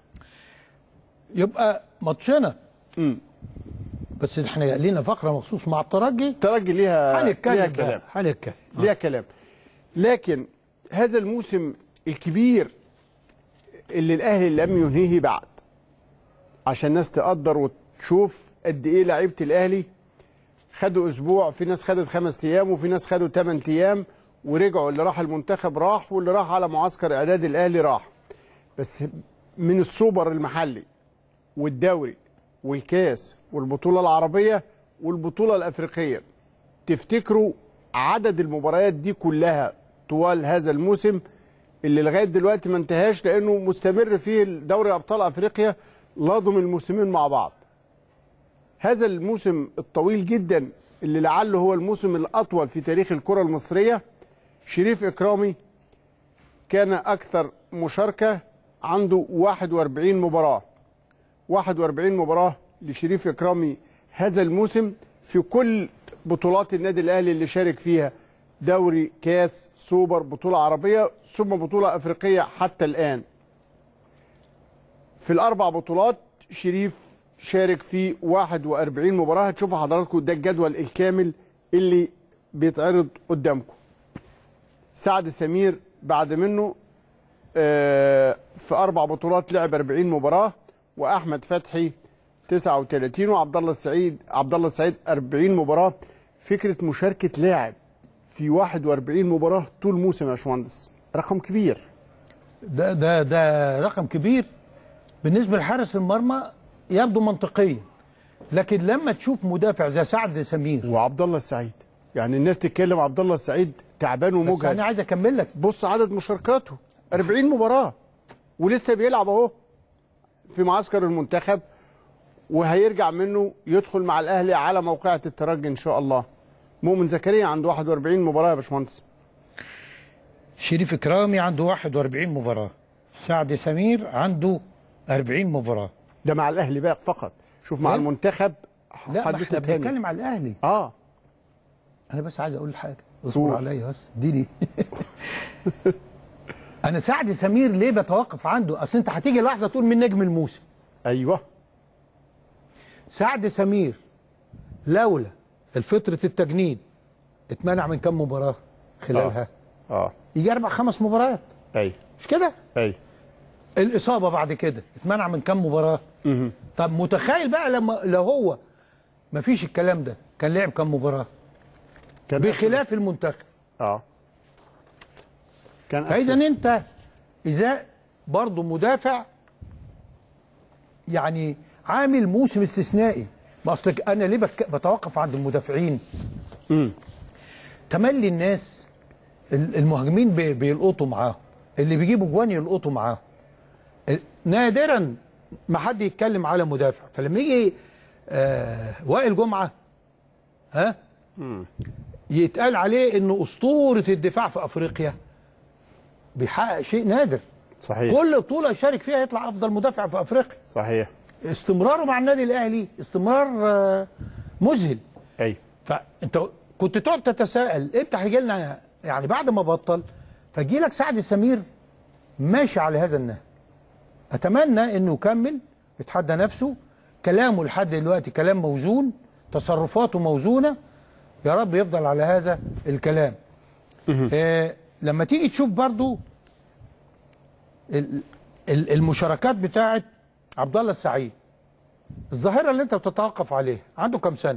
يبقى ماتشنا
امم
بس احنا لينا فقره مخصوص مع الترجي
الترجي ليها ليها
هنتكلم
كلام
بقى، هنتكلم
ليها كلام لكن هذا الموسم الكبير اللي الاهلي لم ينهيه بعد عشان الناس تقدر وتشوف قد ايه لعيبه الاهلي خدوا اسبوع في ناس خدت خمس ايام وفي ناس خدوا ثمان ايام ورجعوا اللي راح المنتخب راح واللي راح على معسكر اعداد الاهلي راح بس من السوبر المحلي والدوري والكاس والبطوله العربيه والبطوله الافريقيه تفتكروا عدد المباريات دي كلها طوال هذا الموسم اللي لغايه دلوقتي ما انتهاش لانه مستمر فيه دوري ابطال افريقيا لاضم الموسمين مع بعض. هذا الموسم الطويل جدا اللي لعله هو الموسم الاطول في تاريخ الكره المصريه شريف اكرامي كان اكثر مشاركه عنده 41 مباراه 41 مباراه لشريف اكرامي هذا الموسم في كل بطولات النادي الاهلي اللي شارك فيها دوري كاس سوبر بطوله عربيه ثم بطوله افريقيه حتى الان في الاربع بطولات شريف شارك في 41 مباراه هتشوفوا حضراتكم ده الجدول الكامل اللي بيتعرض قدامكم سعد سمير بعد منه آه، في اربع بطولات لعب 40 مباراه واحمد فتحي 39 وعبد الله السعيد عبد الله السعيد 40 مباراه فكره مشاركه لاعب في 41 مباراه طول موسم يا باشمهندس رقم كبير
ده ده ده رقم كبير بالنسبه لحارس المرمى يبدو منطقيا لكن لما تشوف مدافع زي سعد سمير
وعبد الله السعيد يعني الناس تتكلم عبد الله السعيد تعبان
بس
ومجهد
انا عايز اكمل لك
بص عدد مشاركاته 40 مباراة ولسه بيلعب اهو في معسكر المنتخب وهيرجع منه يدخل مع الاهلي على موقعة الترجي ان شاء الله مؤمن زكريا عنده 41 مباراة يا باشمهندس
شريف اكرامي عنده 41 مباراه سعد سمير عنده 40 مباراه
ده مع الاهلي بقى فقط شوف مع
إيه؟
المنتخب
لا ما
حدوتة
احنا
تاني.
بنتكلم على الاهلي
اه
انا بس عايز اقول حاجه
قول.
اصبر عليا بس اديني انا سعد سمير ليه بتوقف عنده اصل انت هتيجي لحظه تقول من نجم الموسم
ايوه
سعد سمير لولا الفترة التجنيد اتمنع من كم مباراة خلالها
اه
يجي أربع خمس مباريات
اي
مش كده
اي
الاصابه بعد كده اتمنع من كام مباراه طب متخيل بقى لما لو هو ما فيش الكلام ده كان لعب كام مباراه
كان
بخلاف المنتخب
اه كان
فاذا
أسهل.
انت اذا برضه مدافع يعني عامل موسم استثنائي ما اصلك انا ليه بك بتوقف عند المدافعين تملي الناس ال- المهاجمين بي- بيلقطوا معاه اللي بيجيبوا جوان يلقطوا معاه ال- نادرا ما حد يتكلم على مدافع فلما يجي آه وائل جمعه ها يتقال عليه انه اسطوره الدفاع في افريقيا بيحقق شيء نادر
صحيح
كل بطوله يشارك فيها يطلع افضل مدافع في افريقيا
صحيح
استمراره مع النادي الاهلي استمرار آه، مذهل
اي
فانت كنت تقعد تتساءل امتى هيجي لنا يعني بعد ما بطل فجي لك سعد سمير ماشي على هذا النهج اتمنى انه يكمل يتحدى نفسه كلامه لحد دلوقتي كلام موزون تصرفاته موزونه يا رب يفضل على هذا الكلام آه لما تيجي تشوف برضو ال- ال- المشاركات بتاعت عبد الله السعيد الظاهره اللي انت بتتوقف عليها عنده كام سنه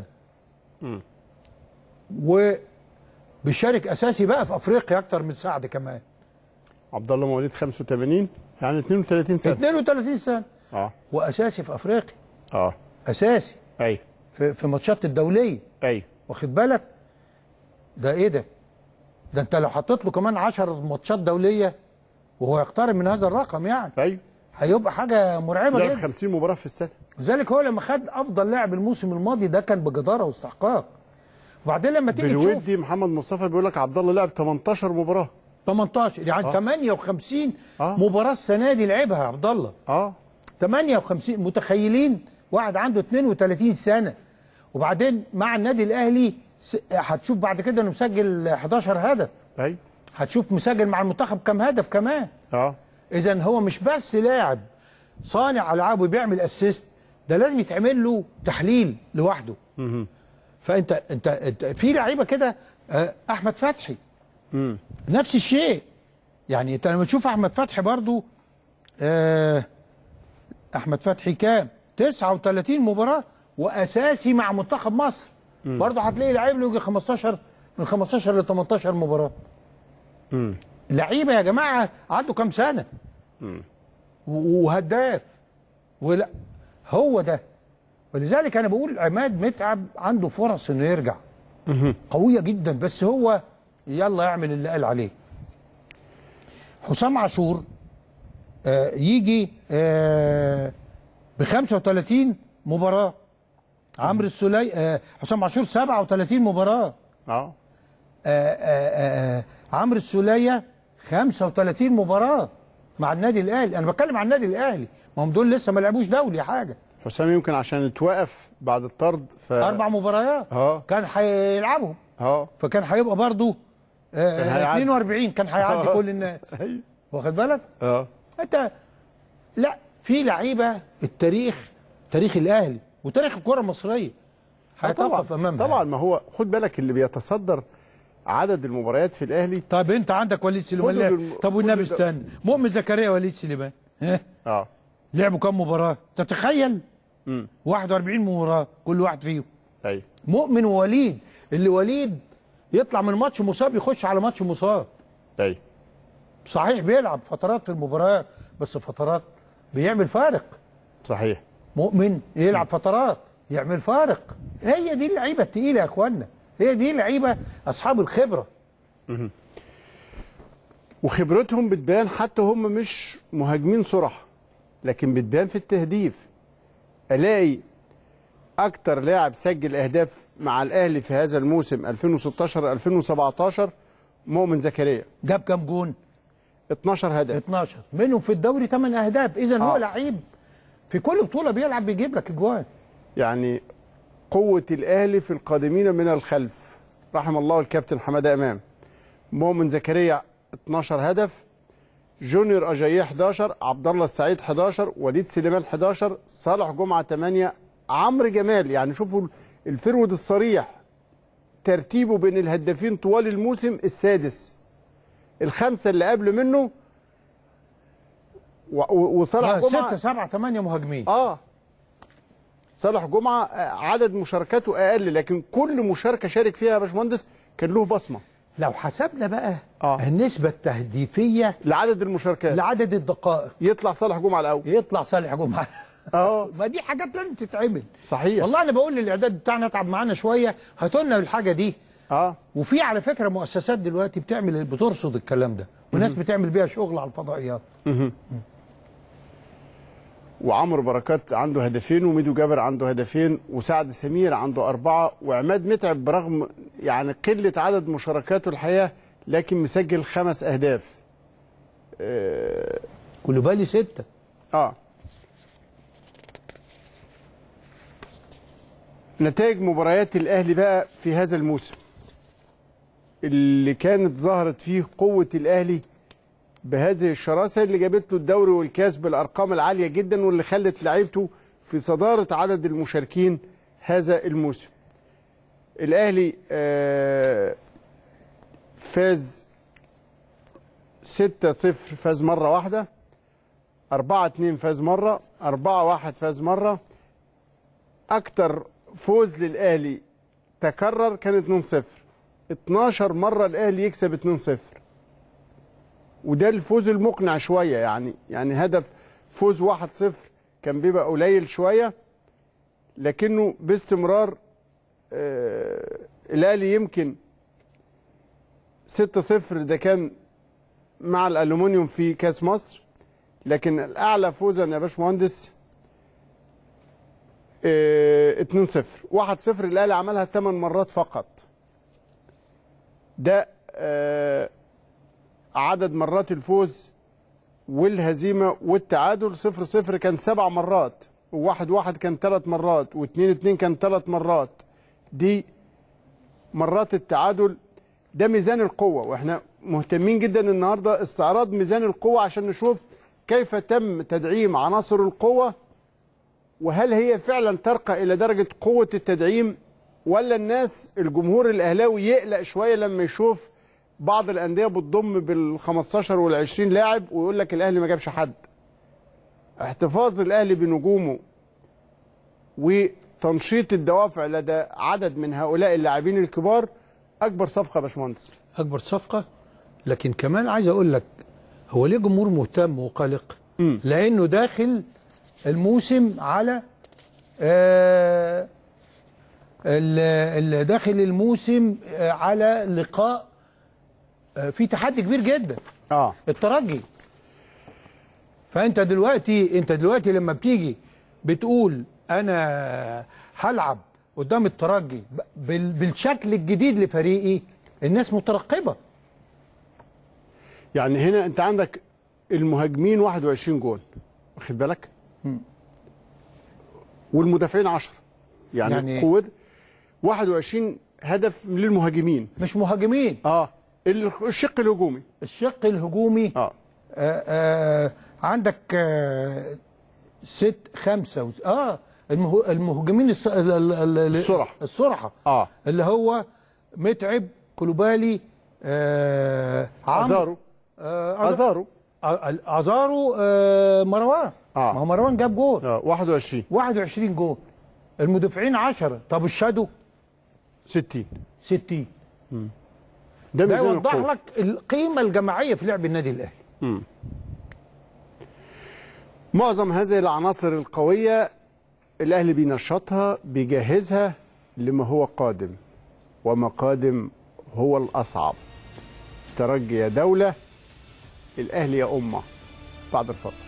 وبيشارك اساسي بقى في افريقيا اكتر من سعد كمان
عبد الله مواليد 85 يعني 32 سنه
32 سنه
اه
واساسي في افريقيا
اه
اساسي
اي
في, في ماتشات الدوليه
اي
واخد بالك ده ايه ده ده انت لو حطيت له كمان 10 ماتشات دوليه وهو يقترب من هذا الرقم يعني
اي
هيبقى حاجه مرعبه
لعب
جدا
50 مباراه في السنه
لذلك هو لما خد افضل لاعب الموسم الماضي ده كان بجداره واستحقاق وبعدين لما تيجي تشوف
بالودي محمد مصطفى بيقول لك عبد الله لعب 18 مباراه
18 يعني 58
آه.
مباراه السنه دي لعبها يا عبد الله
اه
58 متخيلين واحد عنده 32 سنه وبعدين مع النادي الاهلي س- هتشوف بعد كده انه مسجل 11 هدف
اي
هتشوف مسجل مع المنتخب كام هدف كمان
اه
اذا هو مش بس لاعب صانع العاب وبيعمل اسيست ده لازم يتعمل له تحليل لوحده فانت انت, انت في لعيبه كده آه، احمد فتحي نفس الشيء يعني انت لما تشوف احمد فتحي برضو آه، احمد فتحي كام 39 مباراه واساسي مع منتخب مصر برضه هتلاقي لعيب له يجي 15 من 15 ل 18 مباراه لعيبه يا جماعه عنده كام سنه و- وهداف ولا هو ده ولذلك انا بقول عماد متعب عنده فرص انه يرجع قويه جدا بس هو يلا يعمل اللي قال عليه حسام عاشور آه يجي آه ب 35 مباراه عمرو السولي آه حسام عاشور 37 مباراه
اه
آه، آه، آه، عمرو السولية 35 مباراة مع النادي الأهلي أنا بتكلم عن النادي الأهلي ما هم دول لسه ما لعبوش دولي حاجة
حسام يمكن عشان اتوقف بعد الطرد ف
أربع مباريات
اه
كان هيلعبهم
اه
فكان هيبقى برضو آه،
كان هيعدي.
42 كان هيعدي
آه.
كل الناس
ايوه
واخد بالك
اه
أنت لا في لعيبة التاريخ تاريخ الأهلي وتاريخ الكرة المصرية هيتوقف أمامها
طبعا ما هو خد بالك اللي بيتصدر عدد المباريات في الاهلي
طب أنت عندك وليد سليمان
خدوا
لعب.
بالم-
طب والنبي
خدوا ده-
استنى مؤمن زكريا وليد سليمان ها
اه
لعبوا كام مباراة؟ تتخيل؟
امم
41 مباراة كل واحد فيهم
ايوه
مؤمن ووليد اللي وليد يطلع من ماتش مصاب يخش على ماتش مصاب
ايوه
صحيح بيلعب فترات في المباراة بس فترات بيعمل فارق
صحيح
مؤمن يلعب فترات يعمل فارق هي دي اللعيبة التقيلة يا اخوانا هي دي اللعيبة اصحاب الخبرة
وخبرتهم بتبان حتى هم مش مهاجمين صرح لكن بتبان في التهديف الاقي اكتر لاعب سجل اهداف مع الاهلي في هذا الموسم 2016 2017 مؤمن زكريا
جاب كام جون؟
12 هدف
12 منهم في الدوري 8 اهداف اذا هو
آه.
لعيب في كل بطولة بيلعب بيجيب لك اجوان
يعني قوة الأهلي في القادمين من الخلف رحم الله الكابتن حمادة إمام مؤمن زكريا 12 هدف جونيور أجاييه 11 عبد الله السعيد 11 وليد سليمان 11 صالح جمعة 8 عمرو جمال يعني شوفوا الفرود الصريح ترتيبه بين الهدافين طوال الموسم السادس الخمسة اللي قبل منه و- و- وصالح
آه
جمعه
ستة سبعة ثمانية مهاجمين
اه صالح جمعه آه، عدد مشاركاته اقل لكن كل مشاركه شارك فيها يا باشمهندس كان له بصمه
لو حسبنا بقى
آه.
النسبة التهديفية
لعدد المشاركات
لعدد الدقائق
يطلع صالح جمعه الاول
يطلع صالح جمعة
اه
ما دي حاجات لازم تتعمل
صحيح
والله انا بقول للاعداد بتاعنا اتعب معانا شويه هاتوا لنا الحاجه دي
اه
وفي على فكره مؤسسات دلوقتي بتعمل بترصد الكلام ده وناس بتعمل بيها شغل على الفضائيات
وعمرو بركات عنده هدفين وميدو جابر عنده هدفين وسعد سمير عنده أربعة وعماد متعب برغم يعني قلة عدد مشاركاته الحقيقة لكن مسجل خمس أهداف
كل بالي سته
اه نتائج مباريات الاهلي بقى في هذا الموسم اللي كانت ظهرت فيه قوه الاهلي بهذه الشراسه اللي جابت له الدوري والكاس بالارقام العاليه جدا واللي خلت لعيبته في صداره عدد المشاركين هذا الموسم. الاهلي آه، فاز 6-0 فاز مره واحده 4 2 فاز مره 4 1 فاز مره اكتر فوز للاهلي تكرر كان 2 0 12 مره الاهلي يكسب 2 0 وده الفوز المقنع شويه يعني يعني هدف فوز 1 0 كان بيبقى قليل شويه لكنه باستمرار آه الاهلي يمكن 6 0 ده كان مع الالومنيوم في كاس مصر لكن الاعلى فوزا يا باشمهندس آه، 2-0 1-0 الاهلي عملها 8 مرات فقط ده آه، عدد مرات الفوز والهزيمه والتعادل 0-0 كان سبع مرات وواحد واحد كان ثلاث مرات واثنين اتنين كان ثلاث مرات دي مرات التعادل ده ميزان القوة واحنا مهتمين جدا النهاردة استعراض ميزان القوة عشان نشوف كيف تم تدعيم عناصر القوة وهل هي فعلا ترقى إلى درجة قوة التدعيم ولا الناس الجمهور الأهلاوي يقلق شوية لما يشوف بعض الأندية بتضم بال 15 وال 20 لاعب ويقول لك الأهلي ما جابش حد احتفاظ الأهلي بنجومه وتنشيط الدوافع لدى عدد من هؤلاء اللاعبين الكبار اكبر صفقه يا باشمهندس
اكبر صفقه لكن كمان عايز اقول لك هو ليه جمهور مهتم وقلق
مم.
لانه داخل الموسم على آه ال- ال- داخل الموسم آه على لقاء آه في تحدي كبير جدا
اه
الترجي فانت دلوقتي انت دلوقتي لما بتيجي بتقول انا هلعب قدام الترجي ب- بال- بالشكل الجديد لفريقي الناس مترقبه
يعني هنا انت عندك المهاجمين 21 جول واخد بالك والمدافعين 10 يعني,
يعني-
يعني قوه 21 هدف للمهاجمين
مش مهاجمين
اه ال- الشق الهجومي
الشق الهجومي
اه
آه آه عندك آه ست خمسة و... اه المه... المهاجمين الس... ال... ال... ال... ال-
السرعة.
السرعة
اه
اللي هو متعب كلوبالي آه عمرو
ازارو
آه
ازارو
آه، ازارو آه مروان
آه.
ما هو مروان جاب جول
اه 21
21 جول المدافعين 10 طب الشادو
60
60
ده
ده
ميزان
يوضح
القوه
لك القيمة الجماعية في لعب النادي الأهلي
معظم هذه العناصر القوية الأهلي بينشطها بيجهزها لما هو قادم وما قادم هو الأصعب ترجي يا دولة الأهلي يا أمة بعد الفصل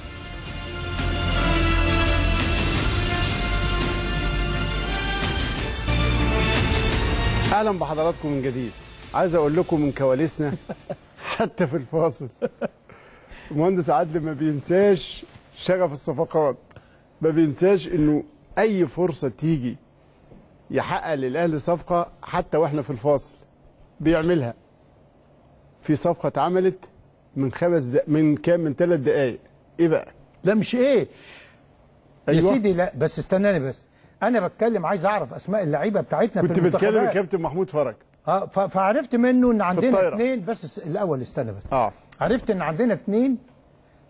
أهلا بحضراتكم من جديد عايز أقول لكم من كواليسنا حتى في الفاصل المهندس عادل ما بينساش شغف الصفقات ما بينساش انه اي فرصه تيجي يحقق للاهلي صفقه حتى واحنا في الفاصل بيعملها في صفقه اتعملت من خمس دق... من كام من ثلاث دقائق ايه بقى
لا مش ايه يا
أيوة.
سيدي لا بس استناني بس انا بتكلم عايز اعرف اسماء اللعيبه بتاعتنا
كنت
في
بتكلم
المنتخبات
الكابتن محمود فرج
اه ف- فعرفت منه ان عندنا
الطايرة.
اثنين بس س- الاول استنى بس
اه
عرفت ان عندنا اثنين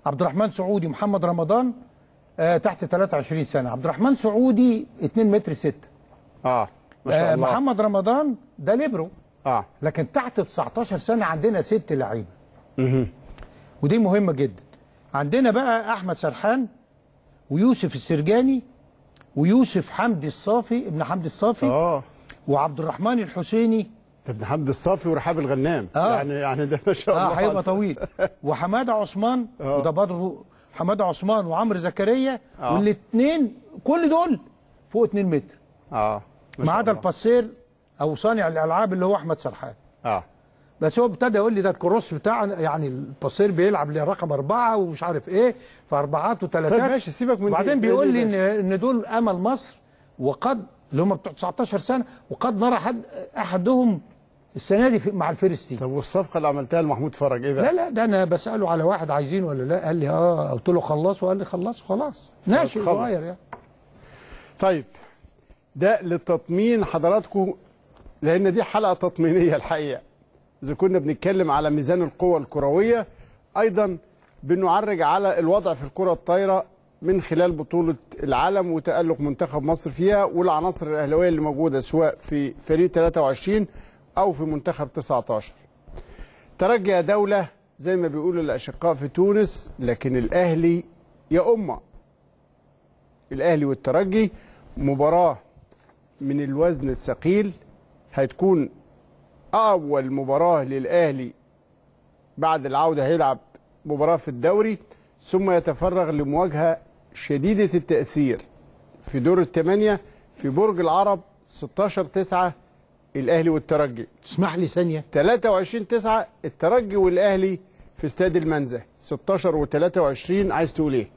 عبد الرحمن سعودي محمد رمضان آه تحت 23 سنه عبد الرحمن سعودي 2 متر 6
اه ما شاء
آه
الله
محمد رمضان ده ليبرو
اه
لكن تحت 19 سنه عندنا ست لعيبه
مهم.
ودي مهمه جدا عندنا بقى احمد سرحان ويوسف السرجاني ويوسف حمدي الصافي ابن حمدي الصافي
اه
وعبد الرحمن الحسيني
ده ابن حمد الصافي ورحاب الغنام
آه.
يعني يعني ده ما شاء الله
اه هيبقى طويل وحماده عثمان
آه.
وده برضه حماده عثمان وعمرو زكريا
آه.
والاثنين كل دول فوق 2 متر
اه ما
ما
شاء
عدا
الله.
الباسير او صانع الالعاب اللي هو احمد سرحان
اه
بس هو ابتدى يقول لي ده الكروس بتاع يعني الباسير بيلعب لرقم اربعه ومش عارف ايه فاربعات وثلاثات
طيب ماشي سيبك من دي.
وبعدين
دي-
بيقول
دي
لي
ماشي.
ان ان دول امل مصر وقد اللي هم بتوع 19 سنه وقد نرى حد احدهم السنه دي في- مع الفيرستين
طب والصفقه اللي عملتها لمحمود فرج ايه بقى؟
لا لا ده انا بساله على واحد عايزين ولا لا قال لي اه قلت له خلصوا قال لي خلصوا خلاص ناشئ
خلص.
صغير يعني
طيب ده لتطمين حضراتكم لان دي حلقه تطمينيه الحقيقه اذا كنا بنتكلم على ميزان القوى الكرويه ايضا بنعرج على الوضع في الكره الطايره من خلال بطوله العالم وتالق منتخب مصر فيها والعناصر الاهلاويه اللي موجوده سواء في فريق 23 او في منتخب 19 ترجي يا دوله زي ما بيقولوا الاشقاء في تونس لكن الاهلي يا امه الاهلي والترجي مباراه من الوزن الثقيل هتكون اول مباراه للاهلي بعد العوده هيلعب مباراه في الدوري ثم يتفرغ لمواجهه شديده التاثير في دور الثمانيه في برج العرب 16 9 الاهلي والترجي
تسمح لي ثانيه
23 9 الترجي والاهلي في استاد المنزه 16 و23 عايز تقول ايه؟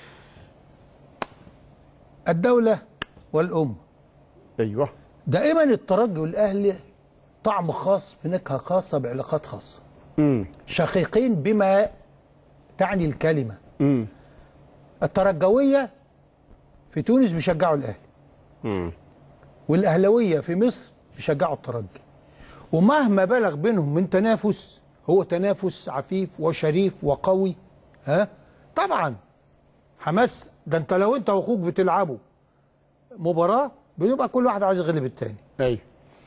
الدوله والام
ايوه
دائما الترجي والاهلي طعم خاص بنكهه خاصه بعلاقات خاصه
امم
شقيقين بما تعني الكلمه
امم
الترجويه في تونس بيشجعوا الاهلي
امم
والاهلاويه في مصر بيشجعوا الترجي ومهما بلغ بينهم من تنافس هو تنافس عفيف وشريف وقوي ها طبعا حماس ده انت لو انت واخوك بتلعبوا مباراه بيبقى كل واحد عايز يغلب التاني
ايوه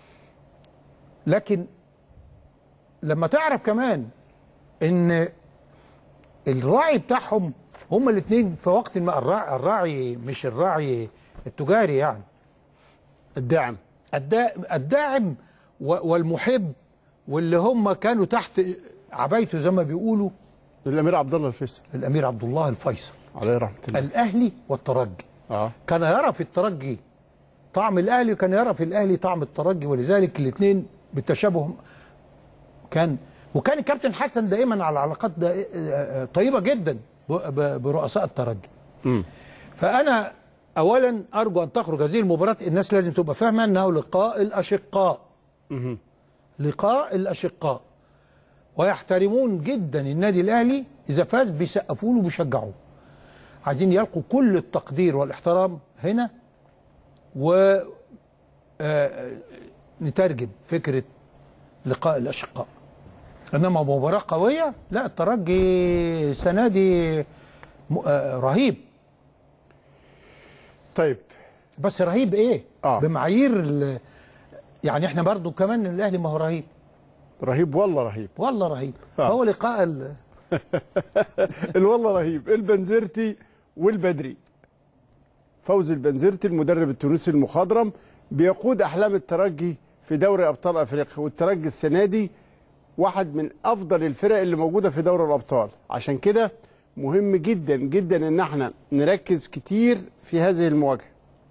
لكن لما تعرف كمان ان الراعي بتاعهم هما الاثنين في وقت ما الراعي, الراعي مش الراعي التجاري يعني
الداعم
الدا- الداعم و- والمحب واللي هم كانوا تحت عبايته زي ما بيقولوا
الامير عبد الله الفيصل
الامير عبد الله الفيصل
عليه رحمه الله
الاهلي والترجي
اه
كان يرى في الترجي طعم الاهلي وكان يرى في الاهلي طعم الترجي ولذلك الاثنين بالتشابه كان وكان الكابتن حسن دائما على علاقات دا- طيبه جدا ب- ب- برؤساء الترجي
امم
فانا اولا ارجو ان تخرج هذه المباراه الناس لازم تبقى فاهمه انه لقاء الاشقاء
مهم.
لقاء الاشقاء ويحترمون جدا النادي الاهلي اذا فاز بيسقفوا له وبيشجعوه عايزين يلقوا كل التقدير والاحترام هنا و آه، نترجم فكره لقاء الاشقاء انما مباراه قويه لا الترجي السنه دي م- آه، رهيب
طيب
بس رهيب ايه
آه.
بمعايير ال- يعني احنا برضو كمان الاهلي ما هو رهيب
رهيب والله رهيب
والله رهيب
آه.
هو لقاء ال-
الوالله رهيب البنزرتي والبدري فوز البنزرتي المدرب التونسي المخضرم بيقود احلام الترجي في دوري ابطال افريقيا والترجي السنه دي واحد من افضل الفرق اللي موجوده في دوري الابطال عشان كده مهم جدا جدا ان احنا نركز كتير في هذه المواجهه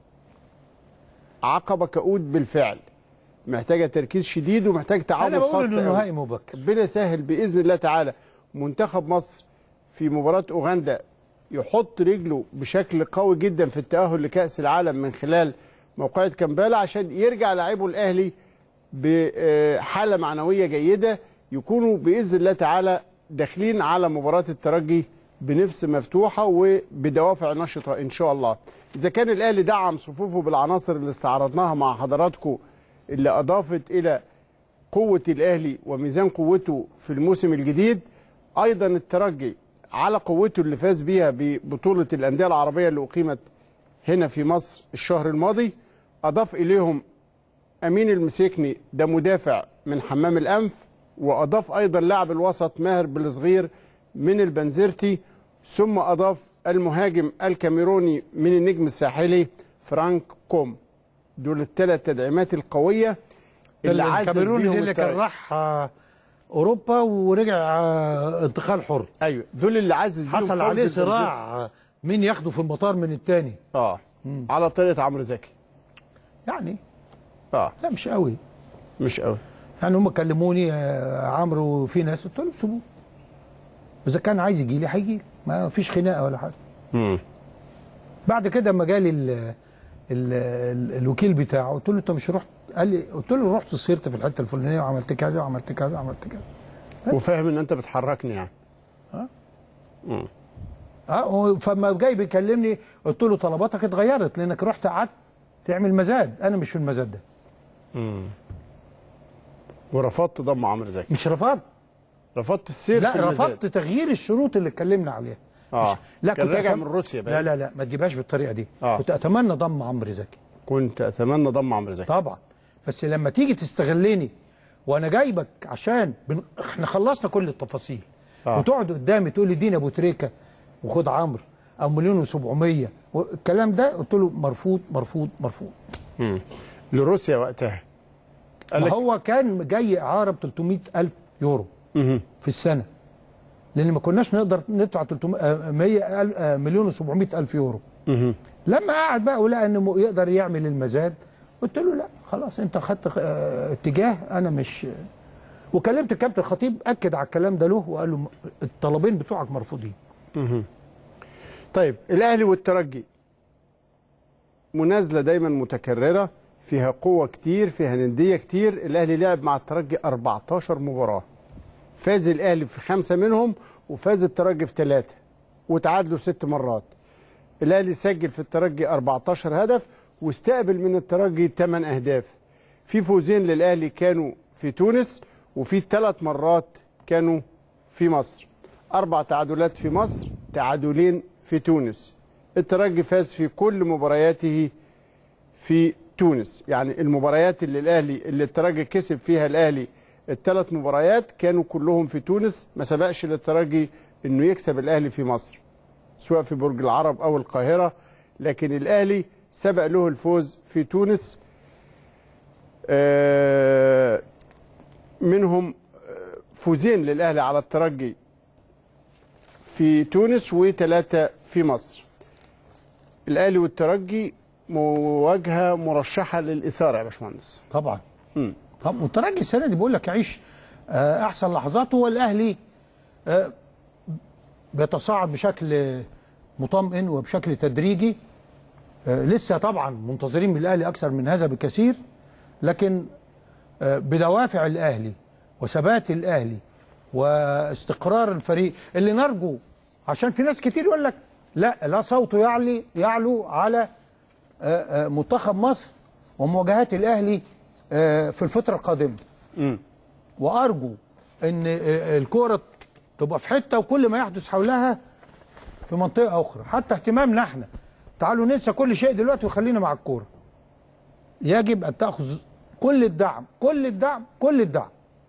عقبه كؤود بالفعل محتاجه تركيز شديد ومحتاج تعاون
انا
خاص
بقول انه
قوي.
نهائي مبكر
ربنا يسهل باذن الله تعالى منتخب مصر في مباراه اوغندا يحط رجله بشكل قوي جدا في التاهل لكاس العالم من خلال موقعة كامبالا عشان يرجع لاعبه الاهلي بحاله معنويه جيده يكونوا باذن الله تعالى داخلين على مباراه الترجي بنفس مفتوحه وبدوافع نشطه ان شاء الله. اذا كان الاهلي دعم صفوفه بالعناصر اللي استعرضناها مع حضراتكم اللي اضافت الى قوة الأهلي وميزان قوته في الموسم الجديد أيضا الترجي على قوته اللي فاز بيها ببطوله الانديه العربيه اللي اقيمت هنا في مصر الشهر الماضي اضاف اليهم امين المسيكني ده مدافع من حمام الانف واضاف ايضا لاعب الوسط ماهر بالصغير من البنزرتي ثم اضاف المهاجم الكاميروني من النجم الساحلي فرانك كوم دول الثلاث تدعيمات القويه اللي عزز
الكاميروني
بيهم
دي اللي كان
الترجي.
راح آه، اوروبا ورجع آه، انتقال حر
ايوه دول اللي عزز بيهم
حصل
فوز
عليه
البنزرتي.
صراع آه، مين ياخده في المطار من التاني
اه على طريقه عمرو زكي
يعني
اه
لا مش قوي
مش قوي
يعني هم كلموني آه، عمرو وفي ناس قلت لهم سيبوه اذا كان عايز يجي لي هيجي لي. ما فيش خناقه ولا حاجه
امم
بعد كده اما جالي ال ال ال الوكيل بتاعه قلت له انت مش رحت قال لي قلت له رحت صرت في الحته الفلانيه وعملت كذا وعملت كذا وعملت كذا
وفاهم ان انت بتحركني يعني
اه هو فما جاي بيكلمني قلت له طلباتك اتغيرت لانك رحت قعدت تعمل مزاد انا مش في المزاد ده
ورفضت ضم عمرو زكي
مش رفضت
رفضت السير
لا
في المزاد
رفضت تغيير الشروط اللي اتكلمنا عليها
اه
مش- لا
كان
كنت
راجع
أتم-
من روسيا بقى
لا لا لا ما تجيبهاش بالطريقه دي
آه.
كنت اتمنى ضم عمرو زكي
كنت اتمنى ضم عمرو زكي
طبعا بس لما تيجي تستغلني وانا جايبك عشان بن... احنا خلصنا كل التفاصيل
آه.
وتقعد قدامي تقول لي اديني ابو تريكه وخد عمرو او مليون و700 والكلام ده قلت له مرفوض مرفوض مرفوض
لروسيا وقتها قال
ما
لك
هو كان جاي اعاره ب 300 الف يورو
مهم.
في السنه لان ما كناش نقدر ندفع 300 آه، 100 أل- آه، مليون و700 الف يورو
مهم.
لما قعد بقى ولقى انه يقدر يعمل المزاد قلت له لا خلاص انت خدت آه، اتجاه انا مش وكلمت الكابتن الخطيب اكد على الكلام ده له وقال له الطلبين بتوعك مرفوضين
طيب الاهلي والترجي منازله دايما متكرره فيها قوه كتير فيها نديه كتير الاهلي لعب مع الترجي 14 مباراه فاز الاهلي في خمسه منهم وفاز الترجي في ثلاثه وتعادلوا ست مرات الاهلي سجل في الترجي 14 هدف واستقبل من الترجي 8 اهداف في فوزين للاهلي كانوا في تونس وفي ثلاث مرات كانوا في مصر اربع تعادلات في مصر تعادلين في تونس الترجي فاز في كل مبارياته في تونس يعني المباريات اللي الاهلي اللي الترجي كسب فيها الاهلي الثلاث مباريات كانوا كلهم في تونس ما سبقش للترجي انه يكسب الاهلي في مصر سواء في برج العرب او القاهره لكن الاهلي سبق له الفوز في تونس آه، منهم آه، فوزين للاهلي على الترجي في تونس وثلاثه في مصر الاهلي والترجي مواجهه مرشحه للاثاره يا باشمهندس
طبعا
مم.
طب والترجي السنه دي بقول لك يعيش آه، احسن لحظاته والاهلي آه، بيتصاعد بشكل مطمئن وبشكل تدريجي آه، لسه طبعا منتظرين من الاهلي اكثر من هذا بكثير لكن آه، بدوافع الاهلي وثبات الاهلي واستقرار الفريق اللي نرجو عشان في ناس كتير يقول لك لا لا صوته يعلي يعلو على آه، آه، منتخب مصر ومواجهات الاهلي آه، في الفتره القادمه وارجو ان آه، الكوره تبقى في حته وكل ما يحدث حولها في منطقه اخرى حتى اهتمامنا احنا تعالوا ننسى كل شيء دلوقتي وخلينا مع الكوره يجب ان تاخذ كل الدعم كل الدعم كل الدعم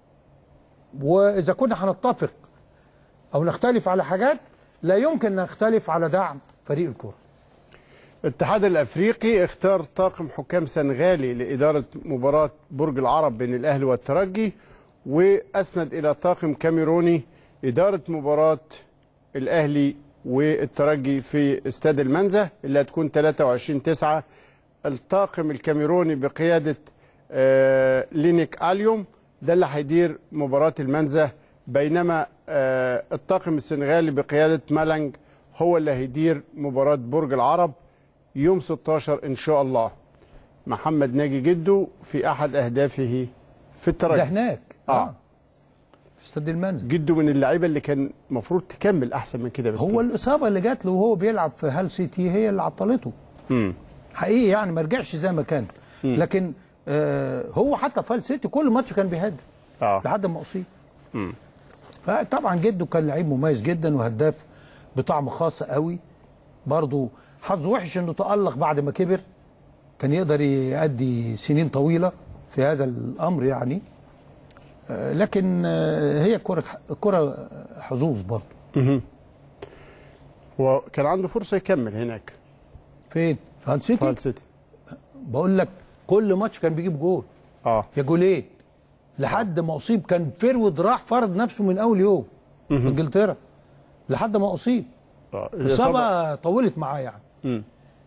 واذا كنا هنتفق او نختلف على حاجات لا يمكن نختلف على دعم فريق الكوره
الاتحاد الافريقي اختار طاقم حكام سنغالي لاداره مباراه برج العرب بين الاهلي والترجي واسند الى طاقم كاميروني اداره مباراه الاهلي والترجي في استاد المنزه اللي هتكون 23 9 الطاقم الكاميروني بقياده آه، لينيك اليوم ده اللي هيدير مباراه المنزه بينما آه، الطاقم السنغالي بقياده مالانج هو اللي هيدير مباراه برج العرب يوم 16 ان شاء الله محمد ناجي جده في احد اهدافه في
ده
الترجي
هناك
آه.
في استاد المنزل
جده من اللعيبه اللي كان المفروض تكمل احسن من كده بكتير.
هو الاصابه اللي جات له وهو بيلعب في هال سيتي هي اللي عطلته
مم.
حقيقي يعني ما رجعش زي ما كان لكن آه هو حتى في هال سيتي كل ماتش كان بيهدف
اه
لحد ما اصيب فطبعا جده كان لعيب مميز جدا وهداف بطعم خاص قوي برضه حظه وحش انه تألق بعد ما كبر كان يقدر يأدي سنين طويلة في هذا الأمر يعني آه، لكن آه، هي كرة كرة حظوظ برضه
وكان عنده فرصه يكمل هناك
فين؟ في هال سيتي
في هال سيتي
بقول لك كل ماتش كان بيجيب جول
اه
يا جولين لحد ما اصيب كان فيرود راح فرض نفسه من اول يوم في انجلترا لحد ما اصيب
آه.
الاصابه طولت معاه يعني
مم.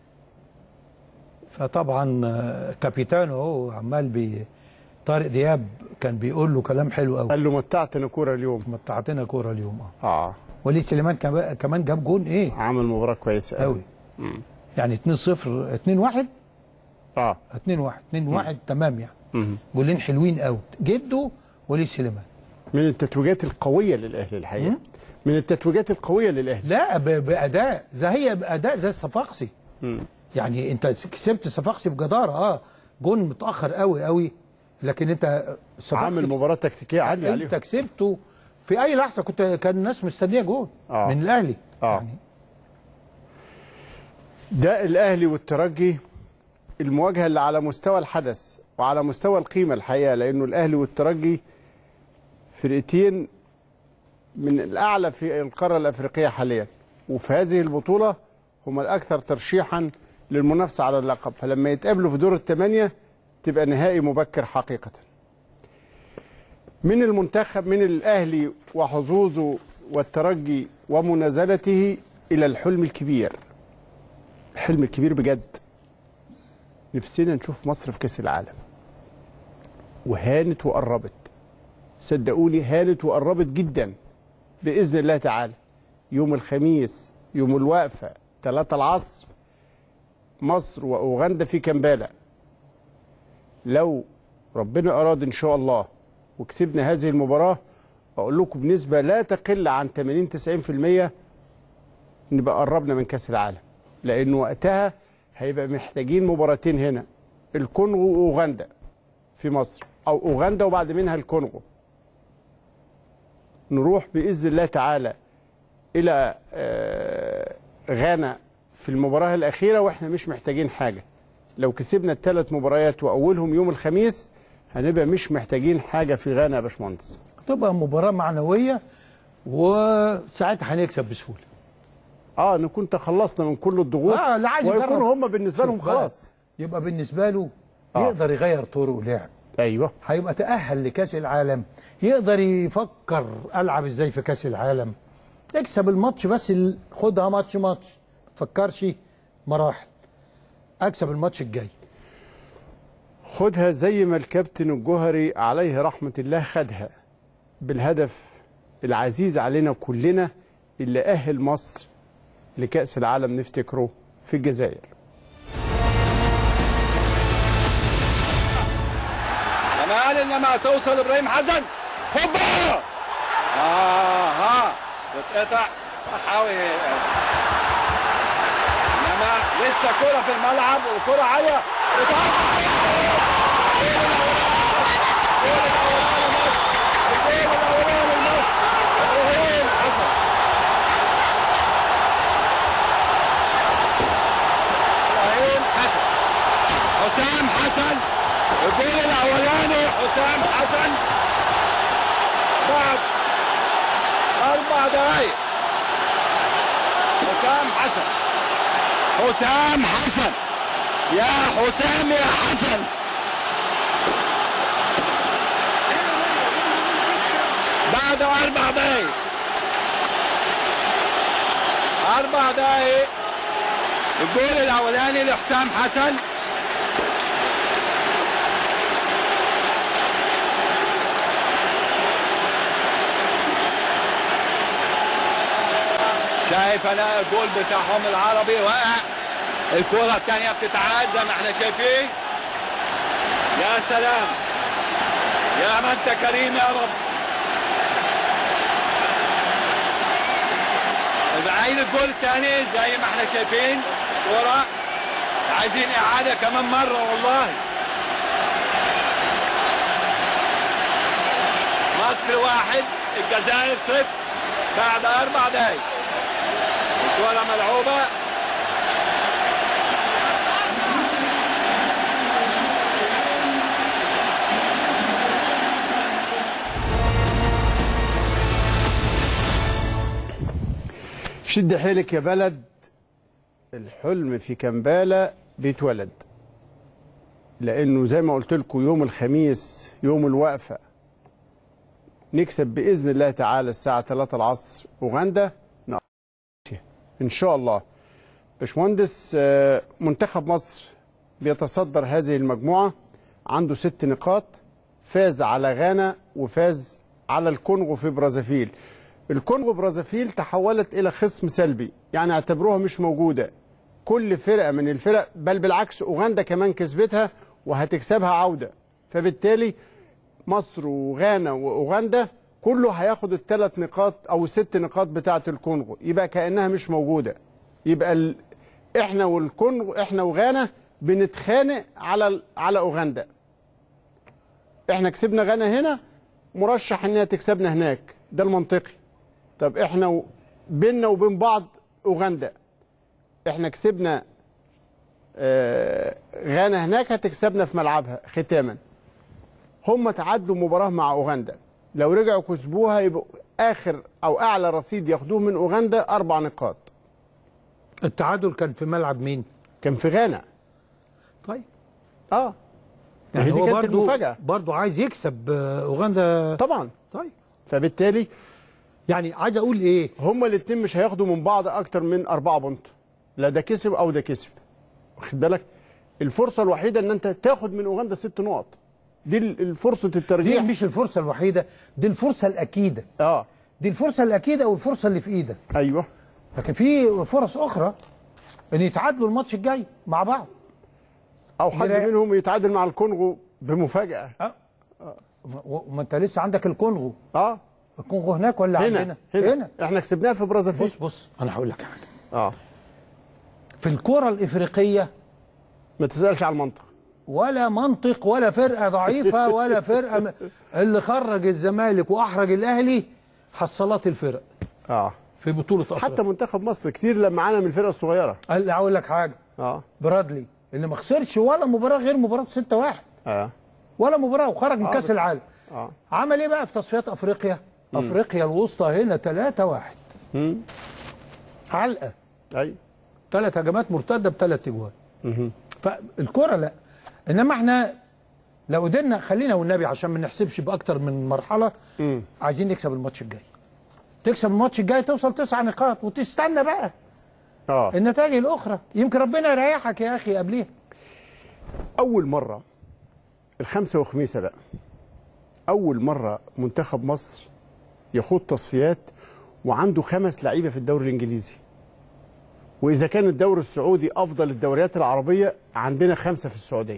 فطبعا آه، كابيتانو هو عمال بي طارق دياب كان بيقول له كلام حلو قوي
قال له متعتنا كوره اليوم
متعتنا كوره اليوم اه
اه
وليد سليمان كمان- كمان جاب جون ايه
عمل مباراه كويسه
قوي يعني 2 0 2 1
اه
2 1 2 1 تمام يعني
مم.
جولين حلوين قوي جده وليد سليمان
من التتويجات القويه للاهلي الحقيقه من التتويجات القويه للاهلي
لا ب- باداء زي هي باداء زي الصفاقسي يعني انت كسبت الصفاقسي بجداره اه جون متاخر قوي قوي لكن انت الصفاقسي
عامل مباراه تكتيكيه عاليه عليهم
انت كسبته في اي لحظه كنت كان الناس مستنيه جون
آه.
من الاهلي
آه.
يعني
ده الاهلي والترجي المواجهه اللي على مستوى الحدث وعلى مستوى القيمه الحقيقه لانه الاهلي والترجي فرقتين من الاعلى في القاره الافريقيه حاليا وفي هذه البطوله هما الاكثر ترشيحا للمنافسه على اللقب فلما يتقابلوا في دور الثمانيه تبقى نهائي مبكر حقيقه من المنتخب من الاهلي وحظوظه والترجي ومنازلته الى الحلم الكبير الحلم الكبير بجد نفسنا نشوف مصر في كاس العالم وهانت وقربت صدقوني هانت وقربت جدا باذن الله تعالى يوم الخميس يوم الوقفه 3 العصر مصر واوغندا في كمبالا لو ربنا اراد ان شاء الله وكسبنا هذه المباراه اقول لكم بنسبه لا تقل عن 80 90% نبقى قربنا من كاس العالم لان وقتها هيبقى محتاجين مباراتين هنا الكونغو واوغندا في مصر او اوغندا وبعد منها الكونغو نروح باذن الله تعالى الى آه، غانا في المباراه الاخيره واحنا مش محتاجين حاجه لو كسبنا الثلاث مباريات واولهم يوم الخميس هنبقى مش محتاجين حاجه في غانا يا باشمهندس
تبقى مباراه معنويه وساعتها هنكسب بسهوله
اه نكون تخلصنا من كل الضغوط
اه لا عايز يجرب.
ويكونوا هم بالنسبه لهم
شوف بقى،
خلاص
يبقى بالنسبه له
آه.
يقدر يغير طرق لعب
ايوه
هيبقى تأهل لكأس العالم يقدر يفكر ألعب ازاي في كأس العالم اكسب الماتش بس ال- خدها ماتش ماتش ما تفكرش مراحل اكسب الماتش الجاي
خدها زي ما الكابتن الجوهري عليه رحمة الله خدها بالهدف العزيز علينا كلنا اللي أهل مصر لكأس العالم نفتكره في الجزائر
جمال انما توصل ابراهيم حسن هوبا اه ها تتقطع حاول انما لسه كرة في الملعب والكرة عالية ابراهيم حسن حسام حسن الجول الاولاني حسام حسن بعد اربع دقائق حسام حسن حسام حسن يا حسام يا حسن بعد اربع دقائق اربع دقائق الجول الاولاني لحسام حسن شايف انا الجول بتاعهم العربي وقع الكرة الثانية بتتعاد زي ما احنا شايفين يا سلام يا ما انت كريم يا رب عايز الجول الثاني زي ما احنا شايفين كرة عايزين اعادة كمان مرة والله مصر واحد الجزائر صفر بعد اربع دقايق كرة ملعوبة
شد حيلك يا بلد الحلم في كمبالة بيتولد لانه زي ما قلت لكم يوم الخميس يوم الوقفه نكسب باذن الله تعالى الساعه 3 العصر اوغندا نقطة. ان شاء الله باشمهندس آه، منتخب مصر بيتصدر هذه المجموعه عنده ست نقاط فاز على غانا وفاز على الكونغو في برازافيل الكونغو برازافيل تحولت الى خصم سلبي يعني اعتبروها مش موجوده كل فرقه من الفرق بل بالعكس اوغندا كمان كسبتها وهتكسبها عوده فبالتالي مصر وغانا واوغندا كله هياخد الثلاث نقاط او الست نقاط بتاعه الكونغو يبقى كانها مش موجوده يبقى ال... احنا والكونغو احنا وغانا بنتخانق على ال- على اوغندا احنا كسبنا غانا هنا مرشح انها تكسبنا هناك ده المنطقي طب احنا و... بيننا وبين بعض اوغندا احنا كسبنا آه، غانا هناك هتكسبنا في ملعبها ختاما هم تعادلوا مباراه مع اوغندا لو رجعوا كسبوها يبقوا اخر او اعلى رصيد ياخدوه من اوغندا اربع نقاط
التعادل كان في ملعب مين؟
كان في غانا
طيب
اه يعني دي
هو
كانت
برضو-
المفاجاه
برضو عايز يكسب آه، اوغندا
طبعا
طيب
فبالتالي
يعني عايز اقول ايه؟
هما الاثنين مش هياخدوا من بعض اكتر من أربعة بونت لا ده كسب او ده كسب واخد بالك الفرصه الوحيده ان انت تاخد من اوغندا ست نقط دي ال- الفرصه
دي
الترجيح
مش الفرصه الوحيده دي الفرصه الاكيده
اه
دي الفرصه الاكيده والفرصه اللي في ايدك
ايوه
لكن في فرص اخرى ان يتعادلوا الماتش الجاي مع بعض
او حد
لا.
منهم يتعادل مع الكونغو بمفاجاه
اه وما انت لسه عندك الكونغو
اه
الكونغو هناك ولا
هنا
عندنا؟
هنا,
هنا.
احنا كسبناها في برازافيل
بص بص انا هقول لك حاجه
اه
في الكره الافريقيه
ما تسالش على المنطق
ولا منطق ولا فرقه ضعيفه ولا فرقه م... اللي خرج الزمالك واحرج الاهلي حصلات الفرق
اه
في بطوله افريقيا
حتى منتخب مصر كتير لما معانا من الفرقه الصغيره
قال اقول لك حاجه
اه
برادلي اللي ما خسرش ولا مباراه غير مباراه 6 1
اه
ولا مباراه وخرج من
آه،
كاس
بس-
العالم
اه
عمل ايه بقى في تصفيات افريقيا افريقيا الوسطى هنا 3 1
امم
علقه
ايوه
ثلاث هجمات مرتده بثلاث اجوال فالكره لا انما احنا لو قدرنا خلينا والنبي عشان ما نحسبش باكتر من مرحله
مم.
عايزين نكسب الماتش الجاي تكسب الماتش الجاي توصل تسع نقاط وتستنى بقى
اه
النتائج الاخرى يمكن ربنا يريحك يا اخي قبليها
اول مره الخمسه وخميسه بقى اول مره منتخب مصر يخوض تصفيات وعنده خمس لعيبه في الدوري الانجليزي واذا كان الدوري السعودي افضل الدوريات العربيه عندنا خمسه في السعوديه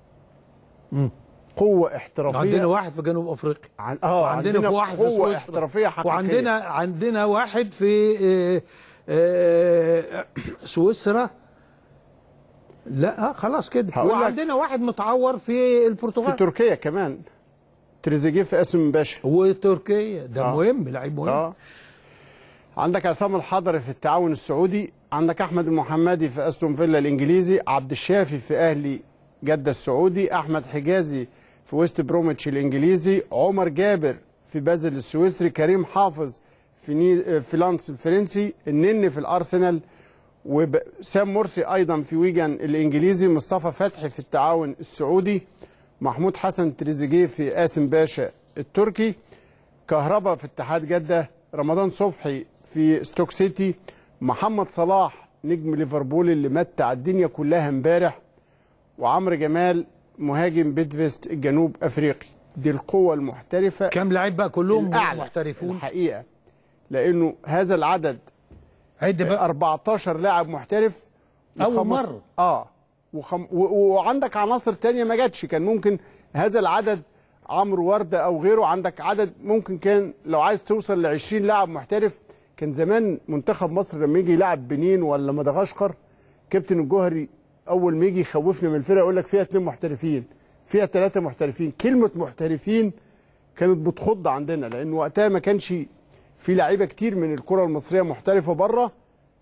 قوه احترافيه
عندنا واحد في جنوب افريقيا
عن... اه
وعندنا
عندنا
في واحد في
قوه
سويسرا
احترافيه حقيقيه
وعندنا عندنا واحد في آه، آه، سويسرا لا آه، خلاص كده
هقول لك-
وعندنا واحد متعور في
في
البرتغال
تركيا كمان تريزيجيه في اسم باشا
وتركيا ده
آه.
مهم لعيب مهم
اه عندك عصام الحضري في التعاون السعودي عندك احمد المحمدي في استون فيلا الانجليزي عبد الشافي في اهلي جده السعودي احمد حجازي في ويست بروميتش الانجليزي عمر جابر في بازل السويسري كريم حافظ في ني... في لانس الفرنسي النني في الارسنال وسام مرسي ايضا في ويجن الانجليزي مصطفى فتحي في التعاون السعودي محمود حسن تريزيجيه في قاسم باشا التركي كهربا في اتحاد جدة رمضان صبحي في ستوك سيتي محمد صلاح نجم ليفربول اللي متع الدنيا كلها امبارح وعمرو جمال مهاجم بيدفيست الجنوب افريقي دي القوة المحترفة
كام لعيب بقى كلهم
الأعلى
محترفون
الحقيقة لأنه هذا العدد
عد بقى
14 لاعب محترف
أول
وخمس-
مرة.
اه وخم... و... وعندك عناصر تانية ما جاتش كان ممكن هذا العدد عمرو وردة او غيره عندك عدد ممكن كان لو عايز توصل ل 20 لاعب محترف كان زمان منتخب مصر لما يجي يلعب بنين ولا مدغشقر كابتن الجوهري اول ما يجي يخوفنا من الفرقه يقول لك فيها اثنين محترفين فيها ثلاثه محترفين كلمه محترفين كانت بتخض عندنا لان وقتها ما كانش في لعيبه كتير من الكره المصريه محترفه بره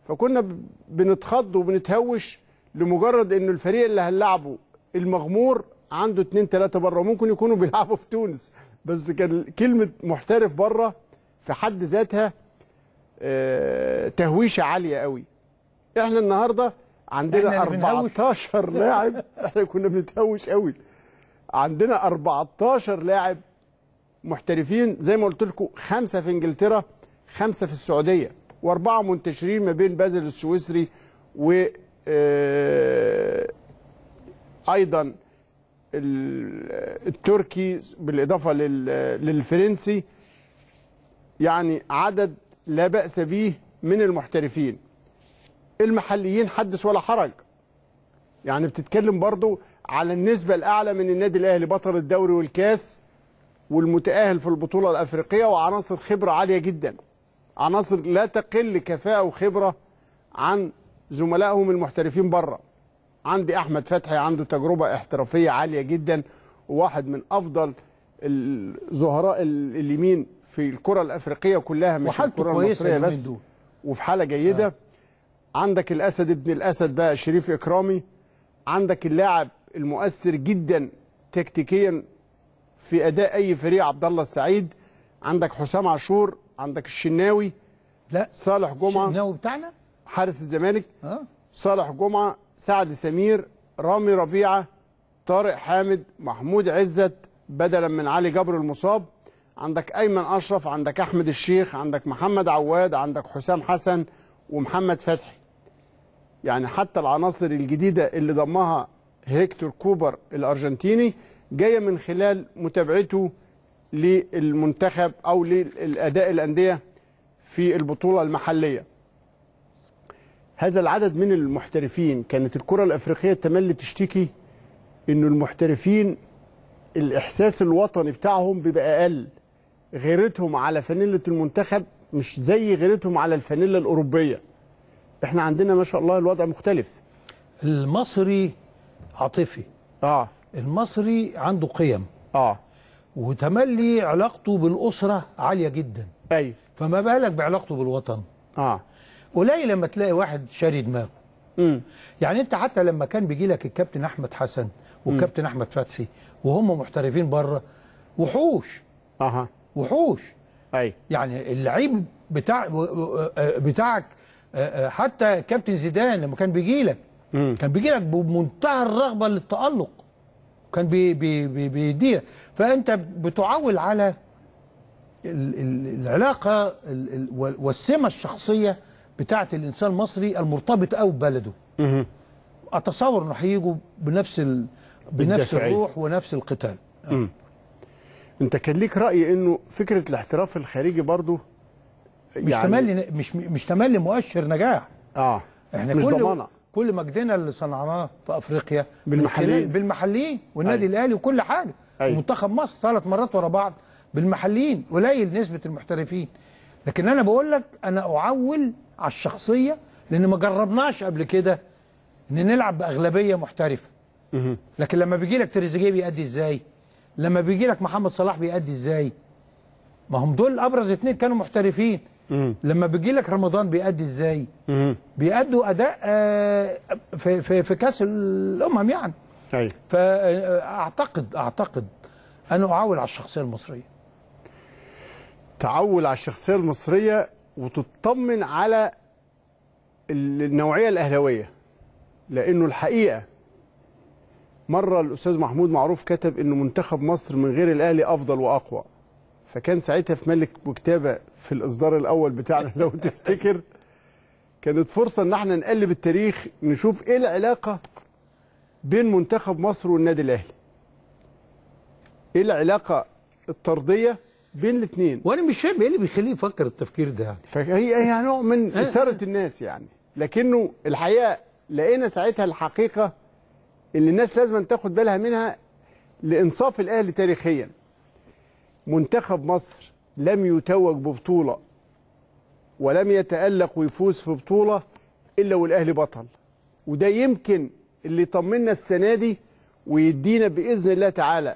فكنا ب- بنتخض وبنتهوش لمجرد انه الفريق اللي هنلعبه المغمور عنده اتنين تلاته بره ممكن يكونوا بيلعبوا في تونس بس كان كلمه محترف بره في حد ذاتها آه، تهويشه عاليه قوي احنا النهارده عندنا
إحنا اللي بنهوش.
14 لاعب احنا كنا بنتهوش قوي عندنا 14 لاعب محترفين زي ما قلت لكم خمسه في انجلترا خمسه في السعوديه واربعه منتشرين ما بين بازل السويسري و آه، ايضا ال- التركي بالاضافه لل- للفرنسي يعني عدد لا باس به من المحترفين المحليين حدث ولا حرج يعني بتتكلم برضو على النسبة الأعلى من النادي الأهلي بطل الدوري والكاس والمتأهل في البطولة الأفريقية وعناصر خبرة عالية جدا عناصر لا تقل كفاءة وخبرة عن زملائهم المحترفين بره عندي أحمد فتحي عنده تجربة احترافية عالية جدا وواحد من أفضل الظهراء ال- اليمين في الكرة الأفريقية كلها مش
وحالته
الكرة
كويسة
المصرية
اليومين
بس
دول.
وفي حالة جيدة آه. عندك الأسد ابن الأسد بقى شريف إكرامي عندك اللاعب المؤثر جدا تكتيكيا في أداء أي فريق عبد الله السعيد عندك حسام عاشور عندك الشناوي
لا
صالح جمعة
الناوي بتاعنا
حارس الزمالك
اه
صالح جمعة سعد سمير رامي ربيعة طارق حامد محمود عزت بدلا من علي جبر المصاب عندك أيمن أشرف عندك أحمد الشيخ عندك محمد عواد عندك حسام حسن ومحمد فتحي يعني حتى العناصر الجديدة اللي ضمها هيكتور كوبر الأرجنتيني جاية من خلال متابعته للمنتخب أو للأداء الأندية في البطولة المحلية هذا العدد من المحترفين كانت الكرة الأفريقية تملي تشتكي إنه المحترفين الإحساس الوطني بتاعهم بيبقى أقل غيرتهم على فانيلة المنتخب مش زي غيرتهم على الفانيلة الأوروبية احنا عندنا ما شاء الله الوضع مختلف
المصري عاطفي
اه
المصري عنده قيم
اه
وتملي علاقته بالأسرة عالية جدا
ايوه
فما بالك بعلاقته بالوطن
اه
قليل لما تلاقي واحد شاري دماغه
امم
يعني انت حتى لما كان بيجي لك الكابتن احمد حسن والكابتن احمد فتحي وهم محترفين بره وحوش
اها
وحوش
ايوه
يعني اللعيب بتاع بتاعك حتى كابتن زيدان لما كان بيجي لك
مم.
كان بيجي لك بمنتهى الرغبه للتالق كان بي بي بي بيديلك فانت بتعول على ال- ال- العلاقه ال- ال- وال- والسمه الشخصيه بتاعت الانسان المصري المرتبط قوي ببلده
مهم.
اتصور انه هيجوا بنفس ال... بنفس
بالدافعية.
الروح ونفس القتال
انت كان ليك راي انه فكره الاحتراف الخارجي برضو
مش تملي مش مش تملي مؤشر نجاح
اه
احنا
مش
كل
ضمانه
كل مجدنا اللي صنعناه في افريقيا من
بالمحليين.
خلال- بالمحليين والنادي
أيوة.
الاهلي وكل حاجه
أيوة.
ومنتخب مصر ثلاث مرات ورا بعض بالمحليين قليل نسبه المحترفين لكن انا بقول لك انا اعول على الشخصيه لان ما جربناش قبل كده ان نلعب باغلبيه محترفه
مهم.
لكن لما بيجي لك تريزيجيه بيأدي ازاي لما بيجي لك محمد صلاح بيأدي ازاي ما هم دول ابرز اتنين كانوا محترفين
مم.
لما بيجي لك رمضان بيأدي ازاي
مهم.
بيأدوا اداء آه، في في في كاس الامم يعني
ايوه
فاعتقد اعتقد انا اعول على الشخصيه المصريه
تعول على الشخصيه المصريه وتطمن على ال- النوعيه الاهلاويه لانه الحقيقه مره الاستاذ محمود معروف كتب انه منتخب مصر من غير الاهلي افضل واقوى فكان ساعتها في ملك وكتابه في الاصدار الاول بتاعنا لو تفتكر كانت فرصه ان احنا نقلب التاريخ نشوف ايه العلاقه بين منتخب مصر والنادي الاهلي ايه العلاقه الطرديه بين الاثنين
وانا مش فاهم ايه اللي بيخليه يفكر التفكير ده يعني
فهي هي نوع من إثارة الناس يعني لكنه الحقيقة لقينا ساعتها الحقيقة اللي الناس لازم تاخد بالها منها لإنصاف الأهلي تاريخيا منتخب مصر لم يتوج ببطولة ولم يتألق ويفوز في بطولة إلا والأهلي بطل وده يمكن اللي يطمنا السنة دي ويدينا بإذن الله تعالى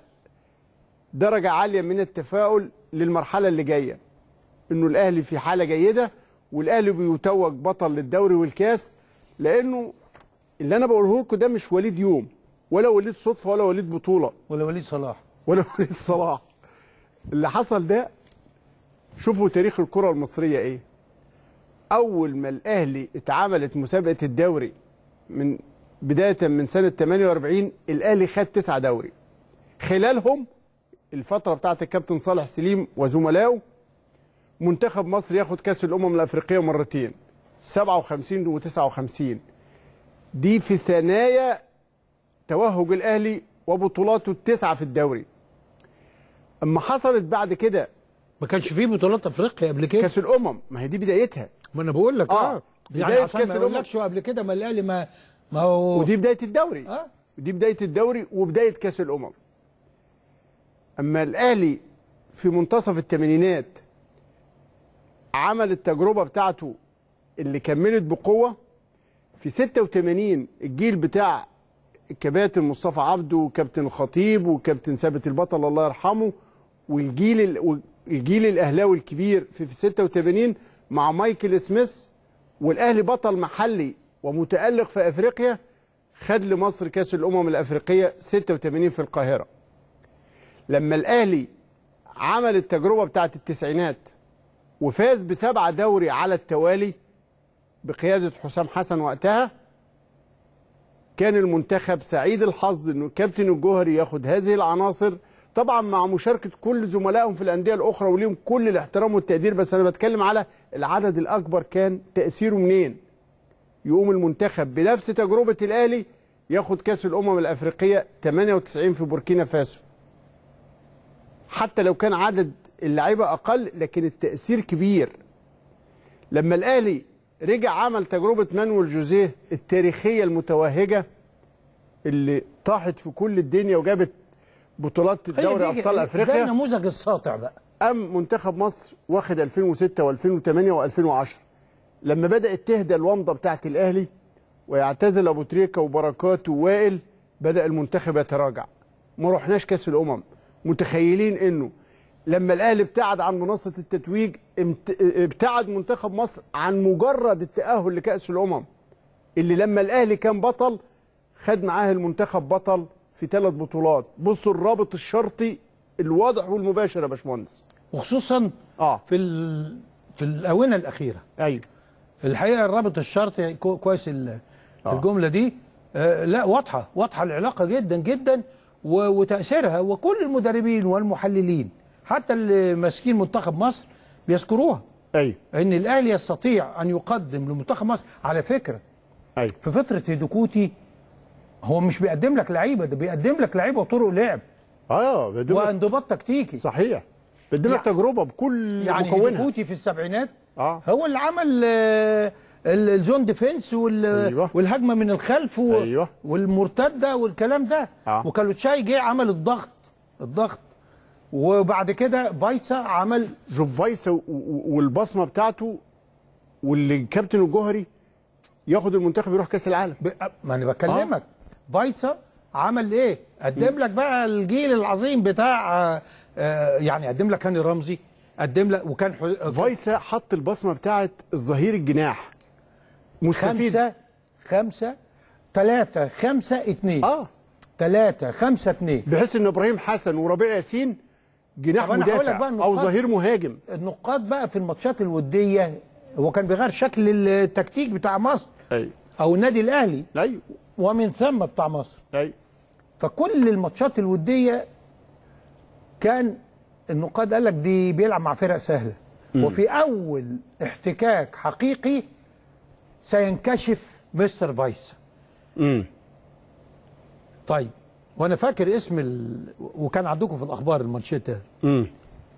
درجة عالية من التفاؤل للمرحلة اللي جاية انه الاهلي في حاله جيده والاهلي بيتوج بطل للدوري والكاس لانه اللي انا بقوله لكم ده مش وليد يوم ولا وليد صدفه ولا وليد بطوله
ولا وليد صلاح
ولا وليد صلاح اللي حصل ده شوفوا تاريخ الكره المصريه ايه اول ما الاهلي اتعملت مسابقه الدوري من بدايه من سنه 48 الاهلي خد تسعة دوري خلالهم الفتره بتاعت الكابتن صالح سليم وزملائه منتخب مصر ياخد كاس الامم الافريقيه مرتين 57 و59 دي في ثنايا توهج الاهلي وبطولاته التسعه في الدوري اما حصلت بعد كده
ما كانش فيه بطولات افريقيا قبل كده
كاس الامم ما هي دي بدايتها
ما انا بقول لك
آه.
اه, يعني
بداية
عشان
كأس
ما
الأمم.
اقولكش قبل كده ما الاهلي ما ما هو
ودي بدايه الدوري
اه
دي بدايه الدوري وبدايه كاس الامم اما الاهلي في منتصف الثمانينات عمل التجربه بتاعته اللي كملت بقوه في 86 الجيل بتاع الكباتن مصطفى عبده وكابتن الخطيب وكابتن ثابت البطل الله يرحمه والجيل ال- الجيل الاهلاوي الكبير في في 86 مع مايكل سميث والاهلي بطل محلي ومتالق في افريقيا خد لمصر كاس الامم الافريقيه 86 في القاهره لما الاهلي عمل التجربه بتاعت التسعينات وفاز بسبعه دوري على التوالي بقياده حسام حسن وقتها كان المنتخب سعيد الحظ انه كابتن الجوهري ياخد هذه العناصر طبعا مع مشاركه كل زملائهم في الانديه الاخرى وليهم كل الاحترام والتقدير بس انا بتكلم على العدد الاكبر كان تاثيره منين يقوم المنتخب بنفس تجربه الاهلي ياخد كاس الامم الافريقيه 98 في بوركينا فاسو حتى لو كان عدد اللعيبه اقل لكن التاثير كبير لما الاهلي رجع عمل تجربه مانويل جوزيه التاريخيه المتوهجه اللي طاحت في كل الدنيا وجابت بطولات
هي
دوري
دي-
ابطال
ده
افريقيا
النموذج الساطع بقى
قام منتخب مصر واخد 2006 و2008 و2010 لما بدات تهدى الومضه بتاعت الاهلي ويعتزل ابو تريكه وبركات ووائل بدا المنتخب يتراجع ما رحناش كاس الامم متخيلين انه لما الاهلي ابتعد عن منصه التتويج امت- ابتعد منتخب مصر عن مجرد التاهل لكاس الامم اللي لما الاهلي كان بطل خد معاه المنتخب بطل في ثلاث بطولات بصوا الرابط الشرطي الواضح والمباشر يا باشمهندس
وخصوصا
اه
في ال... في الاونه الاخيره
ايوه
الحقيقه الرابط الشرطي كو- كويس ال- الجمله دي آه لا واضحه واضحه العلاقه جدا جدا و- وتاثيرها وكل المدربين والمحللين حتى اللي ماسكين منتخب مصر بيذكروها
ايوه
ان الاهلي يستطيع ان يقدم لمنتخب مصر على فكره
ايوه
في فتره هيدوكوتي هو مش بيقدم لك لعيبه ده بيقدم لك لعيبه وطرق لعب
اه بدون
وانضباط تكتيكي
صحيح بدون
يعني-
تجربه بكل
يعني
مكونها
هيدوكوتي في السبعينات
اه
هو اللي عمل آه، ال- الزون ديفense وال
أيوة.
والهجمه من الخلف و
أيوة.
والمرتده والكلام ده
آه.
وكالوتشاي جه عمل الضغط الضغط وبعد كده فايسا عمل
جوف فايسا و- و- والبصمه بتاعته واللي كابتن الجوهري ياخد المنتخب يروح كاس العالم
ب... ما انا بكلمك فايسا عمل ايه؟ قدم لك بقى الجيل العظيم بتاع آه، آه، يعني قدم لك هاني رمزي قدم لك وكان ح...
فايسا حط البصمه بتاعت الظهير الجناح مستفيد
خمسة خمسة ثلاثة خمسة اتنين
اه
ثلاثة خمسة اتنين
بحيث ان ابراهيم حسن وربيع ياسين جناح
طب أنا هقول لك
مدافع
بقى
او
النقاط.
ظهير مهاجم
النقاط بقى في الماتشات الودية هو كان بيغير شكل التكتيك بتاع مصر
ايوه
أو النادي الأهلي
ايوه
ومن ثم بتاع مصر
ايوه
فكل الماتشات الودية كان النقاد قال لك دي بيلعب مع فرق سهلة وفي أول احتكاك حقيقي سينكشف مستر فايس
امم
طيب وانا فاكر اسم ال... وكان عندكم في الاخبار الماتشات ده
امم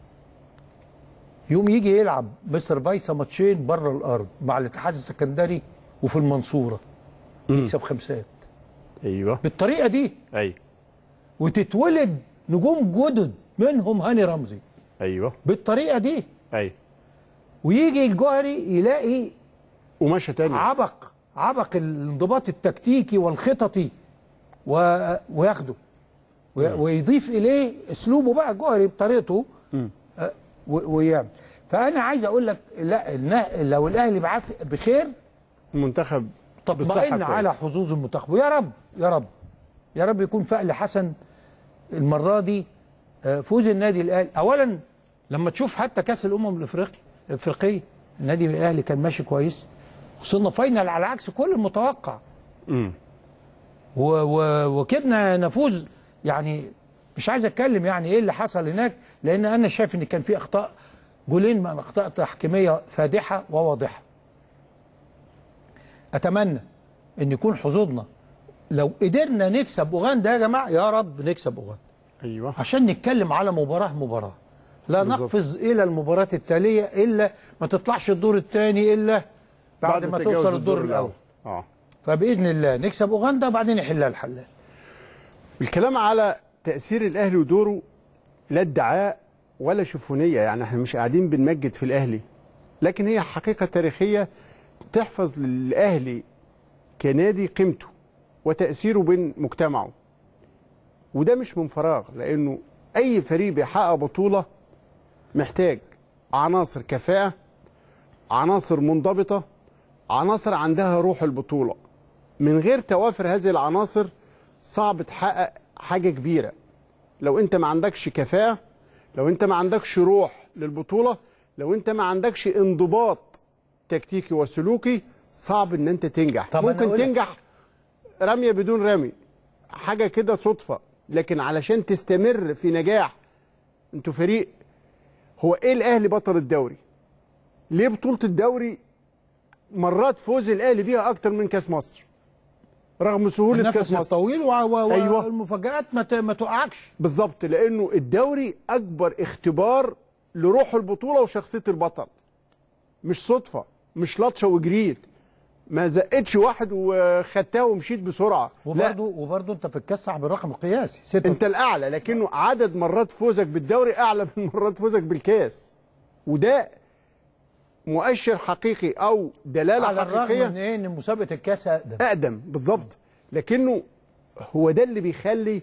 يوم يجي يلعب مستر فايسا ماتشين بره الارض مع الاتحاد السكندري وفي المنصوره يكسب خمسات
ايوه
بالطريقه دي
ايوه
وتتولد نجوم جدد منهم هاني رمزي
ايوه
بالطريقه دي
ايوه
ويجي الجوهري يلاقي
وماشيه تاني
عبق عبق الانضباط التكتيكي والخططي و... وياخده و... ويضيف اليه اسلوبه بقى الجوهري بطريقته آه، و... ويعمل فانا عايز اقول لك لا النا- لو الاهلي بعاف- بخير
المنتخب بالصحة
طمئن
كويس.
على حظوظ المنتخب ويا رب يا رب يا رب يكون فعل حسن المره دي آه، فوز النادي الاهلي اولا لما تشوف حتى كاس الامم الافريقي الافريقيه النادي الاهلي كان ماشي كويس وصلنا فاينل على عكس كل المتوقع
امم
و- و- وكدنا نفوز يعني مش عايز اتكلم يعني ايه اللي حصل هناك لان انا شايف ان كان في اخطاء جولين من اخطاء تحكيميه فادحه وواضحه اتمنى ان يكون حظوظنا لو قدرنا نكسب اوغندا يا جماعه يا رب نكسب اوغندا
ايوه
عشان نتكلم على مباراه مباراه لا
بالظبط.
نقفز الى المباراه التاليه الا ما تطلعش الدور الثاني الا بعد, ما
تجاوز
توصل الدور الاول
اه
فباذن الله نكسب اوغندا بعدين يحلها الحلال
الكلام على تأثير الأهلي ودوره لا ادعاء ولا شفونية يعني احنا مش قاعدين بنمجد في الأهلي لكن هي حقيقة تاريخية تحفظ للأهلي كنادي قيمته وتأثيره بين مجتمعه وده مش من فراغ لأنه أي فريق بيحقق بطولة محتاج عناصر كفاءة عناصر منضبطة عناصر عندها روح البطولة من غير توافر هذه العناصر صعب تحقق حاجة كبيرة لو انت ما عندكش كفاءة لو انت ما عندكش روح للبطولة لو انت ما عندكش انضباط تكتيكي وسلوكي صعب ان انت تنجح
طب أنا
ممكن
أقول لك-
تنجح رمية بدون رمي حاجة كده صدفة لكن علشان تستمر في نجاح انتوا فريق هو ايه الاهلي بطل الدوري ليه بطولة الدوري مرات فوز الاهلي بيها اكتر من كاس مصر رغم سهولة كاس
النفس
مصر
الطويل و... و...
أيوة.
والمفاجآت ما, ت... ما تقعكش
بالظبط لانه الدوري اكبر اختبار لروح البطوله وشخصيه البطل مش صدفه مش لطشه وجريت ما زقتش واحد وخدتها ومشيت بسرعه لا
وبرضه وبرضه انت في الكاس صاحب الرقم القياسي ستة
انت الاعلى لكنه عدد مرات فوزك بالدوري اعلى من مرات فوزك بالكاس وده مؤشر حقيقي او دلاله
على الرغم
حقيقيه
من ايه ان مسابقه الكاس اقدم
اقدم بالظبط لكنه هو ده اللي بيخلي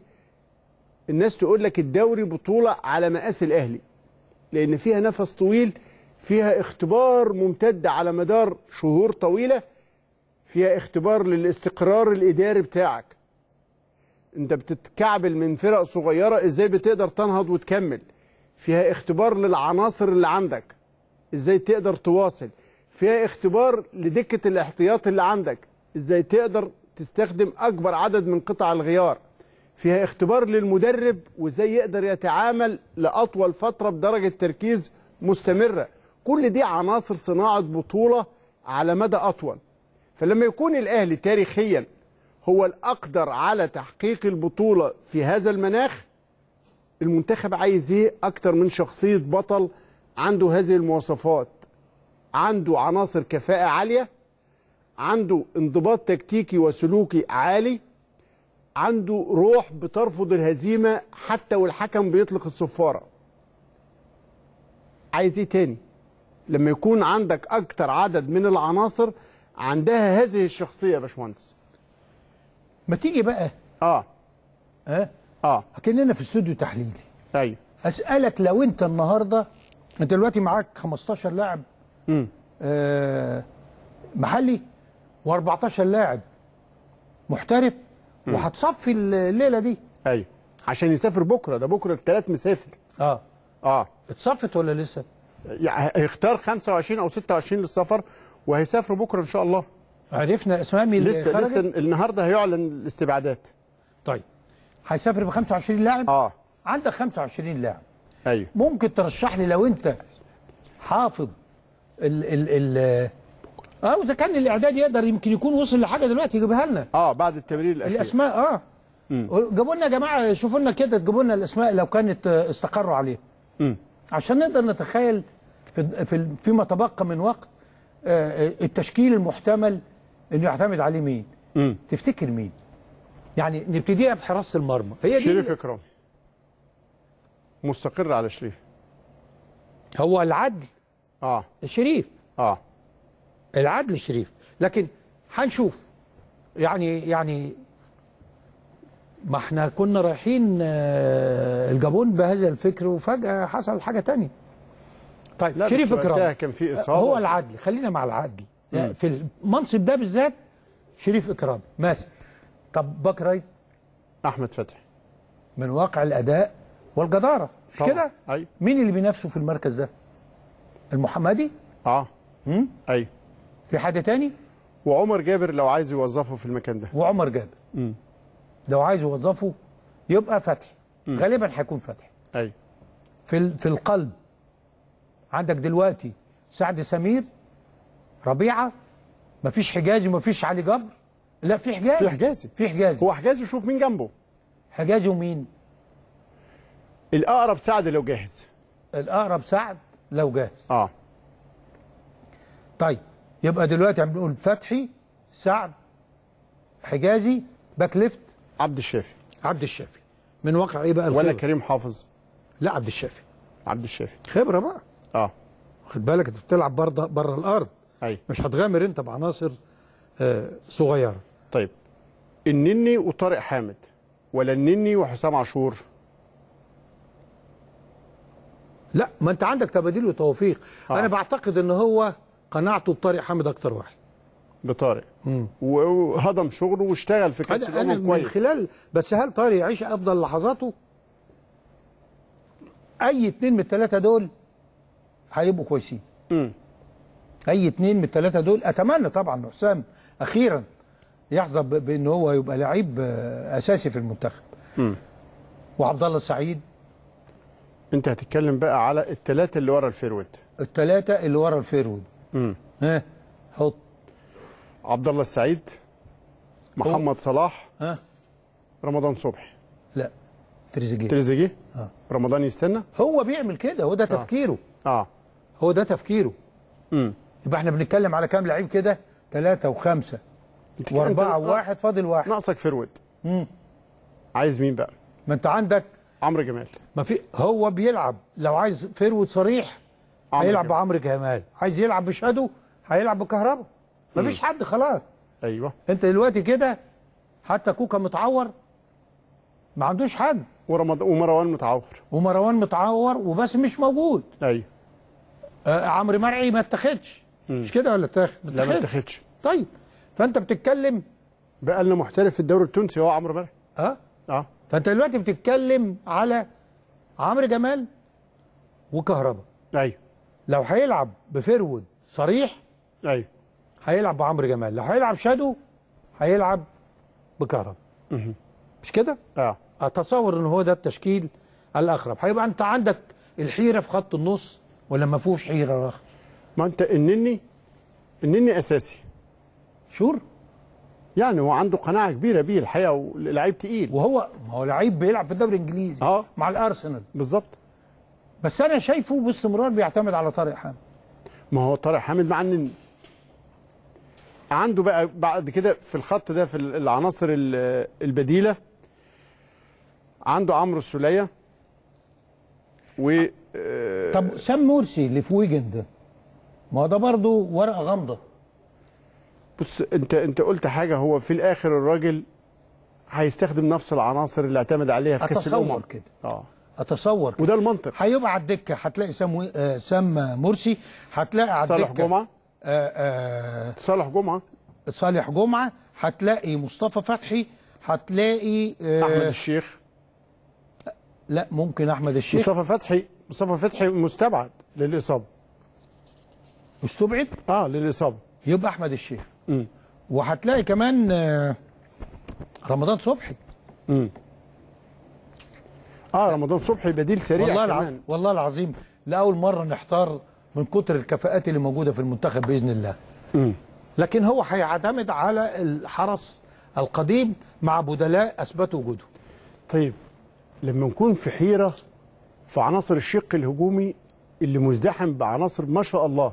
الناس تقول لك الدوري بطوله على مقاس الاهلي لان فيها نفس طويل فيها اختبار ممتد على مدار شهور طويله فيها اختبار للاستقرار الاداري بتاعك انت بتتكعبل من فرق صغيره ازاي بتقدر تنهض وتكمل فيها اختبار للعناصر اللي عندك ازاي تقدر تواصل فيها اختبار لدكة الاحتياط اللي عندك ازاي تقدر تستخدم اكبر عدد من قطع الغيار فيها اختبار للمدرب وازاي يقدر يتعامل لاطول فترة بدرجة تركيز مستمرة كل دي عناصر صناعة بطولة على مدى اطول فلما يكون الاهلي تاريخيا هو الاقدر على تحقيق البطولة في هذا المناخ المنتخب عايز ايه اكتر من شخصية بطل عنده هذه المواصفات عنده عناصر كفاءة عالية عنده انضباط تكتيكي وسلوكي عالي عنده روح بترفض الهزيمة حتى والحكم بيطلق الصفارة عايز ايه تاني لما يكون عندك اكتر عدد من العناصر عندها هذه الشخصية يا باشمهندس
ما تيجي بقى
اه
ها
اه
اكننا في استوديو تحليلي
ايوه
اسالك لو انت النهارده انت دلوقتي معاك 15 لاعب
امم
آه محلي و14 لاعب محترف وهتصفي الليله دي
ايوه عشان يسافر بكره ده بكره الثلاث مسافر
اه
اه
اتصفت ولا لسه؟
يعني هيختار 25 او 26 للسفر وهيسافروا بكره ان شاء الله
عرفنا اسامي اللي
لسه
خرجت؟
لسه النهارده هيعلن الاستبعادات
طيب هيسافر ب 25 لاعب
اه
عندك 25 لاعب
ايوه
ممكن ترشح لي لو انت حافظ ال ال ال اه واذا كان الاعداد يقدر يمكن يكون وصل لحاجه دلوقتي يجيبها لنا
اه بعد التمرير الاخير
الاسماء اه جابوا لنا يا جماعه شوفوا لنا كده تجيبوا لنا الاسماء لو كانت آه، استقروا عليها
مم.
عشان نقدر نتخيل في في فيما تبقى من وقت آه، آه، التشكيل المحتمل انه يعتمد عليه مين
مم.
تفتكر مين يعني نبتديها بحراسه المرمى هي دي
شريف اكرام مستقر على شريف
هو العدل
اه
شريف
اه
العدل شريف لكن هنشوف يعني يعني ما احنا كنا رايحين آه، الجابون بهذا الفكر وفجأة حصل حاجة تانية طيب
لا
شريف
بس وقتها
اكرامي
كان في اصابه
هو العدل خلينا مع العدل يعني في المنصب ده بالذات شريف اكرامي ماسك طب باك رايت
احمد فتحي
من واقع الاداء والجداره مش
طبعا.
كده
أيوة.
مين اللي بينافسه في المركز ده المحمدي
اه
مم؟
ايوه
في حد تاني
وعمر جابر لو عايز يوظفه في المكان ده
وعمر جابر لو عايز يوظفه يبقى فتحي غالبا هيكون فتحي
ايوه
في ال- في القلب عندك دلوقتي سعد سمير ربيعه مفيش حجازي مفيش علي جبر لا في حجازي
في حجازي.
في حجازي
هو حجازي شوف مين جنبه
حجازي ومين
الاقرب سعد لو جاهز
الاقرب سعد لو جاهز
اه
طيب يبقى دلوقتي عم بنقول فتحي سعد حجازي باك ليفت
عبد الشافي
عبد الشافي من واقع ايه بقى
ولا
الخبرة؟
كريم حافظ
لا عبد الشافي
عبد الشافي
خبره بقى
اه
خد بالك انت بتلعب بره بره الارض
ايوه
مش هتغامر انت بعناصر آه، صغيره
طيب النني وطارق حامد ولا النني وحسام عاشور
لا ما انت عندك تباديل وتوفيق
آه.
انا بعتقد ان هو قناعته بطارق حامد اكتر واحد
بطارق و- وهضم شغله واشتغل في كاس
انا انا
الامم
من
كويس
خلال بس هل طارق يعيش افضل لحظاته اي اتنين من الثلاثه دول هيبقوا كويسين
مم.
اي اتنين من الثلاثه دول اتمنى طبعا حسام اخيرا يحظى ب- بان هو يبقى لعيب آه، اساسي في المنتخب وعبد الله السعيد
انت هتتكلم بقى على الثلاثه اللي ورا الفيرود
الثلاثه اللي ورا الفيرود ها حط
عبد الله السعيد محمد صلاح
ها
رمضان صبحي
لا تريزيجيه
تريزيجيه رمضان يستنى
هو بيعمل كده هو ده تفكيره
اه
هو ده تفكيره
امم
يبقى احنا بنتكلم على كام لعيب كده ثلاثة وخمسة
انت
وأربعة
انت-
وواحد فاضل واحد
ناقصك فيرود
مم.
عايز مين بقى
ما أنت عندك
عمرو جمال
ما في هو بيلعب لو عايز فيرود صريح
عمرو
هيلعب
جمال.
بعمرو جمال عايز يلعب بشادو هيلعب بكهربا ما فيش حد خلاص
ايوه
أنت دلوقتي كده حتى كوكا متعور ما عندوش حد
ورمضان ومروان متعور
ومروان متعور وبس مش موجود
ايوه
آه عمرو مرعي ما اتاخدش مش كده ولا اتاخد؟
لا ما اتاخدش
طيب فانت بتتكلم
بقى لنا محترف في الدوري التونسي هو عمرو مرعي
اه
اه
فانت دلوقتي بتتكلم على عمرو جمال وكهربا
ايوه
لو هيلعب بفرود صريح
ايوه
هيلعب بعمرو جمال لو هيلعب شادو هيلعب بكهربا مش كده
اه
اتصور ان هو ده التشكيل الاقرب هيبقى انت عندك الحيره في خط النص ولا ما فيهوش حيره يا أخ؟
ما انت النني النني اساسي
شور
يعني هو عنده قناعه كبيره بيه الحقيقه ولعيب تقيل
وهو ما هو لعيب بيلعب في الدوري الانجليزي
اه.
مع الارسنال
بالظبط
بس انا شايفه باستمرار بيعتمد على طارق حامد
ما هو طارق حامد مع النني عنده بقى بعد كده في الخط ده في العناصر ال- البديله عنده عمرو السوليه و
طب سام مرسي اللي في ويجن ده ما هو ده برضه ورقه غامضه
بص انت انت قلت حاجه هو في الاخر الراجل هيستخدم نفس العناصر اللي اعتمد عليها في كاس الامم
اتصور كده
اه
اتصور كده
وده المنطق
هيبقى على الدكه هتلاقي سام وي... آه سام مرسي هتلاقي على
صالح
الدكه
جمعه
آه آه
صالح جمعه
صالح جمعه هتلاقي مصطفى فتحي هتلاقي آه
احمد الشيخ
لا ممكن احمد الشيخ
مصطفى فتحي مصطفى فتحي مستبعد للاصابه
مستبعد
اه للاصابه
يبقى احمد الشيخ
امم
وهتلاقي كمان آه رمضان صبحي
امم اه رمضان صبحي بديل سريع
والله
كمان
العظيم والله العظيم لاول مره نحتار من كتر الكفاءات اللي موجوده في المنتخب باذن الله
مم.
لكن هو هيعتمد على الحرس القديم مع بدلاء اثبتوا وجوده
طيب لما نكون في حيره في عناصر الشق الهجومي اللي مزدحم بعناصر ما شاء الله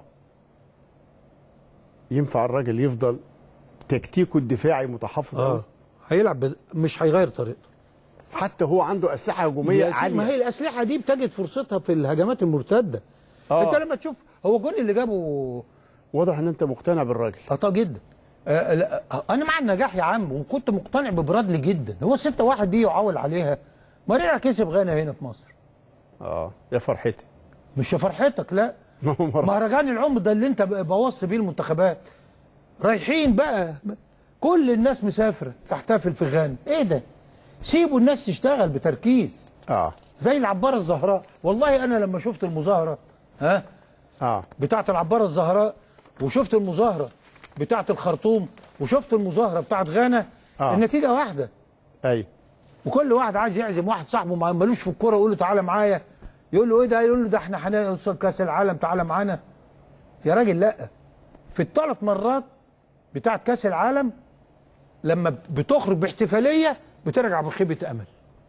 ينفع الراجل يفضل تكتيكه الدفاعي متحفظ
اه هيلعب ب... مش هيغير طريقته
حتى هو عنده اسلحه هجوميه
ما هي
عاليه
الاسلحه دي بتجد فرصتها في الهجمات المرتده
آه.
انت لما تشوف هو الجون اللي جابه
واضح ان انت مقتنع بالراجل
خطا جدا آه لا انا مع النجاح يا عم وكنت مقتنع ببرادلي جدا هو 6 1 دي يعول عليها ما رجع كسب غانا هنا في مصر
اه يا فرحتي
مش يا فرحتك لا مهرجان العمر ده اللي انت بوظت بيه المنتخبات رايحين بقى كل الناس مسافره تحتفل في غانا ايه ده سيبوا الناس تشتغل بتركيز
اه
زي العباره الزهراء والله انا لما شفت المظاهره ها
اه
بتاعه العباره الزهراء وشفت المظاهره بتاعه الخرطوم وشفت المظاهره بتاعه غانا
آه.
النتيجه واحده
ايوه
وكل واحد عايز يعزم واحد صاحبه ما- ملوش في الكوره يقول له تعالى معايا يقول له ايه ده يقول له ده احنا هنوصل كاس العالم تعالى معانا يا راجل لا في الثلاث مرات بتاعه كاس العالم لما بتخرج باحتفاليه بترجع بخيبه امل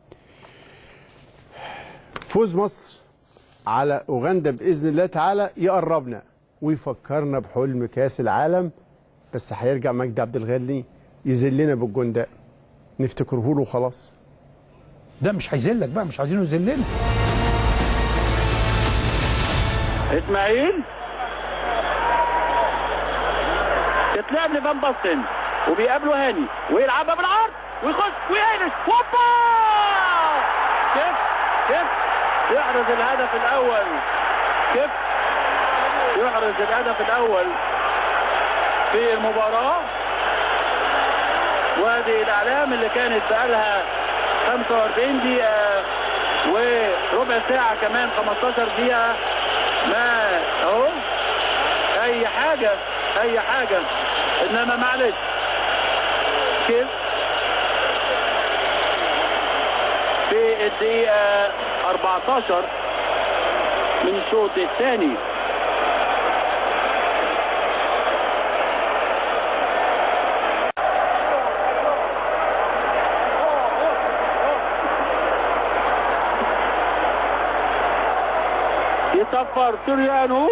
فوز مصر على اوغندا باذن الله تعالى يقربنا ويفكرنا بحلم كاس العالم بس هيرجع مجدي عبد الغني يذلنا بالجون ده نفتكره له خلاص
ده مش هيذلك بقى مش عايزينه يذلنا
اسماعيل تتلعب لفان باستن وبيقابله هاني ويلعبها بالعرض ويخش ويهرس هوبا كيف كيف يحرز الهدف الاول كيف يحرز الهدف الاول في المباراه وهذه الاعلام اللي كانت بقالها 45 دقيقه وربع ساعه كمان 15 دقيقه ما اهو اي حاجه اي حاجه انما معلش كيف في الدقيقه 14 من الشوط الثاني يصفر سوريانو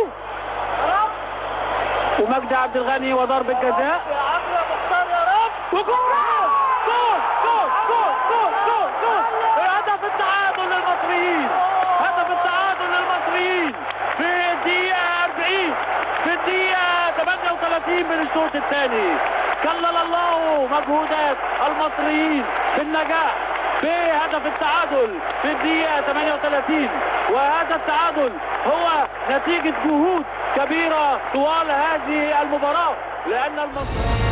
ومجدي عبد الغني وضربة جزاء وجول جول جول جول جول جول جول هدف التعادل للمصريين هدف التعادل للمصريين في الدقيقة 40 في الدقيقة 38 من الشوط الثاني كلل الله مجهودات المصريين بالنجاح بهدف التعادل في الدقيقة 38 وهذا التعادل هو نتيجة جهود كبيرة طوال هذه المباراة لأن المصريين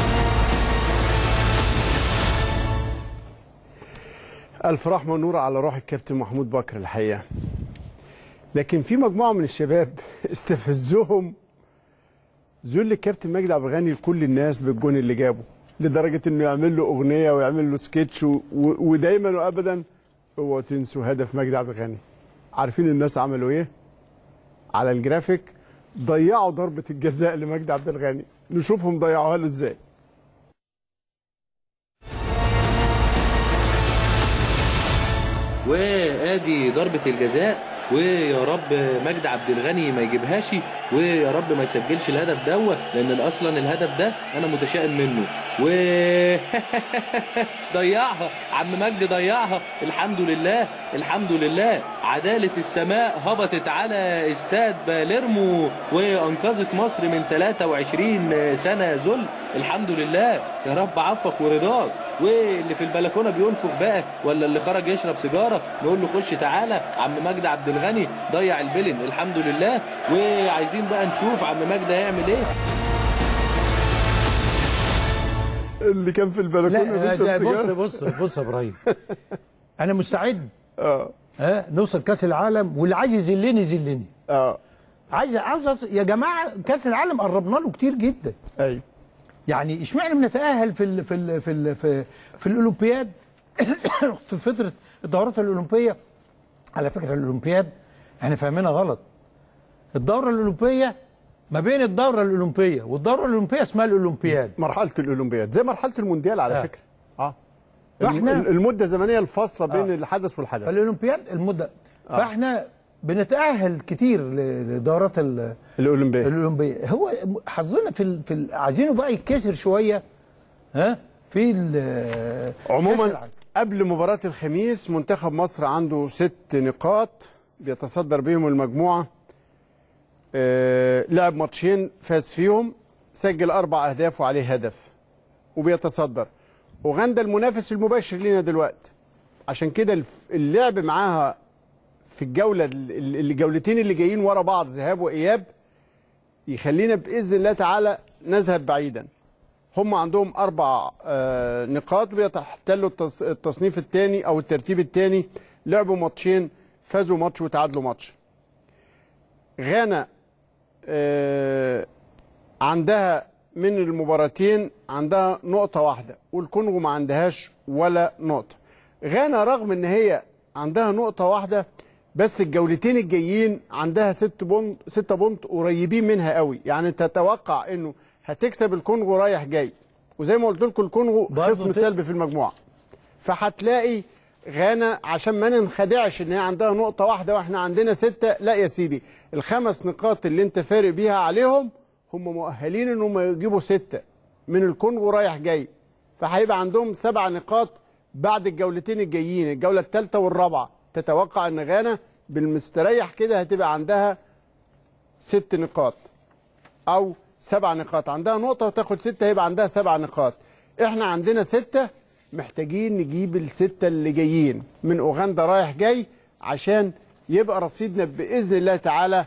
الف رحمه ونور على روح الكابتن محمود بكر الحقيقه لكن في مجموعه من الشباب استفزهم ذل الكابتن مجدي عبد الغني لكل الناس بالجون اللي جابه لدرجه انه يعمل له اغنيه ويعمل له سكتش و... و... ودايما وابدا اوعوا تنسوا هدف مجدي عبد الغني عارفين الناس عملوا ايه على الجرافيك ضيعوا ضربه الجزاء لمجدي عبد الغني نشوفهم ضيعوها له ازاي
وادي ضربة الجزاء ويا رب مجدي عبد الغني ما يجيبهاش ويا رب ما يسجلش الهدف دوت لان اصلا الهدف ده انا متشائم منه و ضيعها عم مجدي ضيعها الحمد لله الحمد لله عدالة السماء هبطت على استاد باليرمو وانقذت مصر من 23 سنة ذل الحمد لله يا رب عفك ورضاك واللي في البلكونه بينفخ بقى ولا اللي خرج يشرب سيجاره نقول له خش تعالى عم مجدي عبد الغني ضيع البلن الحمد لله وعايزين بقى نشوف عم مجدي هيعمل ايه
اللي كان في البلكونه
لا
بيشرب
ده بص
سيجارة.
بص بص يا ابراهيم انا مستعد
اه
ها نوصل كاس العالم واللي عايز يذلني يذلني
اه
عايز عاوز أص- يا جماعه كاس العالم قربنا له كتير جدا
ايوه
يعني اشمعنى بنتاهل في ال في ال في ال في, في الاولمبياد في فتره الدورات الاولمبيه على فكره الاولمبياد احنا فاهمينها غلط الدوره الاولمبيه ما بين الدوره الاولمبيه والدوره الاولمبيه اسمها الاولمبياد
مرحله الاولمبياد زي مرحله المونديال على
آه.
فكره اه
فإحنا-
الم- المده الزمنيه الفاصله بين الحدث والحدث
الاولمبياد المده فاحنا بنتاهل كتير ل- لدورات ال-
الاولمبياد
الاولمبيه هو حظنا في ال... في ال... عايزينه بقى يتكسر شويه ها في ال... كأس
عموما
العالم.
قبل مباراه الخميس منتخب مصر عنده ست نقاط بيتصدر بيهم المجموعه آه لعب ماتشين فاز فيهم سجل اربع اهداف وعليه هدف وبيتصدر اوغندا المنافس المباشر لينا دلوقتي عشان كده الف- اللعب معاها في الجوله ال- ال- الجولتين اللي جايين ورا بعض ذهاب واياب يخلينا باذن الله تعالى نذهب بعيدا هم عندهم اربع آه، نقاط بيتحتلوا التص- التصنيف الثاني او الترتيب الثاني لعبوا ماتشين فازوا ماتش وتعادلوا ماتش غانا آه، عندها من المباراتين عندها نقطة واحدة والكونغو ما عندهاش ولا نقطة غانا رغم ان هي عندها نقطة واحدة بس الجولتين الجايين عندها ست بونت ستة بونت قريبين منها قوي يعني تتوقع انه هتكسب الكونغو رايح جاي وزي ما قلت لكم الكونغو
برضه
خصم
ت-
سلبي في المجموعة فهتلاقي غانا عشان ما ننخدعش ان هي عندها نقطة واحدة واحنا عندنا ستة لا يا سيدي الخمس نقاط اللي انت فارق بيها عليهم هم مؤهلين انهم يجيبوا ستة من الكونغو رايح جاي فهيبقى عندهم سبع نقاط بعد الجولتين الجايين الجولة الثالثة والرابعة تتوقع ان غانا بالمستريح كده هتبقى عندها ست نقاط او سبع نقاط عندها نقطة وتاخد ستة هيبقى عندها سبع نقاط احنا عندنا ستة محتاجين نجيب الستة اللي جايين من اوغندا رايح جاي عشان يبقى رصيدنا بإذن الله تعالى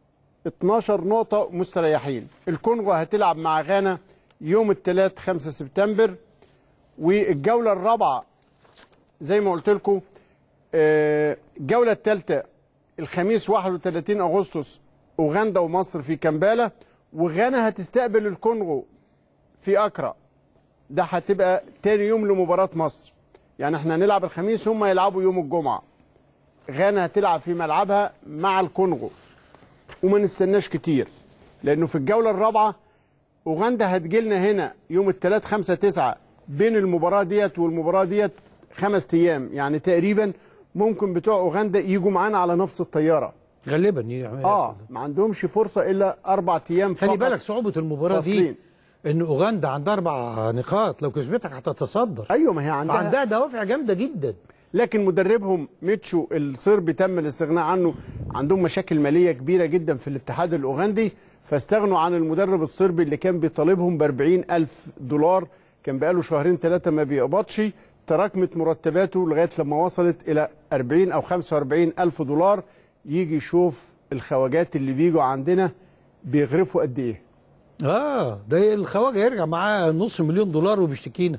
12 نقطة مستريحين الكونغو هتلعب مع غانا يوم الثلاث 5 سبتمبر والجولة الرابعة زي ما قلت لكم آه، الجولة الثالثة الخميس 31 أغسطس أوغندا ومصر في كمبالا وغانا هتستقبل الكونغو في أكرا ده هتبقى تاني يوم لمباراة مصر يعني احنا هنلعب الخميس هم يلعبوا يوم الجمعة غانا هتلعب في ملعبها مع الكونغو وما نستناش كتير لأنه في الجولة الرابعة أوغندا هتجيلنا هنا يوم الثلاث 5 9 بين المباراة ديت والمباراة ديت خمس أيام يعني تقريبا ممكن بتوع أوغندا يجوا معانا على نفس الطيارة
غالبا يعني
اه ما عندهمش فرصة إلا أربع أيام فقط
خلي بالك صعوبة المباراة دي
فاصلين.
ان اوغندا عندها اربع نقاط لو كسبتك هتتصدر
أيوة ما هي عندها
عندها دوافع جامدة جدا
لكن مدربهم ميتشو الصربي تم الاستغناء عنه عندهم مشاكل ماليه كبيره جدا في الاتحاد الاوغندي فاستغنوا عن المدرب الصربي اللي كان بيطالبهم ب 40 الف دولار كان بقاله شهرين ثلاثه ما بيقبضش تراكمت مرتباته لغايه لما وصلت الى 40 او 45 الف دولار يجي يشوف الخواجات اللي بيجوا عندنا بيغرفوا قد ايه
اه ده الخواجه يرجع معاه نص مليون دولار وبيشتكينا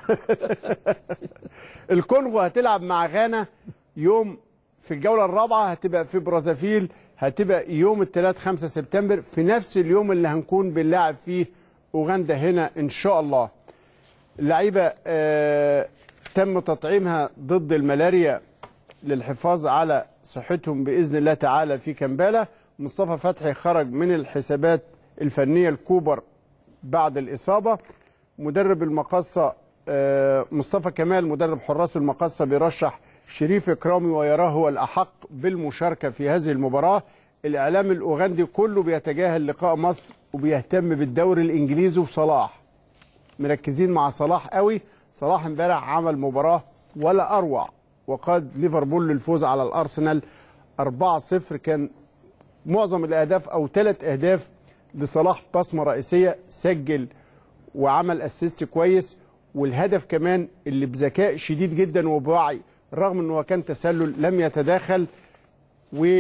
الكونغو هتلعب مع غانا يوم في الجولة الرابعة هتبقى في برازافيل هتبقى يوم الثلاث 5 سبتمبر في نفس اليوم اللي هنكون بنلاعب فيه أوغندا هنا إن شاء الله اللعيبة آه تم تطعيمها ضد الملاريا للحفاظ على صحتهم بإذن الله تعالى في كمبالا مصطفى فتحي خرج من الحسابات الفنية الكوبر بعد الإصابة مدرب المقصة آه، مصطفى كمال مدرب حراس المقصة بيرشح شريف إكرامي ويراه هو الأحق بالمشاركة في هذه المباراة الإعلام الأوغندي كله بيتجاهل لقاء مصر وبيهتم بالدوري الإنجليزي وصلاح مركزين مع صلاح قوي صلاح امبارح عمل مباراة ولا أروع وقاد ليفربول للفوز على الأرسنال 4-0 كان معظم الأهداف أو ثلاث أهداف لصلاح بصمة رئيسية سجل وعمل اسيست كويس والهدف كمان اللي بذكاء شديد جدا وبوعي رغم انه كان تسلل لم يتداخل و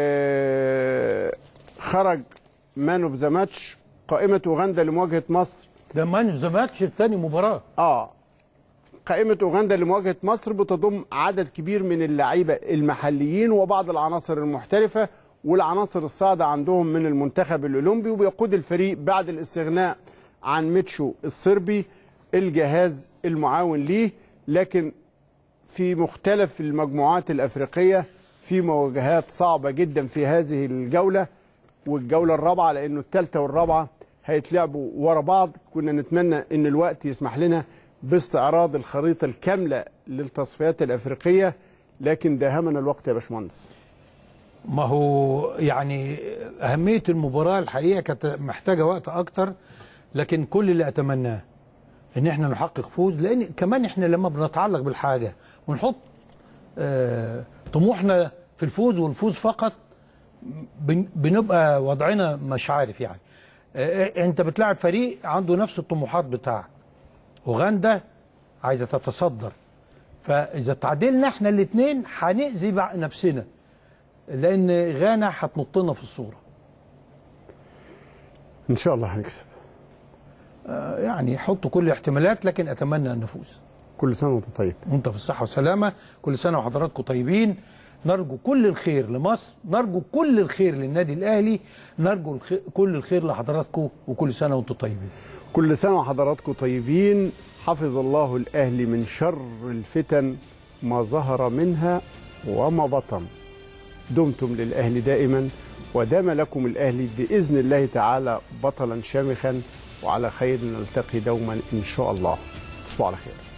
آه، خرج مان اوف ذا ماتش قائمه اوغندا لمواجهه مصر
ده مان ذا ماتش الثاني مباراه
اه قائمة أوغندا لمواجهة مصر بتضم عدد كبير من اللعيبة المحليين وبعض العناصر المحترفة والعناصر الصاعدة عندهم من المنتخب الأولمبي وبيقود الفريق بعد الاستغناء عن ميتشو الصربي الجهاز المعاون ليه لكن في مختلف المجموعات الأفريقية في مواجهات صعبة جدا في هذه الجولة والجولة الرابعة لأنه الثالثة والرابعة هيتلعبوا ورا بعض كنا نتمنى أن الوقت يسمح لنا باستعراض الخريطة الكاملة للتصفيات الأفريقية لكن داهمنا الوقت يا باشمهندس
ما هو يعني أهمية المباراة الحقيقة كانت محتاجة وقت أكتر لكن كل اللي أتمناه إن إحنا نحقق فوز لأن كمان إحنا لما بنتعلق بالحاجة ونحط آه طموحنا في الفوز والفوز فقط بن- بنبقى وضعنا مش عارف يعني آه أنت بتلاعب فريق عنده نفس الطموحات بتاعك أوغندا عايزة تتصدر فإذا تعادلنا إحنا الاتنين هنأذي بع- نفسنا لان غانا هتنطنا في الصوره
ان شاء الله هنكسب
آه، يعني حطوا كل الاحتمالات لكن اتمنى ان نفوز
كل سنه وانت طيب
وانت في الصحه والسلامه كل سنه وحضراتكم طيبين نرجو كل الخير لمصر نرجو كل الخير للنادي الاهلي نرجو الخ... كل الخير لحضراتكم وكل سنه وانتم طيبين
كل سنه وحضراتكم طيبين حفظ الله الاهلي من شر الفتن ما ظهر منها وما بطن دمتم للاهلي دائما ودام لكم الاهلي باذن الله تعالى بطلا شامخا وعلى خير نلتقي دوما ان شاء الله تصبحوا على خير